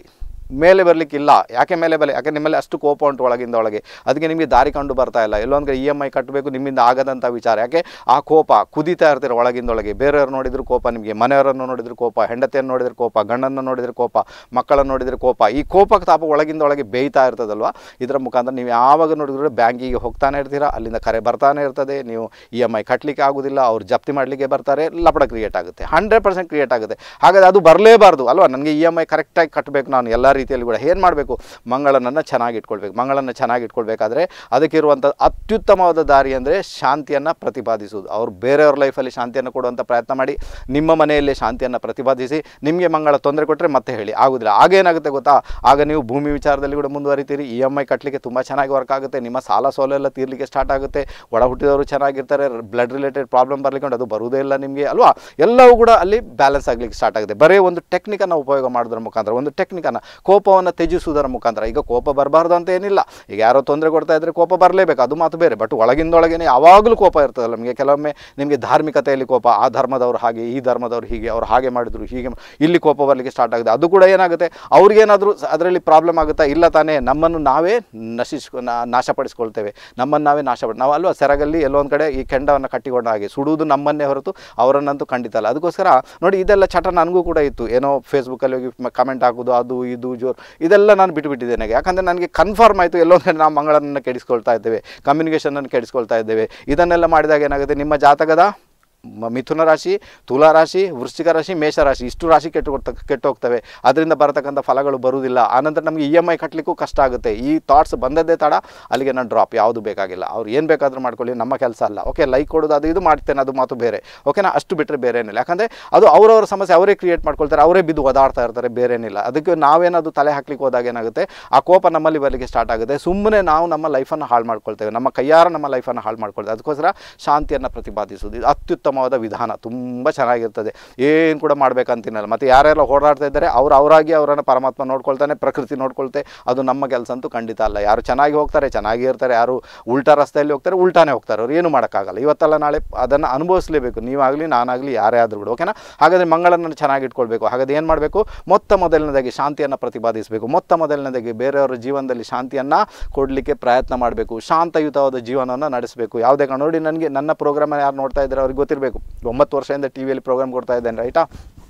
ಮೇಲೆ ಬರಲಿಕ್ಕಿಲ್ಲ ಯಾಕೆ ಮೇಲೆ ಬರಲಿ ಯಾಕೆ ನಿಮ್ಮಲ್ಲಿ ಅಷ್ಟು ಕೋಪ ಉಂಟು ಒಳಗಿಂದ ಒಳಗೆ ಅದಕ್ಕೆ ನಿಮಗೆ ದಾರಿ ಕಂಡು ಬರ್ತಾ ಇಲ್ಲ ಎಲ್ಲೊಂದು ಕಡೆ ಇ ಎಮ್ ಐ ಕಟ್ಟಬೇಕು ನಿಮ್ಮಿಂದ ಆಗದಂಥ ವಿಚಾರ ಯಾಕೆ ಆ ಕೋಪ ಕುದೀತಾ ಇರ್ತೀರ ಒಳಗಿಂದ ಒಳಗೆ ಬೇರೆಯವ್ರು ನೋಡಿದ್ರು ಕೋಪ ನಿಮಗೆ ಮನೆಯವರನ್ನು ನೋಡಿದ್ರು ಕೋಪ ಹೆಂಡತಿಯನ್ನು ನೋಡಿದ್ರೆ ಕೋಪ ಗಂಡನ್ನು ನೋಡಿದ್ರೆ ಕೋಪ ಮಕ್ಕಳನ್ನು ನೋಡಿದ್ರೆ ಕೋಪ ಈ ಕೋಪಕ್ಕೆ ತಾಪ ಒಳಗಿಂದ ಒಳಗೆ ಬೇಯ್ತಾ ಇರ್ತದಲ್ವ ಇದರ ಮುಖಾಂತರ ನೀವು ಯಾವಾಗ ನೋಡಿದ್ರು ಬ್ಯಾಂಕಿಗೆ ಹೋಗ್ತಾನೆ ಇರ್ತೀರಾ ಅಲ್ಲಿಂದ ಕರೆ ಬರ್ತಾನೆ ಇರ್ತದೆ ನೀವು ಇ ಎಮ್ ಐ ಕಟ್ಟಲಿಕ್ಕೆ ಆಗೋದಿಲ್ಲ ಅವ್ರು ಜಪ್ತಿ ಮಾಡಲಿಕ್ಕೆ ಬರ್ತಾರೆ ಲಪಡ ಕ್ರಿಯೇಟ್ ಆಗುತ್ತೆ ಹಂಡ್ರೆಡ್ ಪರ್ಸೆಂಟ್ ಕ್ರಿಯೇಟ್ ಆಗುತ್ತೆ ಹಾಗಾದ್ರೆ ಅದು ಬರಲೇಬಾರ್ದು ಅಲ್ವಾ ನನಗೆ ಇ ಎಮ್ ಐ ಕರೆಕ್ಟಾಗಿ ಕಟ್ಟಬೇಕು ನಾನು ಎಲ್ಲ ರೀತಿಯಲ್ಲಿ ಕೂಡ ಏನು ಮಾಡಬೇಕು ಮಂಗಳನನ್ನು ಚೆನ್ನಾಗಿ ಇಟ್ಕೊಳ್ಬೇಕು ಮಂಗಳನ್ನು ಚೆನ್ನಾಗಿ ಇಟ್ಕೊಳ್ಬೇಕಾದ್ರೆ ಅದಕ್ಕಿರುವಂಥ ಅತ್ಯುತ್ತಮವಾದ ದಾರಿ ಅಂದರೆ ಶಾಂತಿಯನ್ನು ಪ್ರತಿಪಾದಿಸುವುದು ಅವ್ರು ಬೇರೆಯವ್ರ ಲೈಫಲ್ಲಿ ಶಾಂತಿಯನ್ನು ಕೊಡುವಂಥ ಪ್ರಯತ್ನ ಮಾಡಿ ನಿಮ್ಮ ಮನೆಯಲ್ಲೇ ಶಾಂತಿಯನ್ನು ಪ್ರತಿಪಾದಿಸಿ ನಿಮಗೆ ಮಂಗಳ ತೊಂದರೆ ಕೊಟ್ಟರೆ ಮತ್ತೆ ಹೇಳಿ ಆಗೋದಿಲ್ಲ ಆಗೇನಾಗುತ್ತೆ ಗೊತ್ತಾ ಆಗ ನೀವು ಭೂಮಿ ವಿಚಾರದಲ್ಲಿ ಕೂಡ ಮುಂದುವರಿತೀರಿ ಇ ಎಮ್ ಐ ಕಟ್ಟಲಿಕ್ಕೆ ತುಂಬ ಚೆನ್ನಾಗಿ ವರ್ಕ್ ಆಗುತ್ತೆ ನಿಮ್ಮ ಸಾಲ ಸೋಲೆಲ್ಲ ತೀರ್ಲಿಕ್ಕೆ ಸ್ಟಾರ್ಟ್ ಆಗುತ್ತೆ ಒಡ ಹುಟ್ಟಿದವರು ಚೆನ್ನಾಗಿರ್ತಾರೆ ಬ್ಲಡ್ ರಿಲೇಟೆಡ್ ಪ್ರಾಬ್ಲಮ್ ಬರ್ಲಿಕ್ಕೆ ಅದು ಬರುವುದೇ ಇಲ್ಲ ನಿಮಗೆ ಅಲ್ವಾ ಎಲ್ಲವೂ ಕೂಡ ಅಲ್ಲಿ ಬ್ಯಾಲೆನ್ಸ್ ಆಗಲಿಕ್ಕೆ ಸ್ಟಾರ್ಟ್ ಆಗುತ್ತೆ ಬರೀ ಒಂದು ಟೆಕ್ನಿಕನ್ನು ಉಪಯೋಗ ಮಾಡೋದ್ರ ಮುಖಾಂತರ ಒಂದು ಟೆಕ್ನಿಕನ್ನು ಕೋಪವನ್ನು ತ್ಯಜಿಸುವುದರ ಮುಖಾಂತರ ಈಗ ಕೋಪ ಬರಬಾರ್ದು ಅಂತ ಏನಿಲ್ಲ ಈಗ ಯಾರೋ ತೊಂದರೆ ಕೊಡ್ತಾ ಇದ್ದರೆ ಕೋಪ ಬರಲೇಬೇಕು ಅದು ಮಾತು ಬೇರೆ ಬಟ್ ಒಳಗಿಂದೊಳಗೇನೆ ಯಾವಾಗಲೂ ಕೋಪ ಇರ್ತದಲ್ಲ ನಮಗೆ ಕೆಲವೊಮ್ಮೆ ನಿಮಗೆ ಧಾರ್ಮಿಕತೆಯಲ್ಲಿ ಕೋಪ ಆ ಧರ್ಮದವ್ರು ಹಾಗೆ ಈ ಧರ್ಮದವ್ರು ಹೀಗೆ ಅವ್ರು ಹಾಗೆ ಮಾಡಿದ್ರು ಹೀಗೆ ಮಾ- ಇಲ್ಲಿ ಕೋಪ ಬರಲಿಕ್ಕೆ ಸ್ಟಾರ್ಟ್ ಆಗುತ್ತೆ ಅದು ಕೂಡ ಏನಾಗುತ್ತೆ ಅವ್ರಿಗೇನಾದರೂ ಅದರಲ್ಲಿ ಪ್ರಾಬ್ಲಮ್ ಆಗುತ್ತಾ ಇಲ್ಲ ತಾನೇ ನಮ್ಮನ್ನು ನಾವೇ ನಶಿಸ್ಕೊ ನಾ- ನಾಶಪಡಿಸ್ಕೊಳ್ತೇವೆ ನಮ್ಮನ್ನು ನಾವೇ ನಾಶಪಡಿ ನಾವು ಅಲ್ವಾ ಸೆರಗಲ್ಲಿ ಎಲ್ಲೊಂದು ಕಡೆ ಈ ಕೆಂಡವನ್ನು ಕಟ್ಟಿಕೊಂಡ ಹಾಗೆ ಸುಡುವುದು ನಮ್ಮನ್ನೇ ಹೊರತು ಅವರನ್ನಂತೂ ಖಂಡಿತ ಅಲ್ಲ ಅದಕ್ಕೋಸ್ಕರ ನೋಡಿ ಇದೆಲ್ಲ ಚಟ ನನಗೂ ಕೂಡ ಇತ್ತು ಏನೋ ಫೇಸ್ಬುಕ್ಕಲ್ಲಿ ಹೋಗಿ ಕಮೆಂಟ್ ಹಾಕೋದು ಅದು ಇದು ಜೋರು ಇದೆಲ್ಲ ನಾನು ಬಿಟ್ಟುಬಿಟ್ಟಿದ್ದೇನೆ ಯಾಕಂದರೆ ನನಗೆ ಕನ್ಫರ್ಮ್ ಆಯಿತು ಎಲ್ಲೊಂದು ಕಡೆ ನಾವು ಮಂಗಳನನ್ನು ಕೆಡಿಸ್ಕೊಳ್ತಾ ಇದ್ದೇವೆ ಕಮ್ಯುನಿಕೇಷನನ್ನು ಕೆಡಿಸ್ಕೊಳ್ತಾ ಇದ್ದೇವೆ ಇದನ್ನೆಲ್ಲ ಮಾಡಿದಾಗ ಏನಾಗುತ್ತೆ ನಿಮ್ಮ ಜಾತಕದ ಮ- ಮಿಥುನ ರಾಶಿ ತುಲಾ ರಾಶಿ ವೃಶ್ಚಿಕ ರಾಶಿ ಮೇಷ ರಾಶಿ ಇಷ್ಟು ರಾಶಿ ಕೆಟ್ಟು ಹೋಗ್ತ- ಕೆಟ್ಟು ಹೋಗ್ತವೆ ಅದರಿಂದ ಬರತಕ್ಕಂಥ ಫಲಗಳು ಬರುವುದಿಲ್ಲ ಆನಂತರ ನಮಗೆ ಇ ಎಮ್ ಐ ಕಟ್ಟಲಿಕ್ಕೂ ಕಷ್ಟ ಆಗುತ್ತೆ ಈ ಥಾಟ್ಸ್ ಬಂದದ್ದೇ ತಡ ಅಲ್ಲಿಗೆ ನಾನು ಡ್ರಾಪ್ ಯಾವುದು ಬೇಕಾಗಿಲ್ಲ ಅವ್ರು ಏನು ಬೇಕಾದರೂ ಮಾಡ್ಕೊಳ್ಳಿ ನಮ್ಮ ಕೆಲಸ ಅಲ್ಲ ಓಕೆ ಲೈಕ್ ಕೊಡೋದು ಅದು ಇದು ಮಾಡ್ತೇನೆ ಅದು ಮಾತು ಬೇರೆ ಓಕೆನಾ ಅಷ್ಟು ಬಿಟ್ಟರೆ ಬೇರೆ ಏನಿಲ್ಲ ಯಾಕಂದರೆ ಅದು ಅವರವರ ಸಮಸ್ಯೆ ಅವರೇ ಕ್ರಿಯೇಟ್ ಮಾಡ್ಕೊಳ್ತಾರೆ ಅವರೇ ಬಿದ್ದು ಒದಾಡ್ತಾ ಇರ್ತಾರೆ ಬೇರೆ ಏನಿಲ್ಲ ಅದಕ್ಕೆ ನಾವೇನದು ತಲೆ ಹಾಕ್ಲಿಕ್ಕೆ ಹೋದಾಗ ಏನಾಗುತ್ತೆ ಆ ಕೋಪ ನಮ್ಮಲ್ಲಿ ಬರಲಿಕ್ಕೆ ಸ್ಟಾರ್ಟ್ ಆಗುತ್ತೆ ಸುಮ್ಮನೆ ನಾವು ನಮ್ಮ ಲೈಫನ್ನು ಹಾಳು ಮಾಡ್ಕೊಳ್ತೇವೆ ನಮ್ಮ ಕೈಯಾರ ನಮ್ಮ ಲೈಫನ್ನು ಹಾಳು ಮಾಡ್ಕೊಳ್ತೇವೆ ಅದಕ್ಕೋಸ್ಕರ ಶಾಂತಿಯನ್ನು ಪ್ರತಿಪಾದಿಸುವುದು ಇದು ಅತ್ಯುತ್ತಮವಾದ ವಿಧಾನ ತುಂಬ ಚೆನ್ನಾಗಿರ್ತದೆ ಏನು ಕೂಡ ಮಾಡ್ಬೇಕಂತೀನಲ್ಲ ಮತ್ತು ಯಾರೆಲ್ಲ ಓಡಾಡ್ತಾ ಇದ್ದಾರೆ ಅವ್ರು ಅವರಾಗಿ ಅವರನ್ನು ಪರಮಾತ್ಮ ನೋಡ್ಕೊಳ್ತಾನೆ ಪ್ರಕೃತಿ ನೋಡ್ಕೊಳ್ತೆ ಅದು ನಮ್ಮ ಕೆಲಸ ಅಂತೂ ಖಂಡಿತ ಅಲ್ಲ ಯಾರು ಚೆನ್ನಾಗಿ ಹೋಗ್ತಾರೆ ಚೆನ್ನಾಗಿ ಇರ್ತಾರೆ ಯಾರು ಉಲ್ಟಾ ರಸ್ತೆಯಲ್ಲಿ ಹೋಗ್ತಾರೆ ಉಲ್ಟಾನೇ ಹೋಗ್ತಾರೆ ಅವ್ರು ಏನು ಮಾಡೋಕ್ಕಾಗಲ್ಲ ಇವತ್ತಲ್ಲ ನಾಳೆ ಅದನ್ನು ಅನುಭವಿಸಲೇಬೇಕು ನೀವಾಗಲಿ ನಾನಾಗಲಿ ಯಾರೇ ಆದರೂ ಕೂಡ ಓಕೆನಾ ಹಾಗಾದರೆ ಮಂಗಳನ್ನು ಚೆನ್ನಾಗಿ ಇಟ್ಕೊಳ್ಬೇಕು ಹಾಗಾದ್ರೆ ಏನು ಮಾಡಬೇಕು ಮೊತ್ತ ಮೊದಲನೇದಾಗಿ ಶಾಂತಿಯನ್ನು ಪ್ರತಿಪಾದಿಸಬೇಕು ಮೊತ್ತ ಮೊದಲನೇದಾಗಿ ಬೇರೆಯವರ ಜೀವನದಲ್ಲಿ ಶಾಂತಿಯನ್ನು ಕೊಡಲಿಕ್ಕೆ ಪ್ರಯತ್ನ ಮಾಡಬೇಕು ಶಾಂತಯುತವಾದ ಜೀವನವನ್ನು ನಡೆಸಬೇಕು ಯಾವುದೇ ಕಾರಣ ನೋಡಿ ನನಗೆ ನನ್ನ ಪ್ರೋಗ್ರಾಮನ್ನು ಯಾರು ನೋಡ್ತಾ ಇದ್ದಾರೆ ಅವ್ರಿಗೆ ಗೊತ್ತಿರಬೇಕು ಒಂಬತ್ತು ವರ್ಷದಿಂದ ಟಿ ವಿಯಲ್ಲಿ ಪ್ರೋಗ್ರಾಮ್ ಕೊಡ್ತಾ ಇದ್ದೇನೆ ರೈಟಾ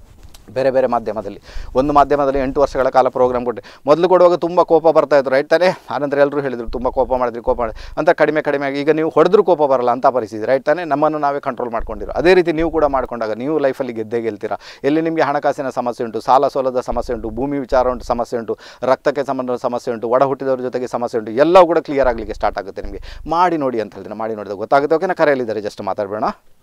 ಬೇರೆ ಬೇರೆ ಮಾಧ್ಯಮದಲ್ಲಿ ಒಂದು ಮಾಧ್ಯಮದಲ್ಲಿ ಎಂಟು ವರ್ಷಗಳ ಕಾಲ ಪ್ರೋಗ್ರಾಮ್ ಕೊಟ್ಟೆ ಮೊದಲು ಕೊಡುವಾಗ ತುಂಬ ಕೋಪ ಬರ್ತಾ ಇತ್ತು ರೈಟ್ ತಾನೇ ಆನಂತರ ಎಲ್ಲರೂ ಹೇಳಿದರು ತುಂಬ ಕೋಪ ಮಾಡಿದ್ರಿ ಕೋಪ ಮಾಡಿ ಅಂತ ಕಡಿಮೆ ಕಡಿಮೆ ಆಗಿ ಈಗ ನೀವು ಹೊಡೆದ್ರೂ ಕೋಪ ಬರಲ್ಲ ಅಂತ ಪರಿಸ್ಥಿತಿ ರೈಟ್ ತಾನೇ ನಮ್ಮನ್ನು ನಾವೇ ಕಂಟ್ರೋಲ್ ಮಾಡ್ಕೊಂಡಿರೋ ಅದೇ ರೀತಿ ನೀವು ಕೂಡ ಮಾಡ್ಕೊಂಡಾಗ ನೀವು ಲೈಫಲ್ಲಿ ಗೆದ್ದೇ ಗೆಲ್ತೀರಾ ಎಲ್ಲಿ ನಿಮಗೆ ಹಣಕಾಸಿನ ಸಮಸ್ಯೆ ಉಂಟು ಸಾಲ ಸೋಲದ ಸಮಸ್ಯೆ ಉಂಟು ಭೂಮಿ ವಿಚಾರ ಉಂಟು ಸಮಸ್ಯೆ ಉಂಟು ರಕ್ತಕ್ಕೆ ಸಂಬಂಧದ ಸಮಸ್ಯೆ ಉಂಟು ಒಡ ಹುಟ್ಟಿದವ್ರ ಜೊತೆಗೆ ಸಮಸ್ಯೆ ಉಂಟು ಎಲ್ಲವೂ ಕೂಡ ಕ್ಲಿಯರ್ ಆಗಲಿಕ್ಕೆ ಸ್ಟಾರ್ಟ್ ಆಗುತ್ತೆ ನಿಮಗೆ ಮಾಡಿ ನೋಡಿ ಅಂತ ಹೇಳ್ತೀನಿ ಮಾಡಿ ನೋಡಿದಾಗ ಗೊತ್ತಾಗುತ್ತೆ ಓಕೆನಾ ಕರೆಯಲ್ಲಿದ್ದಾರೆ ಜಸ್ಟ್ ಮಾತಾಡಬೇಡ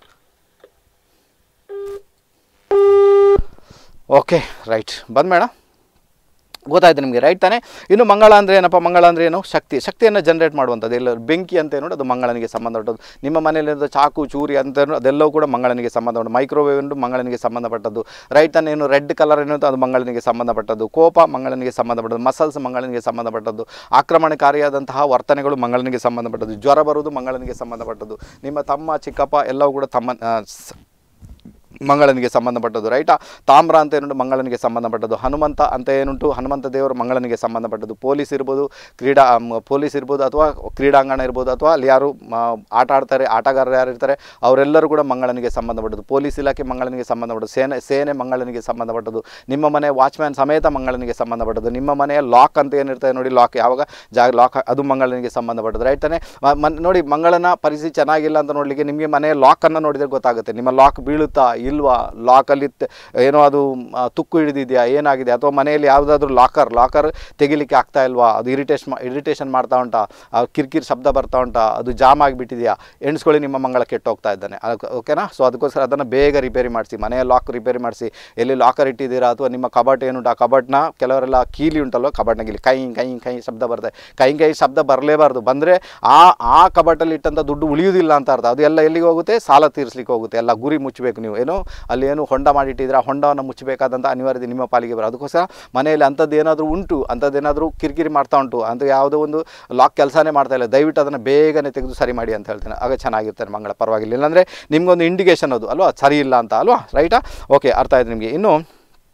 ಓಕೆ ರೈಟ್ ಬಂದ ಮೇಡ ಗೊತ್ತಾಯ್ತು ನಿಮಗೆ ರೈಟ್ ತಾನೇ ಇನ್ನು ಮಂಗಳ ಅಂದರೆ ಏನಪ್ಪ ಮಂಗಳ ಅಂದರೆ ಏನು ಶಕ್ತಿ ಶಕ್ತಿಯನ್ನು ಜನ್ರೇಟ್ ಮಾಡುವಂಥದ್ದು ಎಲ್ಲ ಬೆಂಕಿ ಅಂತ ನೋಡಿ ಅದು ಮಂಗಳನಿಗೆ ಸಂಬಂಧಪಟ್ಟದ್ದು ನಿಮ್ಮ ಮನೆಯಲ್ಲಿರೋ ಚಾಕು ಚೂರಿ ಅಂತ ಏನು ಅದೆಲ್ಲವೂ ಕೂಡ ಮಂಗಳನಿಗೆ ಸಂಬಂಧಪಟ್ಟ ಮೈಕ್ರೋವೇವ್ ಎಂದು ಮಂಗಳನಿಗೆ ಸಂಬಂಧಪಟ್ಟದ್ದು ರೈಟ್ ತಾನೇ ಏನು ರೆಡ್ ಕಲರ್ ಏನು ಅದು ಮಂಗಳನಿಗೆ ಸಂಬಂಧಪಟ್ಟದ್ದು ಕೋಪ ಮಂಗಳನಿಗೆ ಸಂಬಂಧಪಟ್ಟದ್ದು ಮಸಲ್ಸ್ ಮಂಗಳನಿಗೆ ಸಂಬಂಧಪಟ್ಟದ್ದು ಆಕ್ರಮಣಕಾರಿಯಾದಂತಹ ವರ್ತನೆಗಳು ಮಂಗಳನಿಗೆ ಸಂಬಂಧಪಟ್ಟದ್ದು ಜ್ವರ ಬರುವುದು ಮಂಗಳನಿಗೆ ಸಂಬಂಧಪಟ್ಟದ್ದು ನಿಮ್ಮ ತಮ್ಮ ಚಿಕ್ಕಪ್ಪ ಎಲ್ಲವೂ ಕೂಡ ತಮ್ಮ ಆ, ಸ- ಮಂಗಳನಿಗೆ ಸಂಬಂಧಪಟ್ಟದ್ದು ರೈಟಾ ತಾಮ್ರ ಅಂತ ಏನುಂಟು ಮಂಗಳನಿಗೆ ಸಂಬಂಧಪಟ್ಟದ್ದು ಹನುಮಂತ ಅಂತ ಏನುಂಟು ಹನುಮಂತ ದೇವರು ಮಂಗಳನಿಗೆ ಸಂಬಂಧಪಟ್ಟದ್ದು ಪೊಲೀಸ್ ಇರ್ಬೋದು ಕ್ರೀಡಾ ಮ್, ಪೊಲೀಸ್ ಇರ್ಬೋದು ಅಥವಾ ಕ್ರೀಡಾಂಗಣ ಇರ್ಬೋದು ಅಥವಾ ಅಲ್ಲಿ ಯಾರು ಮ, ಆಟ ಆಡ್ತಾರೆ ಆಟಗಾರರು ಯಾರು ಇರ್ತಾರೆ ಅವರೆಲ್ಲರೂ ಕೂಡ ಮಂಗಳನಿಗೆ ಸಂಬಂಧಪಟ್ಟದ್ದು ಪೊಲೀಸ್ ಇಲಾಖೆ ಮಂಗಳನಿಗೆ ಸಂಬಂಧಪಟ್ಟದ್ದು ಸೇನೆ ಸೇನೆ ಮಂಗಳನಿಗೆ ಸಂಬಂಧಪಟ್ಟದ್ದು ನಿಮ್ಮ ಮನೆ ವಾಚ್ಮ್ಯಾನ್ ಸಮೇತ ಮಂಗಳನಿಗೆ ಸಂಬಂಧಪಟ್ಟದ್ದು ನಿಮ್ಮ ಮನೆಯ ಲಾಕ್ ಅಂತ ಏನಿರ್ತದೆ ನೋಡಿ ಲಾಕ್ ಯಾವಾಗ ಜಾಗ ಲಾಕ್ ಅದು ಮಂಗಳನಿಗೆ ಸಂಬಂಧಪಟ್ಟದ್ದು ರೈಟ್ ತಾನೇ ಮ- ಮನ್ ನೋಡಿ ಮಂಗಳನ ಪರಿಸ್ಥಿತಿ ಚೆನ್ನಾಗಿಲ್ಲ ಅಂತ ನೋಡಲಿಕ್ಕೆ ನಿಮಗೆ ಮನೆಯ ಲಾಕನ್ನು ನೋಡಿದರೆ ಗೊತ್ತಾಗುತ್ತೆ ನಿಮ್ಮ ಲಾಕ್ ಬೀಳುತ್ತಾ ಇಲ್ವಾ ಲಾಕಲ್ಲಿ ತ- ಏನೋ ಅದು ಆ, ತುಕ್ಕು ಹಿಡಿದಿದೆಯಾ ಏನಾಗಿದೆ ಅಥವಾ ಮನೆಯಲ್ಲಿ ಯಾವುದಾದ್ರೂ ಲಾಕರ್ ಲಾಕರ್ ತೆಗಿಲಿಕ್ಕೆ ಆಗ್ತಾ ಇಲ್ವಾ ಅದು ಇರಿಟೇಷನ್ ಇರಿಟೇಷನ್ ಮಾಡ್ತಾ ಉಂಟಾ ಆ ಕಿರಿಕಿರಿ ಶಬ್ದ ಬರ್ತಾ ಉಂಟಾ ಅದು ಜಾಮ್ ಆಗಿಬಿಟ್ಟಿದೆಯಾ ಎಣಿಸ್ಕೊಳ್ಳಿ ನಿಮ್ಮ ಮಂಗಳ ಕೆಟ್ಟು ಹೋಗ್ತಾ ಇದ್ದಾನೆ ಅದಕ್ಕೆ ಓಕೆನಾ ಸೊ ಅದಕ್ಕೋಸ್ಕರ ಅದನ್ನು ಬೇಗ ರಿಪೇರಿ ಮಾಡಿಸಿ ಮನೆಯ ಲಾಕ್ ರಿಪೇರಿ ಮಾಡಿಸಿ ಎಲ್ಲಿ ಲಾಕರ್ ಇಟ್ಟಿದ್ದೀರಾ ಅಥವಾ ನಿಮ್ಮ ಕಬಟ್ ಏನುಂಟು ಆ ಕಬಟ್ನ ಕೆಲವರೆಲ್ಲ ಕೀಲಿ ಉಂಟಲ್ವ ಕಬಟ್ನ ಕೀಲಿ ಕೈ ಕೈ ಕೈ ಶಬ್ದ ಬರ್ತದೆ ಕೈ ಕೈ ಶಬ್ದ ಬರಲೇಬಾರ್ದು ಬಂದರೆ ಆ ಆ ಕಬಟಲ್ಲಿ ಇಟ್ಟಂಥ ದುಡ್ಡು ಉಳಿಯುವುದಿಲ್ಲ ಅಂತ ಅರ್ಥ ಅದು ಎಲ್ಲ ಎಲ್ಲಿಗೆ ಹೋಗುತ್ತೆ ಸಾಲ ತೀರಿಸ್ಲಿಕ್ಕೆ ಹೋಗುತ್ತೆ ಎಲ್ಲ ಗುರಿ ಮುಚ್ಚಬೇಕು ನೀವು ಏನು ಅಲ್ಲಿ ಏನು ಹೊಂಡ ಮಾಡಿಟ್ಟಿದ್ರೆ ಆ ಹೊಂಡವನ್ನು ಮುಚ್ಚಬೇಕಾದಂಥ ಅನಿವಾರ್ಯತೆ ನಿಮ್ಮ ಪಾಲಿಗೆ ಬರೋ ಅದಕ್ಕೋಸ್ಕರ ಮನೆಯಲ್ಲಿ ಅಂಥದ್ದು ಏನಾದರೂ ಉಂಟು ಅಂಥದ್ದೇನಾದರೂ ಕಿರಿಕಿರಿ ಮಾಡ್ತಾ ಉಂಟು ಅಂತ ಯಾವುದೋ ಒಂದು ಲಾಕ್ ಕೆಲಸನೇ ಮಾಡ್ತಾ ಇಲ್ಲ ದಯವಿಟ್ಟು ಅದನ್ನು ಬೇಗನೆ ತೆಗೆದು ಸರಿ ಮಾಡಿ ಅಂತ ಹೇಳ್ತೇನೆ ಆಗ ಚೆನ್ನಾಗಿರ್ತಾರೆ ಮಂಗಳ ಪರವಾಗಿಲ್ಲ ಇಲ್ಲಾಂದರೆ ನಿಮ್ಗೊಂದು ಇಂಡಿಕೇಶನ್ ಅದು ಅಲ್ವಾ ಸರಿ ಇಲ್ಲ ಅಂತ ಅಲ್ವಾ ರೈಟಾ ಓಕೆ ಅರ್ಥ ಆಯ್ತು ನಿಮಗೆ ಇನ್ನು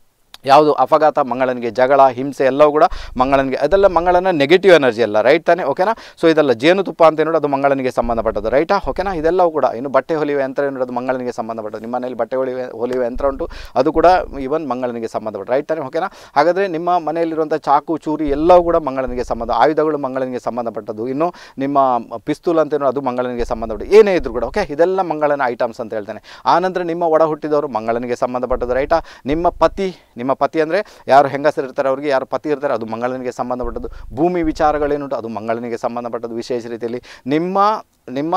ಯಾವುದು ಅಪಘಾತ ಮಂಗಳನಿಗೆ ಜಗಳ ಹಿಂಸೆ ಎಲ್ಲವೂ ಕೂಡ ಮಂಗಳನಿಗೆ ಅದೆಲ್ಲ ಮಂಗಳನ ನೆಗೆಟಿವ್ ಎನರ್ಜಿ ಅಲ್ಲ ರೈಟ್ ತಾನೇ ಓಕೆನಾ ಸೊ ಇದೆಲ್ಲ ಜೇನುತುಪ್ಪ ಅಂತ ಏನೋ ಅದು ಮಂಗಳನಿಗೆ ಸಂಬಂಧಪಟ್ಟದ್ದು ರೈಟಾ ಓಕೆನಾ ಇದೆಲ್ಲವೂ ಕೂಡ ಇನ್ನು ಬಟ್ಟೆ ಹೊಲಿಯುವ ಯಂತ್ರ ಏನೋ ಅದು ಮಂಗಳನಿಗೆ ಸಂಬಂಧಪಟ್ಟದ್ದು ನಿಮ್ಮ ಮನೆಯಲ್ಲಿ ಬಟ್ಟೆ ಹೊಲಿಯುವ ಹೊಲಿಯುವ ಯಂತ್ರ ಉಂಟು ಅದು ಕೂಡ ಇವನ್ ಮಂಗಳನಿಗೆ ಸಂಬಂಧಪಟ್ಟ ರೈಟ್ ತಾನೇ ಓಕೆನಾ ಹಾಗಾದರೆ ನಿಮ್ಮ ಮನೆಯಲ್ಲಿರುವಂಥ ಚಾಕು ಚೂರಿ ಎಲ್ಲವೂ ಕೂಡ ಮಂಗಳನಿಗೆ ಸಂಬಂಧ ಆಯುಧಗಳು ಮಂಗಳನಿಗೆ ಸಂಬಂಧಪಟ್ಟದ್ದು ಇನ್ನು ನಿಮ್ಮ ಪಿಸ್ತೂಲ್ ಅಂತ ಏನೋ ಅದು ಮಂಗಳನಿಗೆ ಸಂಬಂಧಪಟ್ಟು ಏನೇ ಇದ್ರು ಕೂಡ ಓಕೆ ಇದೆಲ್ಲ ಮಂಗಳನ ಐಟಮ್ಸ್ ಅಂತ ಹೇಳ್ತೇನೆ ಆನಂತರ ನಿಮ್ಮ ಒಡ ಹುಟ್ಟಿದವರು ಮಂಗಳನಿಗೆ ಸಂಬಂಧಪಟ್ಟದ್ದು ರೈಟಾ ನಿಮ್ಮ ಪತಿ ನಿಮ್ಮ ಪತಿ ಅಂದರೆ ಯಾರು ಹೆಂಗಸರು ಇರ್ತಾರೆ ಅವರಿಗೆ ಯಾರು ಪತಿ ಇರ್ತಾರೆ ಅದು ಮಂಗಳನಿಗೆ ಸಂಬಂಧಪಟ್ಟದ್ದು ಭೂಮಿ ವಿಚಾರಗಳೇನುಂಟು ಅದು ಮಂಗಳನಿಗೆ ಸಂಬಂಧಪಟ್ಟದ್ದು ವಿಶೇಷ ರೀತಿಯಲ್ಲಿ ನಿಮ್ಮ ನಿಮ್ಮ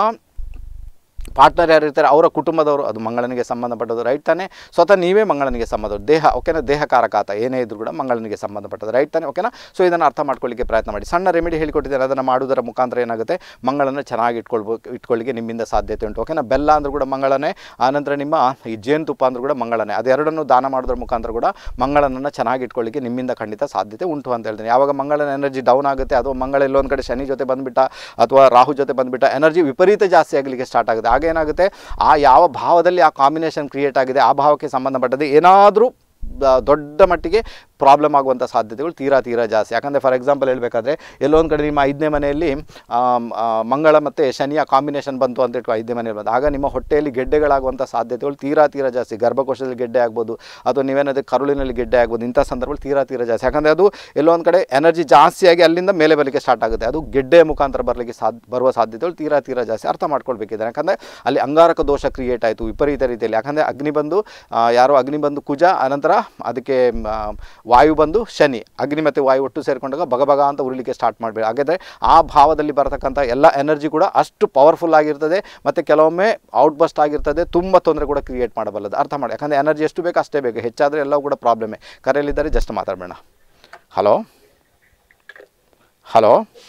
ಪಾರ್ಟ್ನರ್ ಯಾರು ಇರ್ತಾರೆ ಅವರ ಕುಟುಂಬದವರು ಅದು ಮಂಗಳನಿಗೆ ಸಂಬಂಧಪಟ್ಟದ್ದು ರೈಟ್ ತಾನೇ ಸ್ವತಃ ನೀವೇ ಮಂಗಳನಿಗೆ ಸಂಬಂಧಪಟ್ಟು ದೇಹ ಓಕೆನಾ ದೇಹಕಾರಕಾತ ಏನೇ ಇದ್ರೂ ಕೂಡ ಮಂಗಳನಿಗೆ ಸಂಬಂಧಪಟ್ಟದ್ದು ರೈಟ್ ತಾನೇ ಓಕೆನಾ ಸೊ ಇದನ್ನು ಅರ್ಥ ಮಾಡ್ಕೊಳ್ಳಿಕ್ಕೆ ಪ್ರಯತ್ನ ಮಾಡಿ ಸಣ್ಣ ರೆಮಿಡಿ ಹೇಳಿಕೊಟ್ಟಿದ್ದೇನೆ ಅದನ್ನು ಮಾಡುವುದರ ಮುಖಾಂತರ ಏನಾಗುತ್ತೆ ಮಂಗಳನ ಚೆನ್ನಾಗಿ ಇಟ್ಕೊಳ್ಬೇಕು ಇಟ್ಕೊಳ್ಳಿಕ್ಕೆ ನಿಮ್ಮಿಂದ ಸಾಧ್ಯತೆ ಉಂಟು ಓಕೆನಾ ಬೆಲ್ಲ ಅಂದರೂ ಕೂಡ ಮಂಗಳನೇ ಆನಂತರ ನಿಮ್ಮ ಈ ಜೇನುತುಪ್ಪ ಅಂದರೂ ಕೂಡ ಮಂಗಳನೇ ಅದೆರಡನ್ನು ದಾನ ಮಾಡೋದ್ರ ಮುಖಾಂತರ ಕೂಡ ಮಂಗಳನನ್ನು ಚೆನ್ನಾಗಿ ಇಟ್ಕೊಳ್ಳಿಕ್ಕೆ ನಿಮ್ಮಿಂದ ಖಂಡಿತ ಸಾಧ್ಯತೆ ಉಂಟು ಅಂತ ಹೇಳ್ತೀನಿ ಯಾವಾಗ ಮಂಗಳನ ಎನರ್ಜಿ ಡೌನ್ ಆಗುತ್ತೆ ಅಥವಾ ಮಂಗಳ ಎಲ್ಲೊಂದು ಕಡೆ ಶನಿ ಜೊತೆ ಬಂದುಬಿಟ್ಟ ಅಥವಾ ರಾಹು ಜೊತೆ ಬಂದುಬಿಟ್ಟ ಎನರ್ಜಿ ವಿಪರೀತ ಜಾಸ್ತಿ ಆಗಲಿಕ್ಕೆ ಸ್ಟಾರ್ಟ್ ಆಗುತ್ತೆ ಆಗ ಏನಾಗುತ್ತೆ ಆ ಯಾವ ಭಾವದಲ್ಲಿ ಆ ಕಾಂಬಿನೇಷನ್ ಕ್ರಿಯೇಟ್ ಆಗಿದೆ ಆ ಭಾವಕ್ಕೆ ಸಂಬಂಧಪಟ್ಟದ್ದು ಏನಾದರೂ ದೊಡ್ಡ ಮಟ್ಟಿಗೆ ಪ್ರಾಬ್ಲಮ್ ಆಗುವಂಥ ಸಾಧ್ಯತೆಗಳು ತೀರಾ ತೀರಾ ಜಾಸ್ತಿ ಯಾಕಂದರೆ ಫಾರ್ ಎಕ್ಸಾಂಪಲ್ ಹೇಳಬೇಕಾದ್ರೆ ಎಲ್ಲೊಂದು ಕಡೆ ನಿಮ್ಮ ಐದನೇ ಮನೆಯಲ್ಲಿ ಆಮ್, ಆ, ಮಂಗಳ ಮತ್ತು ಶನಿಯ ಕಾಂಬಿನೇಷನ್ ಬಂತು ಅಂತ ಇಟ್ಕೊ ಐದನೇ ಮನೆಯಲ್ಲಿ ಬಂತು ಆಗ ನಿಮ್ಮ ಹೊಟ್ಟೆಯಲ್ಲಿ ಗೆಡ್ಡೆಗಳಾಗುವಂಥ ಸಾಧ್ಯತೆಗಳು ತೀರಾ ತೀರಾ ಜಾಸ್ತಿ ಗರ್ಭಕೋಶದಲ್ಲಿ ಗೆಡ್ಡೆ ಆಗ್ಬೋದು ಅಥವಾ ನೀವೇನಾದರೂ ಕರುಳಿನಲ್ಲಿ ಗೆಡ್ಡೆ ಆಗ್ಬೋದು ಇಂಥ ಸಂದರ್ಭದಲ್ಲಿ ತೀರಾ ತೀರಾ ಜಾಸ್ತಿ ಯಾಕಂದರೆ ಅದು ಎಲ್ಲೊಂದು ಕಡೆ ಎನರ್ಜಿ ಜಾಸ್ತಿಯಾಗಿ ಅಲ್ಲಿಂದ ಮೇಲೆ ಬರಲಿಕ್ಕೆ ಸ್ಟಾರ್ಟ್ ಆಗುತ್ತೆ ಅದು ಗೆಡ್ಡೆ ಮುಖಾಂತರ ಬರಲಿಕ್ಕೆ ಸಾಧ್ಯ ಬರುವ ಸಾಧ್ಯತೆಗಳು ತೀರಾ ತೀರಾ ಜಾಸ್ತಿ ಅರ್ಥ ಮಾಡ್ಕೊಳ್ಬೇಕಿದೆ ಯಾಕಂದರೆ ಅಲ್ಲಿ ಅಂಗಾರಕ ದೋಷ ಕ್ರಿಯೇಟ್ ಆಯಿತು ವಿಪರೀತ ರೀತಿಯಲ್ಲಿ ಯಾಕಂದರೆ ಅಗ್ನಿ ಬಂದು ಆ, ಯಾರೋ ಅಗ್ನಿ ಬಂದು ಕುಜ ಅನಂತರ ಅದಕ್ಕೆ ಮ್, ಆ, ವಾಯು ಬಂದು ಶನಿ ಅಗ್ನಿ ಮತ್ತು ವಾಯು ಒಟ್ಟು ಸೇರಿಕೊಂಡಾಗ ಬಗಬಗ ಅಂತ ಉರಿಲಿಕ್ಕೆ ಸ್ಟಾರ್ಟ್ ಮಾಡಬೇಡಿ ಹಾಗಾದರೆ ಆ ಭಾವದಲ್ಲಿ ಬರತಕ್ಕಂಥ ಎಲ್ಲ ಎನರ್ಜಿ ಕೂಡ ಅಷ್ಟು ಪವರ್ಫುಲ್ ಆಗಿರ್ತದೆ ಮತ್ತು ಕೆಲವೊಮ್ಮೆ ಔಟ್ ಬಸ್ಟ್ ಆಗಿರ್ತದೆ ತುಂಬ ತೊಂದರೆ ಕೂಡ ಕ್ರಿಯೇಟ್ ಮಾಡಬಲ್ಲದು ಅರ್ಥ ಮಾಡಿ ಯಾಕಂದರೆ ಎನರ್ಜಿ ಎಷ್ಟು ಬೇಕು ಅಷ್ಟೇ ಬೇಕು ಹೆಚ್ಚಾದರೆ ಎಲ್ಲವೂ ಕೂಡ ಪ್ರಾಬ್ಲಮೇ ಕರೆಯಲ್ಲಿದ್ದರೆ ಜಸ್ಟ್ ಮಾತಾಡಬೇಡ ಹಲೋ ಹಲೋ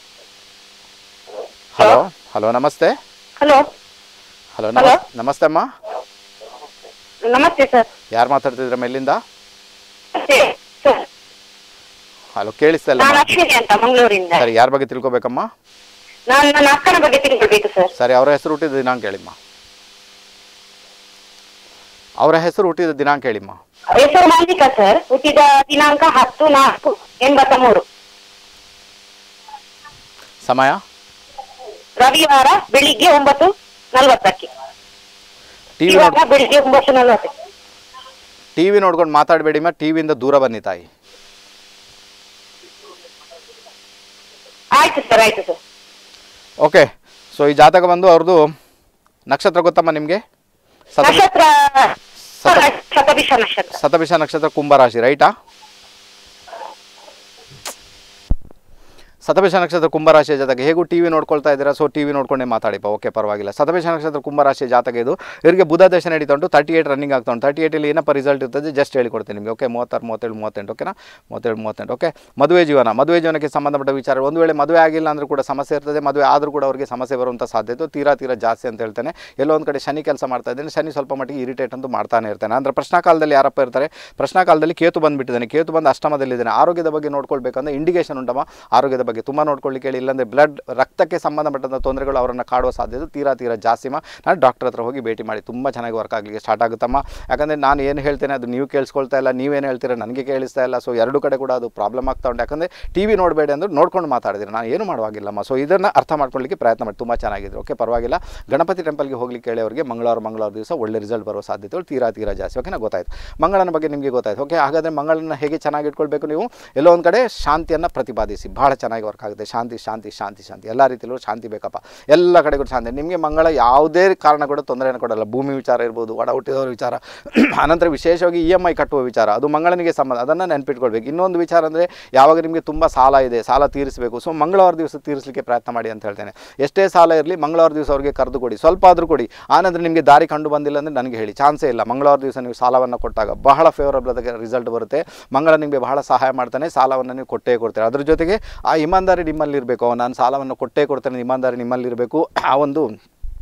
ಹಲೋ ಹಲೋ ನಮಸ್ತೆ ಹಲೋ ಹಲೋ ನಮಸ್ ನಮಸ್ತೆ ಅಮ್ಮ ನಮಸ್ತೆ ಸರ್ ಯಾರು ಮಾತಾಡ್ತಿದ್ರಮ್ಮ ಎಲ್ಲಿಂದ ಸರ್ ಹಲೋ ಕೇಳಿಸ್ತಾ ಇಲ್ಲ ನಾನು ಅಶ್ವಿನಿ ಅಂತ ಮಂಗಳೂರಿಂದ ಸರಿ ಯಾರ ಬಗ್ಗೆ ತಿಳ್ಕೊಬೇಕಮ್ಮ ನಾನು ನನ್ನ ಅಕ್ಕನ ಬಗ್ಗೆ ತಿಳ್ಕೊಳ್ಬೇಕು ಸರ್ ಸರಿ ಅವರ ಹೆಸರು ಹುಟ್ಟಿದ ದಿನಾಂಕ ಹೇಳಿಮ್ಮ ಅವರ ಹೆಸರು ಹುಟ್ಟಿದ ದಿನಾಂಕ ಹೇಳಿಮ್ಮ ಹೆಸರು ಮಲ್ಲಿಕಾ ಸರ್ ಹುಟ್ಟಿದ ದಿನಾಂಕ ಹತ್ತು ನಾಲ್ಕು ಎಂಬತ್ತ ಮೂರು ಸಮಯ ರವಿವಾರ ಬೆಳಿಗ್ಗೆ ಒಂಬತ್ತು ನಲ್ವತ್ತಕ್ಕೆ ಟಿ ವಿ ಇವಾಗ ನೋಡ್ ಬೆಳಿಗ್ಗೆ ಒಂಬತ್ತು ನಲ್ವತ್ತಕ್ಕೆ ಟಿ ವಿ ನೋಡ್ಕೊಂಡು ಮಾತಾಡಬೇಡಿಮ್ಮ ಟಿ ವಿಯಿಂದ ದೂರ ಬನ್ನಿ ತಾಯಿ ಆಯ್ತು ಸರ್ ಆಯ್ತು ಸರ್ ಓಕೆ ಸೊ ಈ ಜಾತಕ ಬಂದು ಅವ್ರದ್ದು ನಕ್ಷತ್ರ ಗೊತ್ತಮ್ಮ ನಿಮಗೆ ಸತ ನಕ್ಷತ್ರ ಸತ- ಶತಭಿಷ ನಕ್ಷತ್ರ ಸತಭಿಷ ನಕ್ಷತ್ರ ಕುಂಭರಾಶಿ ರೈಟಾ ಸತಭಿಷ ನಕ್ಷತ್ರ ಕುಂಭರಾಶಿಯ ಜಾತಕ ಹೇಗೂ ಟಿ ವಿ ನೋಡ್ಕೊಳ್ತಾ ಇದ್ದೀರಾ ಸೊ ಟಿ ವಿ ನೋಡ್ಕೊಂಡೇ ಮಾತಾಡಿಪ್ಪ ಓಕೆ ಪರವಾಗಿಲ್ಲ ಸತಭಿಷ ನಕ್ಷತ್ರ ಕುಂಭರಾಶಿಯ ಜಾತಕ ಇದು ಇವರಿಗೆ ಬುಧ ದಶ ನಡೀತಾ ಉಂಟು ತರ್ಟಿ ಏಟ್ ರನ್ನಿಂಗ್ ಆಗ್ತಾ ಉಂಟು ತರ್ಟಿ ಏಟಲ್ಲಿ ಏನಪ್ಪ ರಿಸಲ್ಟ್ ಇರ್ತದೆ ಜಸ್ಟ್ ಹೇಳಿಕೊಡ್ತೀನಿ ನಿಮಗೆ ಓಕೆ ಮೂವತ್ತಾರು ಮೂವತ್ತೇಳು ಮೂವತ್ತೆಂಟು ಓಕೆನಾ ಮೂವತ್ತೇಳು ಮೂವತ್ತೆಂಟು ಓಕೆ ಮದುವೆ ಜೀವನ ಮದುವೆ ಜೀವನಕ್ಕೆ ಸಂಬಂಧಪಟ್ಟ ವಿಚಾರ ಒಂದು ವೇಳೆ ಮದುವೆ ಆಗಿಲ್ಲ ಅಂದರೂ ಕೂಡ ಸಮಸ್ಯೆ ಇರ್ತದೆ ಮದುವೆ ಆದರೂ ಕೂಡ ಅವರಿಗೆ ಸಮಸ್ಯೆ ಬರುವಂಥ ಸಾಧ್ಯತೆ ತೀರಾ ತೀರಾ ಜಾಸ್ತಿ ಅಂತ ಹೇಳ್ತೇನೆ ಎಲ್ಲೋ ಒಂದು ಕಡೆ ಶನಿ ಕೆಲಸ ಮಾಡ್ತಾ ಇದ್ದೇನೆ ಶನಿ ಸ್ವಲ್ಪ ಮಟ್ಟಿಗೆ ಇರಿಟೇಟ್ ಅಂತೂ ಮಾಡ್ತಾನೆ ಇರ್ತಾನೆ ಅಂದರೆ ಪ್ರಶ್ನಾಕಾಲದಲ್ಲಿ ಯಾರಪ್ಪ ಇರ್ತಾರೆ ಪ್ರಶ್ನಾಕಾಲದಲ್ಲಿ ಕೇತು ಬಂದುಬಿಟ್ಟಿದ್ದಾನೆ ಕೇತು ಬಂದು ಅಷ್ಟಮದಲ್ಲಿದ್ದಾನೆ ಆರೋಗ್ಯದ ಬಗ್ಗೆ ನೋಡ್ಕೊಳ್ಬೇಕಂದ್ರೆ ಇಂಡಿಕೇಶನ್ ಉಂಟಮ್ಮ ಆರೋಗ್ಯದ ಬಗ್ಗೆ ತುಂಬ ನೋಡ್ಕೊಳ್ಳಿಕ್ಕೆ ಹೇಳಿ ಇಲ್ಲಾಂದರೆ ಬ್ಲಡ್ ರಕ್ತಕ್ಕೆ ಸಂಬಂಧಪಟ್ಟಂಥ ತೊಂದರೆಗಳು ಅವರನ್ನು ಕಾಡುವ ಸಾಧ್ಯತೆ ತೀರಾ ತೀರಾ ಜಾಸ್ತಿಮ್ಮ ನಾನು ಡಾಕ್ಟರ್ ಹತ್ರ ಹೋಗಿ ಭೇಟಿ ಮಾಡಿ ತುಂಬ ಚೆನ್ನಾಗಿ ವರ್ಕ್ ಆಗಲಿಕ್ಕೆ ಸ್ಟಾರ್ಟ್ ಆಗುತ್ತಮ್ಮ ಯಾಕಂದರೆ ನಾನು ಏನು ಹೇಳ್ತೇನೆ ಅದು ನೀವು ಕೇಳಿಸ್ಕೊಳ್ತಾ ಇಲ್ಲ ನೀವೇನು ಹೇಳ್ತೀರಾ ನನಗೆ ಕೇಳಿಸ್ತಾ ಇಲ್ಲ ಸೊ ಎರಡು ಕಡೆ ಕೂಡ ಅದು ಪ್ರಾಬ್ಲಮ್ ಆಗ್ತಾ ಉಂಟು ಯಾಕಂದರೆ ಟಿ ವಿ ನೋಡಬೇಡಿ ಅಂದ್ರೆ ನೋಡ್ಕೊಂಡು ಮಾತಾಡಿದ್ರೆ ನಾನು ಏನು ಮಾಡುವಾಗಿಲ್ಲಮ್ಮ ಸೊ ಇದನ್ನು ಅರ್ಥ ಮಾಡ್ಕೊಳ್ಳಿಕ್ಕೆ ಪ್ರಯತ್ನ ಮಾಡಿ ತುಂಬ ಚೆನ್ನಾಗಿದ್ರು ಓಕೆ ಪರವಾಗಿಲ್ಲ ಗಣಪತಿ ಟೆಂಪಲ್ಗೆ ಹೋಗ್ಲಿಕ್ಕೆ ಹೇಳಿ ಅವರಿಗೆ ಮಂಗಳವಾರ ಮಂಗಳವಾರ ದಿವಸ ಒಳ್ಳೆ ರಿಸಲ್ಟ್ ಬರೋ ಸಾಧ್ಯತೆಗಳು ತೀರಾ ತೀರಾ ಜಾಸ್ತಿ ಓಕೆನಾ ಗೊತ್ತಾಯ್ತು ಮಂಗಳನ ಬಗ್ಗೆ ನಿಮಗೆ ಗೊತ್ತಾಯ್ತು ಓಕೆ ಹಾಗಾದರೆ ಮಂಗಳನ ಹೇಗೆ ಚೆನ್ನಾಗಿ ಇಟ್ಕೊಳ್ಬೇಕು ನೀವು ಎಲ್ಲೋ ಒಂದು ಕಡೆ ಶಾಂತಿಯನ್ನು ಪ್ರತಿಪಾದಿಸಿ ಭಾಳ ಚೆನ್ನಾಗಿ ವರ್ಕ್ ಆಗುತ್ತೆ ಶಾಂತಿ ಶಾಂತಿ ಶಾಂತಿ ಶಾಂತಿ ಎಲ್ಲ ರೀತಿಯಲ್ಲೂ ಶಾಂತಿ ಬೇಕಪ್ಪ ಎಲ್ಲ ಕಡೆಗೂ ಶಾಂತಿ ನಿಮಗೆ ಮಂಗಳ ಯಾವುದೇ ಕಾರಣ ಕೂಡ ತೊಂದರೆಯನ್ನು ಕೊಡಲ್ಲ ಭೂಮಿ ವಿಚಾರ ಇರ್ಬೋದು ಒಡ ಹುಟ್ಟಿದವರ ವಿಚಾರ ಅನಂತರ ವಿಶೇಷವಾಗಿ ಇ ಎಮ್ ಐ ಕಟ್ಟುವ ವಿಚಾರ ಅದು ಮಂಗಳನಿಗೆ ಸಂಬಂಧ ಅದನ್ನು ನೆನ್ಪಿಟ್ಕೊಳ್ಬೇಕು ಇನ್ನೊಂದು ವಿಚಾರ ಅಂದರೆ ಯಾವಾಗ ನಿಮಗೆ ತುಂಬ ಸಾಲ ಇದೆ ಸಾಲ ತೀರಿಸಬೇಕು ಸೊ ಮಂಗಳವಾರ ದಿವಸ ತೀರಿಸಲಿಕ್ಕೆ ಪ್ರಯತ್ನ ಮಾಡಿ ಅಂತ ಹೇಳ್ತೇನೆ ಎಷ್ಟೇ ಸಾಲ ಇರಲಿ ಮಂಗಳವಾರ ದಿವಸ ಅವ್ರಿಗೆ ಕರೆದು ಕೊಡಿ ಸ್ವಲ್ಪ ಆದರೂ ಕೊಡಿ ಆನಂತರ ನಿಮಗೆ ದಾರಿ ಕಂಡು ಬಂದಿಲ್ಲ ಅಂದರೆ ನನಗೆ ಹೇಳಿ ಚಾನ್ಸೇ ಇಲ್ಲ ಮಂಗಳವಾರ ದಿವಸ ನೀವು ಸಾಲವನ್ನು ಕೊಟ್ಟಾಗ ಬಹಳ ಫೇವರಬಲ್ ರಿಸಲ್ಟ್ ಬರುತ್ತೆ ಮಂಗಳ ನಿಮಗೆ ಬಹಳ ಸಹಾಯ ಮಾಡ್ತಾನೆ ಸಾಲವನ್ನು ನೀವು ಕೊಟ್ಟೇ ಕೊಡ್ತೀರಾ ಅದ್ರ ಜೊತೆಗೆ ಆ ಇಮಾನ್ದಾರಿ ನಿಮ್ಮಲ್ಲಿ ಇರಬೇಕು ನಾನು ಸಾಲವನ್ನು ಕೊಟ್ಟೇ ಕೊಡ್ತೇನೆ ಇಮಾನ್ದಾರಿ ನಿಮ್ಮಲ್ಲಿ ಇರಬೇಕು ಆ ಒಂದು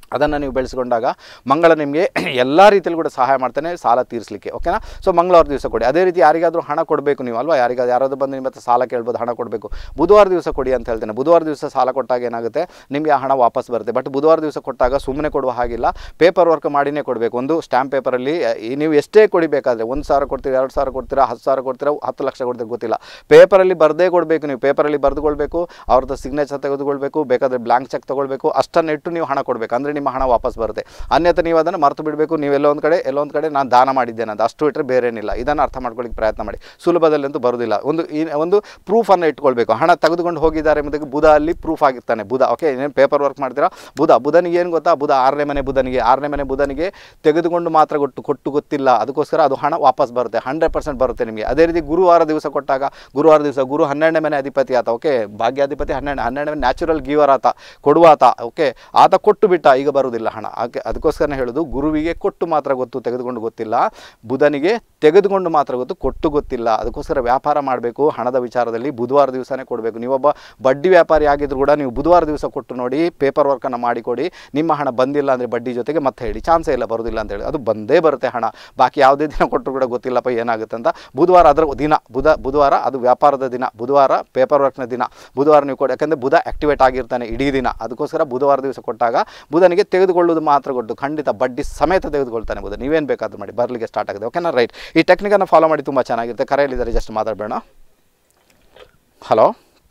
ಅದನ್ನು ನೀವು ಬೆಳೆಸ್ಕೊಂಡಾಗ ಮಂಗಳ ನಿಮಗೆ ಎಲ್ಲ ರೀತಿಯಲ್ಲಿ ಕೂಡ ಸಹಾಯ ಮಾಡ್ತಾನೆ ಸಾಲ ತೀರಿಸಲಿಕ್ಕೆ ಓಕೆನಾ ಸೊ ಮಂಗಳವಾರ ದಿವಸ ಕೊಡಿ ಅದೇ ರೀತಿ ಯಾರಿಗಾದರೂ ಹಣ ಕೊಡಬೇಕು ನೀವು ಅಲ್ವಾ ಯಾರಿಗಾದ್ರು ಯಾರಾದರೂ ಬಂದು ನಿಮ್ಮ ಹತ್ರ ಸಾಲ ಕೇಳ್ಬೋದು ಹಣ ಕೊಡಬೇಕು ಬುಧವಾರ ದಿವಸ ಕೊಡಿ ಅಂತ ಹೇಳ್ತೇನೆ ಬುಧವಾರ ದಿವಸ ಸಾಲ ಕೊಟ್ಟಾಗ ಏನಾಗುತ್ತೆ ನಿಮಗೆ ಆ ಹಣ ವಾಪಸ್ ಬರುತ್ತೆ ಬಟ್ ಬುಧವಾರ ದಿವಸ ಕೊಟ್ಟಾಗ ಸುಮ್ಮನೆ ಕೊಡುವ ಹಾಗಿಲ್ಲ ಪೇಪರ್ ವರ್ಕ್ ಮಾಡಿನೇ ಕೊಡಬೇಕು ಒಂದು ಸ್ಟ್ಯಾಂಪ್ ಪೇಪರಲ್ಲಿ ನೀವು ಎಷ್ಟೇ ಕೊಡಿಬೇಕಾದ್ರೆ ಒಂದು ಸಾವಿರ ಕೊಡ್ತೀರಾ ಎರಡು ಸಾವಿರ ಕೊಡ್ತೀರಾ ಹತ್ತು ಸಾವಿರ ಕೊಡ್ತೀರಾ ಹತ್ತು ಲಕ್ಷ ಕೊಡ್ತೀರಾ ಗೊತ್ತಿಲ್ಲ ಪೇಪರಲ್ಲಿ ಬರದೇ ಕೊಡಬೇಕು ನೀವು ಪೇಪರಲ್ಲಿ ಬರೆದುಕೊಳ್ಬೇಕು ಅವ್ರದ್ದು ಸಿಗ್ನೇಚರ್ ತೆಗೆದುಕೊಳ್ಬೇಕು ಬೇಕಾದರೆ ಬ್ಲಾಂಕ್ ಚೆಕ್ ತೊಗೊಳ್ಬೇಕು ಅಷ್ಟನ್ನು ಇಟ್ಟು ನೀವು ಹಣ ಕೊಡಬೇಕು ಅಂದರೆ ನಿಮ್ಮ ಹಣ ವಾಪಸ್ ಬರುತ್ತೆ ಅನ್ಯಥ ನೀವು ಅದನ್ನು ಮರೆತು ಬಿಡಬೇಕು ನೀವು ಎಲ್ಲೋ ಒಂದು ಕಡೆ ಎಲ್ಲೋ ಒಂದು ಕಡೆ ನಾನು ದಾನ ಮಾಡಿದ್ದೇನೆ ಅಂತ ಅಷ್ಟು ಇಟ್ಟರೆ ಬೇರೆ ಏನಿಲ್ಲ ಇದನ್ನು ಅರ್ಥ ಮಾಡ್ಕೊಳ್ಳಿಕ್ಕೆ ಪ್ರಯತ್ನ ಮಾಡಿ ಸುಲಭದಲ್ಲಂತೂ ಬರೋದಿಲ್ಲ ಒಂದು ಈ ಒಂದು ಪ್ರೂಫನ್ನು ಇಟ್ಕೊಳ್ಬೇಕು ಹಣ ತೆಗೆದುಕೊಂಡು ಹೋಗಿದ್ದಾರೆ ಮತ್ತು ಬುಧ ಅಲ್ಲಿ ಪ್ರೂಫ್ ಆಗಿರ್ತಾನೆ ಬುಧ ಓಕೆ ಏನೇನು ಪೇಪರ್ ವರ್ಕ್ ಮಾಡ್ತೀರಾ ಬುಧ ಬುಧನಿಗೆ ಏನು ಗೊತ್ತಾ ಬುಧ ಆರನೇ ಮನೆ ಬುಧನಿಗೆ ಆರನೇ ಮನೆ ಬುಧನಿಗೆ ತೆಗೆದುಕೊಂಡು ಮಾತ್ರ ಕೊಟ್ಟು ಕೊಟ್ಟು ಗೊತ್ತಿಲ್ಲ ಅದಕ್ಕೋಸ್ಕರ ಅದು ಹಣ ವಾಪಸ್ ಬರುತ್ತೆ ಹಂಡ್ರೆಡ್ ಪರ್ಸೆಂಟ್ ಬರುತ್ತೆ ನಿಮಗೆ ಅದೇ ರೀತಿ ಗುರುವಾರ ದಿವಸ ಕೊಟ್ಟಾಗ ಗುರುವಾರ ದಿವಸ ಗುರು ಹನ್ನೆರಡನೇ ಮನೆ ಅಧಿಪತಿ ಆತ ಓಕೆ ಭಾಗ್ಯಾಧಿಪತಿ ಹನ್ನೆರಡು ಹನ್ನೆರಡನೇ ಮನೆ ನ್ಯಾಚುರಲ್ ಗೀವರ್ ಆತ ಕೊಡುವ ಆತ ಓಕೆ ಆತ ಕೊಟ್ಟು ಬಿಟ್ಟ ಈಗ ಬರುವುದಿಲ್ಲ ಹಣ ಅದಕ್ಕೆ ಅದಕ್ಕೋಸ್ಕರ ಹೇಳೋದು ಗುರುವಿಗೆ ಕೊಟ್ಟು ಮಾತ್ರ ಗೊತ್ತು ತೆಗೆದುಕೊಂಡು ಗೊತ್ತಿಲ್ಲ ಬುಧನಿಗೆ ತೆಗೆದುಕೊಂಡು ಮಾತ್ರ ಗೊತ್ತು ಕೊಟ್ಟು ಗೊತ್ತಿಲ್ಲ ಅದಕ್ಕೋಸ್ಕರ ವ್ಯಾಪಾರ ಮಾಡಬೇಕು ಹಣದ ವಿಚಾರದಲ್ಲಿ ಬುಧವಾರ ದಿವಸನೇ ಕೊಡಬೇಕು ನೀವೊಬ್ಬ ಬಡ್ಡಿ ವ್ಯಾಪಾರಿ ಆಗಿದ್ರು ಕೂಡ ನೀವು ಬುಧವಾರ ದಿವಸ ಕೊಟ್ಟು ನೋಡಿ ಪೇಪರ್ ವರ್ಕನ್ನು ಮಾಡಿಕೊಡಿ ನಿಮ್ಮ ಹಣ ಬಂದಿಲ್ಲ ಅಂದರೆ ಬಡ್ಡಿ ಜೊತೆಗೆ ಮತ್ತೆ ಹೇಳಿ ಚಾನ್ಸೇ ಇಲ್ಲ ಬರೋದಿಲ್ಲ ಅಂತ ಹೇಳಿ ಅದು ಬಂದೇ ಬರುತ್ತೆ ಹಣ ಬಾಕಿ ಯಾವುದೇ ದಿನ ಕೊಟ್ಟರು ಕೂಡ ಗೊತ್ತಿಲ್ಲಪ್ಪ ಏನಾಗುತ್ತೆ ಅಂತ ಬುಧವಾರ ಅದರ ದಿನ ಬುಧ ಬುಧವಾರ ಅದು ವ್ಯಾಪಾರದ ದಿನ ಬುಧವಾರ ಪೇಪರ್ ವರ್ಕ್ನ ದಿನ ಬುಧವಾರ ನೀವು ಕೊಡಿ ಯಾಕಂದರೆ ಬುಧ ಆ್ಯಕ್ಟಿವೇಟ್ ಆಗಿರ್ತಾನೆ ಇಡೀ ದಿನ ಅದಕ್ಕೋಸ್ಕರ ಬುಧವಾರ ದಿವಸ ಕೊಟ್ಟಾಗ ಬುಧನಿಗೆ ತೆಗೆದುಕೊಳ್ಳೋದು ಮಾತ್ರ ಕೊಟ್ಟು ಖಂಡಿತ ಬಡ್ಡಿ ಸಮೇತ ತೆಗೆದುಕೊಳ್ತಾನೆ ಬುಧ ನೀವೇನು ಬೇಕಾದ್ರೂ ಮಾಡಿ ಬರಲಿಕ್ಕೆ ಸ್ಟಾರ್ಟ್ ಆಗಿದೆ ಓಕೆನಾ ರೈಟ್ ಈ ಟೆಕ್ನಿಕನ್ನು ಫಾಲೋ ಮಾಡಿ ತುಂಬ ಚೆನ್ನಾಗಿರುತ್ತೆ ಕರೆಯಲ್ಲಿದ್ದಾರೆ ಜಸ್ಟ್ ಮಾತಾಡಬೇಡ hello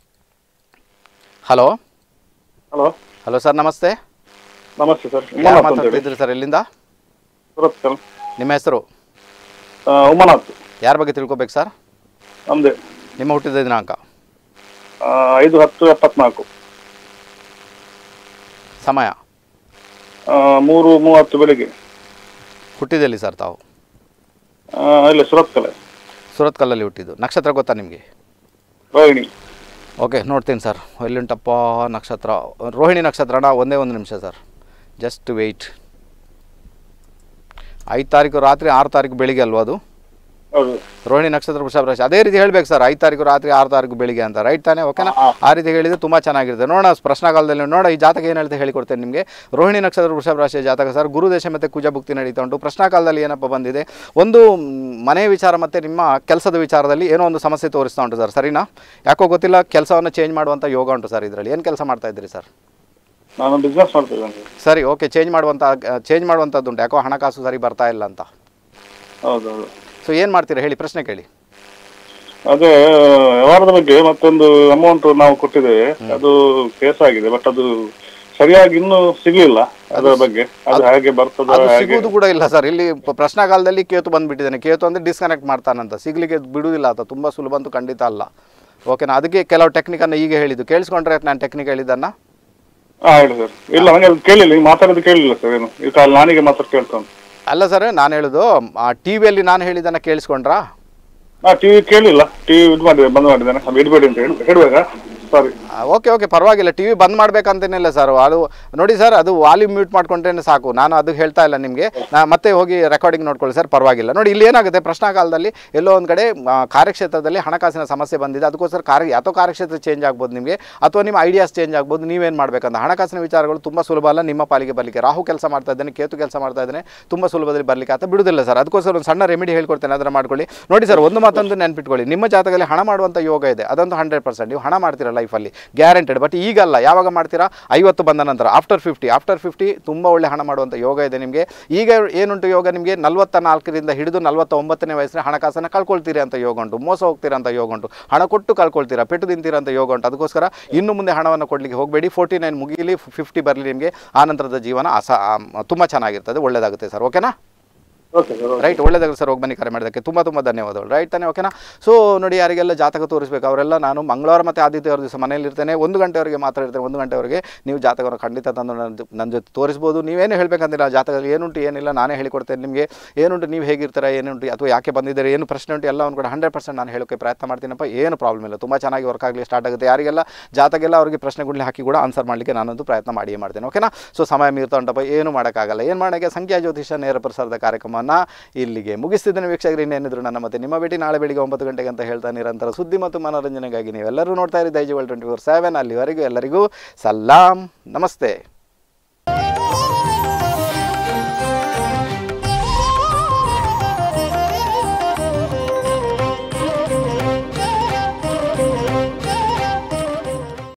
hello hello hello sir ನಮಸ್ತೆ ನಮಸ್ತೆ ಸರ್ ಯಾರು ಉಮನಾಥ್ ಅಂತ ಹೇಳಿ ಮಾತಾಡ್ತಿದ್ರಿ ಸರ್ ಎಲ್ಲಿಂದ ಸುರತ್ ಸರ್ ನಿಮ್ಮ ಹೆಸರು ಆ, ಉಮನಾಥ್ ಯಾರ ಬಗ್ಗೆ ತಿಳ್ಕೊಬೇಕು ಸರ್ ನಮ್ದೆ ನಿಮ್ಮ ಹುಟ್ಟಿದ ದಿನಾಂಕ ಆ, ಐದು ಹತ್ತು ಎಪ್ಪತ್ನಾಲ್ಕು ಸಮಯ ಆ, ಮೂರು ಮೂವತ್ತು ಬೆಳಿಗ್ಗೆ ಹುಟ್ಟಿದಲ್ಲಿ ಸರ್ ತಾವು ಆ, ಇಲ್ಲಿ ಸುರತ್ ಕಲೆ ಸುರತ್ಕಲ್ಲಲ್ಲಿ ಹುಟ್ಟಿದ್ದು ನಕ್ಷತ್ರ ಗೊತ್ತಾ ನಿಮಗೆ ರೋಹಿಣಿ ಓಕೆ ನೋಡ್ತೀನಿ ಸರ್ ಎಲ್ಲಿಂಟಪ್ಪ ನಕ್ಷತ್ರ ರೋಹಿಣಿ ನಕ್ಷತ್ರನ ಒಂದೇ ಒಂದು ನಿಮಿಷ ಸರ್ ಜಸ್ಟ್ ವೆಯ್ಟ್ ಐದು ತಾರೀಕು ರಾತ್ರಿ ಆರು ತಾರೀಕು ಬೆಳಿಗ್ಗೆ ಅಲ್ವಾ ಅದು ಹೌದು ರೋಹಿಣಿ ನಕ್ಷತ್ರ ವೃಷಭ ರಾಶಿ ಅದೇ ರೀತಿ ಹೇಳ್ಬೇಕು ಸರ್ ಐದು ತಾರೀಕು ರಾತ್ರಿ ಆರು ತಾರೀಕು ಬೆಳಿಗ್ಗೆ ಅಂತ ರೈಟ್ ತಾನೇ ಓಕೆನಾ ಆ ರೀತಿ ಹೇಳಿದ್ರೆ ತುಂಬ ಚೆನ್ನಾಗಿರುತ್ತೆ ನೋಡೋಣ ಪ್ರಶ್ನಾಕಾಲದಲ್ಲಿ ನೋಡ ಈ ಜಾತಕ ಏನು ಹೇಳ್ತಾ ಹೇಳಿಕೊಡ್ತೇನೆ ನಿಮಗೆ ರೋಹಿಣಿ ನಕ್ಷತ್ರ ವೃಷಭ ರಾಶಿಯ ಜಾತಕ ಸರ್ ಗುರುದೇಶ ಮತ್ತು ಕುಜ ಭುಕ್ತಿ ನಡೀತಾ ಉಂಟು ಪ್ರಶ್ನಾಕಾಲದಲ್ಲಿ ಏನಪ್ಪ ಬಂದಿದೆ ಒಂದು ಮ್, ಮನೆ ವಿಚಾರ ಮತ್ತು ನಿಮ್ಮ ಕೆಲಸದ ವಿಚಾರದಲ್ಲಿ ಏನೋ ಒಂದು ಸಮಸ್ಯೆ ತೋರಿಸ್ತಾ ಉಂಟು ಸರ್ ಸರಿನಾ ಯಾಕೋ ಗೊತ್ತಿಲ್ಲ ಕೆಲಸವನ್ನು ಚೇಂಜ್ ಮಾಡುವಂಥ ಯೋಗ ಉಂಟು ಸರ್ ಇದರಲ್ಲಿ ಏನು ಕೆಲಸ ಮಾಡ್ತಾ ಇದ್ದೀರಿ ಸರ್ ನಾನು ಬಿಸ್ನೆಸ್ ಮಾಡ್ತಿದ್ದೇನೆ ಸರ್ ಸರಿ ಓಕೆ ಚೇಂಜ್ ಮಾಡುವಂಥ ಚೇಂಜ್ ಮಾಡುವಂಥದ್ದುಂಟು ಯಾಕೋ ಹಣಕಾಸು ಸರಿ ಬರ್ತಾ ಇಲ್ಲ ಅಂತ ಹೌದು ಹೌದು ಸೊ ಏನು ಮಾಡ್ತೀರಾ ಹೇಳಿ ಪ್ರಶ್ನೆ ಕೇಳಿ ಅದೇ ವ್ಯವಹಾರದ ಬಗ್ಗೆ ಮತ್ತೊಂದು ಅಮೌಂಟ್ ನಾವು ಕೊಟ್ಟಿದ್ದೇವೆ ಅದು ಕೇಸ್ ಆಗಿದೆ ಬಟ್ ಅದು ಸರಿಯಾಗಿ ಇನ್ನೂ ಸಿಗ್ಲಿಲ್ಲ ಅದರ ಬಗ್ಗೆ ಅದು ಹೇಗೆ ಬರ್ತದ ಅದು ಹೇಗೆ ಸಿಗುವುದು ಕೂಡ ಇಲ್ಲ ಸರ್ ಇಲ್ಲಿ ಪ- ಪ್ರಶ್ನಾಕಾಲದಲ್ಲಿ ಕೇತು ಬಂದ್ಬಿಟ್ಟಿದ್ದಾನೆ ಕೇತು ಅಂದರೆ ಡಿಸ್ಕನೆಕ್ಟ್ ಮಾಡ್ತಾನಂತ ಸಿಗ್ಲಿಕ್ಕೆ ಬಿಡುವುದಿಲ್ಲ ಆತ ತುಂಬ ಸುಲಭ ಅಂತೂ ಖಂಡಿತ ಅಲ್ಲ ಓಕೆನಾ ಅದಕ್ಕೆ ಕೆಲವು ಟೆಕ್ನಿಕನ್ನು ಈಗ ಹೇಳಿದ್ದು ಕೇಳಿಸ್ಕೊಂಡ್ರೆ ನಾನು ಟೆಕ್ನಿಕ್ ಹೇಳಿದ್ದನ್ನು ಹಾ ಹೇಳಿ ಸರ್ ಇಲ್ಲ ನಂಗೆ ಅದು ಕೇಳಿಲ್ಲ ಈಗ ಮಾತಾಡೋದು ಕೇಳಿಲ್ಲ ಸರ್ ಏನು ಈ ಕಾಲ ನಾನಿಗೆ ಮಾತ್ರ ಕೇಳ್ತಾನೆ ಅಲ್ಲ ಸರ್ ನಾನು ಹೇಳೋದು ಟಿ ವಿಯಲ್ಲಿ ನಾನು ಹೇಳಿದ್ದನ್ನು ಕೇಳಿಸ್ಕೊಂಡ್ರಾ ಹಾ ಟಿವಿ ಕೇಳಿಲ್ಲ ಟಿವಿ ಇದು ಮಾಡಿದೆ ಬಂದ್ ಮಾಡಿದ್ದೇನೆ ಅದು ಇಡಬೇಡಿ ಅಂತ ಹೇಳಿ ಹೇಳ್ಬೇಕಾ ಸಾರಿ ಓಕೆ ಓಕೆ ಪರವಾಗಿಲ್ಲ ಟಿ ವಿ ಬಂದ್ ಮಾಡ್ಬೇಕಂತೇನಿಲ್ಲ ಸರ್ ಅದು ನೋಡಿ ಸರ್ ಅದು ವಾಲ್ಯೂಮ್ ಮ್ಯೂಟ್ ಮಾಡ್ಕೊಂಡ್ರೇನೆ ಸಾಕು ನಾನು ಅದು ಹೇಳ್ತಾ ಇಲ್ಲ ನಿಮಗೆ ನಾ ಮತ್ತೆ ಹೋಗಿ ರೆಕಾರ್ಡಿಂಗ್ ನೋಡ್ಕೊಳ್ಳಿ ಸರ್ ಪರವಾಗಿಲ್ಲ ನೋಡಿ ಇಲ್ಲಿ ಏನಾಗುತ್ತೆ ಪ್ರಶ್ನಾಕಾಲದಲ್ಲಿ ಎಲ್ಲೋ ಒಂದು ಕಡೆ ಆ, ಕಾರ್ಯಕ್ಷೇತ್ರದಲ್ಲಿ ಹಣಕಾಸಿನ ಸಮಸ್ಯೆ ಬಂದಿದೆ ಅದಕ್ಕೋಸ್ಕರ ಕಾರ್ಯ ಅಥವಾ ಕಾರ್ಯಕ್ಷೇತ್ರ ಚೇಂಜ್ ಆಗ್ಬೋದು ನಿಮಗೆ ಅಥವಾ ನಿಮ್ಮ ಐಡಿಯಾಸ್ ಚೇಂಜ್ ಆಗ್ಬೋದು ನೀವೇನು ಮಾಡಬೇಕಂತ ಹಣಕಾಸಿನ ವಿಚಾರಗಳು ತುಂಬ ಸುಲಭ ಅಲ್ಲ ನಿಮ್ಮ ಪಾಲಿಗೆ ಬರಲಿಕ್ಕೆ ರಾಹು ಕೆಲಸ ಮಾಡ್ತಾ ಇದ್ದಾನೆ ಕೇತು ಕೆಲಸ ಮಾಡ್ತಾ ಇದ್ದಾನೆ ತುಂಬ ಸುಲಭದಲ್ಲಿ ಬರಲಿಕ್ಕೆ ಆತ ಬಿಡುವುದಿಲ್ಲ ಸರ್ ಅದಕ್ಕೋಸ್ಕರ ಒಂದು ಸಣ್ಣ ರೆಮಿಡಿ ಹೇಳ್ಕೊಡ್ತೇನೆ ಅದನ್ನು ಮಾಡ್ಕೊಳ್ಳಿ ನೋಡಿ ಸರ್ ಒಂದು ಮಾತೊಂದು ನೆನ್ಪಿಟ್ಕೊಳ್ಳಿ ನಿಮ್ಮ ಜಾತಕದಲ್ಲಿ ಹಣ ಮಾಡುವಂಥ ಯೋಗ ಇದೆ ಅದಂತೂ ಹಂಡ್ರೆಡ್ ಪರ್ಸೆಂಟ್ ನೀವು ಹಣ ಮಾಡ್ತೀರಾ ಲೈಫಲ್ಲಿ ಗ್ಯಾರಂಟೆಡ್ ಬಟ್ ಈಗಲ್ಲ ಯಾವಾಗ ಮಾಡ್ತೀರಾ ಐವತ್ತು ಬಂದ ನಂತರ ಆಫ್ಟರ್ ಫಿಫ್ಟಿ ಆಫ್ಟರ್ ಫಿಫ್ಟಿ ತುಂಬ ಒಳ್ಳೆ ಹಣ ಮಾಡುವಂಥ ಯೋಗ ಇದೆ ನಿಮಗೆ ಈಗ ಏನುಂಟು ಯೋಗ ನಿಮಗೆ ನಲವತ್ತ ನಾಲ್ಕರಿಂದ ಹಿಡಿದು ನಲವತ್ತ ಒಂಬತ್ತನೇ ವಯಸ್ಸಿನ ಹಣಕಾಸನ್ನು ಕಳ್ಕೊಳ್ತೀರಿ ಅಂತ ಯೋಗ ಉಂಟು ಮೋಸ ಹೋಗ್ತೀರಾ ಅಂತ ಯೋಗ ಉಂಟು ಹಣ ಕೊಟ್ಟು ಕಳ್ಕೊಳ್ತೀರಾ ಪೆಟ್ಟು ತಿಂತೀರಾ ಅಂತ ಯೋಗ ಉಂಟು ಅದಕ್ಕೋಸ್ಕರ ಇನ್ನು ಮುಂದೆ ಹಣವನ್ನು ಕೊಡಲಿಕ್ಕೆ ಹೋಗಬೇಡಿ ಫೋರ್ಟಿ ನೈನ್ ಮುಗಿಲಿ ಫಿಫ್ಟಿ ಬರಲಿ ನಿಮಗೆ ಆ ನಂತರದ ಜೀವನ ಅಸ ತುಂಬ ಚೆನ್ನಾಗಿರ್ತದೆ ಒಳ್ಳೆಯದಾಗುತ್ತೆ ಸರ್ ಓಕೆನಾ ಓಕೆ ಸರ್ ರೈಟ್ ಒಳ್ಳೆದಾಗ ಸರ್ ಹೋಗಿ ಬನ್ನಿ ಕರೆ ಮಾಡೋದಕ್ಕೆ ತುಂಬ ತುಂಬ ಧನ್ಯವಾದಗಳು ರೈಟ್ ತಾನೇ ಓಕೆನಾ ಸೊ ನೋಡಿ ಯಾರಿಗೆಲ್ಲ ಜಾತಕ ತೋರಿಸ್ಬೇಕು ಅವರೆಲ್ಲ ನಾನು ಮಂಗಳವಾರ ಮತ್ತು ಆದಿತ್ಯವಾರ ದಿವಸ ಮನೇಲಿರ್ತೇನೆ ಒಂದು ಗಂಟೆವರೆಗೆ ಮಾತ್ರ ಇರ್ತೇನೆ ಒಂದು ಗಂಟೆವರೆಗೆ ನೀವು ಜಾತಕವನ್ನು ಖಂಡಿತ ತಂದು ನನ್ನ ಜೊ- ನನ್ನ ಜೊತೆ ತೋರಿಸ್ಬೋದು ನೀವೇನು ಹೇಳಬೇಕಂದಿಲ್ಲ ಆ ಜಾತಕದಲ್ಲಿ ಏನುಂಟು ಏನಿಲ್ಲ ನಾನೇ ಹೇಳಿಕೊಡ್ತೇನೆ ನಿಮಗೆ ಏನುಂಟು ನೀವು ಹೇಗಿರ್ತೀರ ಏನುಂಟು ಅಥವಾ ಯಾಕೆ ಬಂದಿದ್ದಾರೆ ಏನು ಪ್ರಶ್ನೆ ಉಂಟು ಎಲ್ಲವನ್ನು ಕೂಡ ಹಂಡ್ರೆಡ್ ಪರ್ಸೆಂಟ್ ನಾನು ಹೇಳೋಕ್ಕೆ ಪ್ರಯತ್ನ ಮಾಡ್ತೀನಪ್ಪ ಏನು ಪ್ರಾಬ್ಲಮ್ ಇಲ್ಲ ತುಂಬ ಚೆನ್ನಾಗಿ ವರ್ಕ್ ಆಗಲಿ ಸ್ಟಾರ್ಟ್ ಆಗುತ್ತೆ ಯಾರಿಗೆಲ್ಲ ಜಾತಕೆಲ್ಲ ಅವರಿಗೆ ಪ್ರಶ್ನೆಗಳನ್ನ ಹಾಕಿ ಕೂಡ ಆನ್ಸರ್ ಮಾಡಲಿಕ್ಕೆ ನಾನೊಂದು ಪ್ರಯತ್ನ ಮಾಡಿಯೇ ಮಾಡ್ತೇನೆ ಓಕೆನಾ ಸೊ ಸಮಯ ಮೀರ್ತಾ ಉಂಟಪ್ಪ ಏನು ಮಾಡೋಕ್ಕಾಗಲ್ಲ ಏನು ಮಾಡೋಕ್ಕೆ ಸಂಖ್ಯಾ ಜ್ಯೋತಿಷ ನೇರ ಪ್ರಸಾರದ ಕಾರ್ಯಕ್ರಮವನ್ನು ಇಲ್ಲಿಗೆ ಮುಗಿಸ್ತಿದ್ದೇನೆ ವೀಕ್ಷಕರು ಇನ್ನೇನಿದ್ರು ನನ್ನ ಮತ್ತೆ ನಿಮ್ಮ ಭೇಟಿ ನಾಳೆ ಬೆಳಿಗ್ಗೆ ಒಂಬತ್ತು ಗಂಟೆಗೆ ಅಂತ ಹೇಳ್ತಾ ನಿರಂತರ ಸುದ್ದಿ ಮತ್ತು ಮನೋರಂಜನೆಗಾಗಿ ನೀವೆಲ್ಲರೂ ನೋಡ್ತಾ ಇರಿ ದೈಜುವಲ್ ಟ್ವೆಂಟಿ ಫೋರ್ ಸೆವೆನ್ ಅಲ್ಲಿವರೆಗೂ ಎಲ್ಲರಿಗೂ ಸಲಾಂ ನಮಸ್ತೆ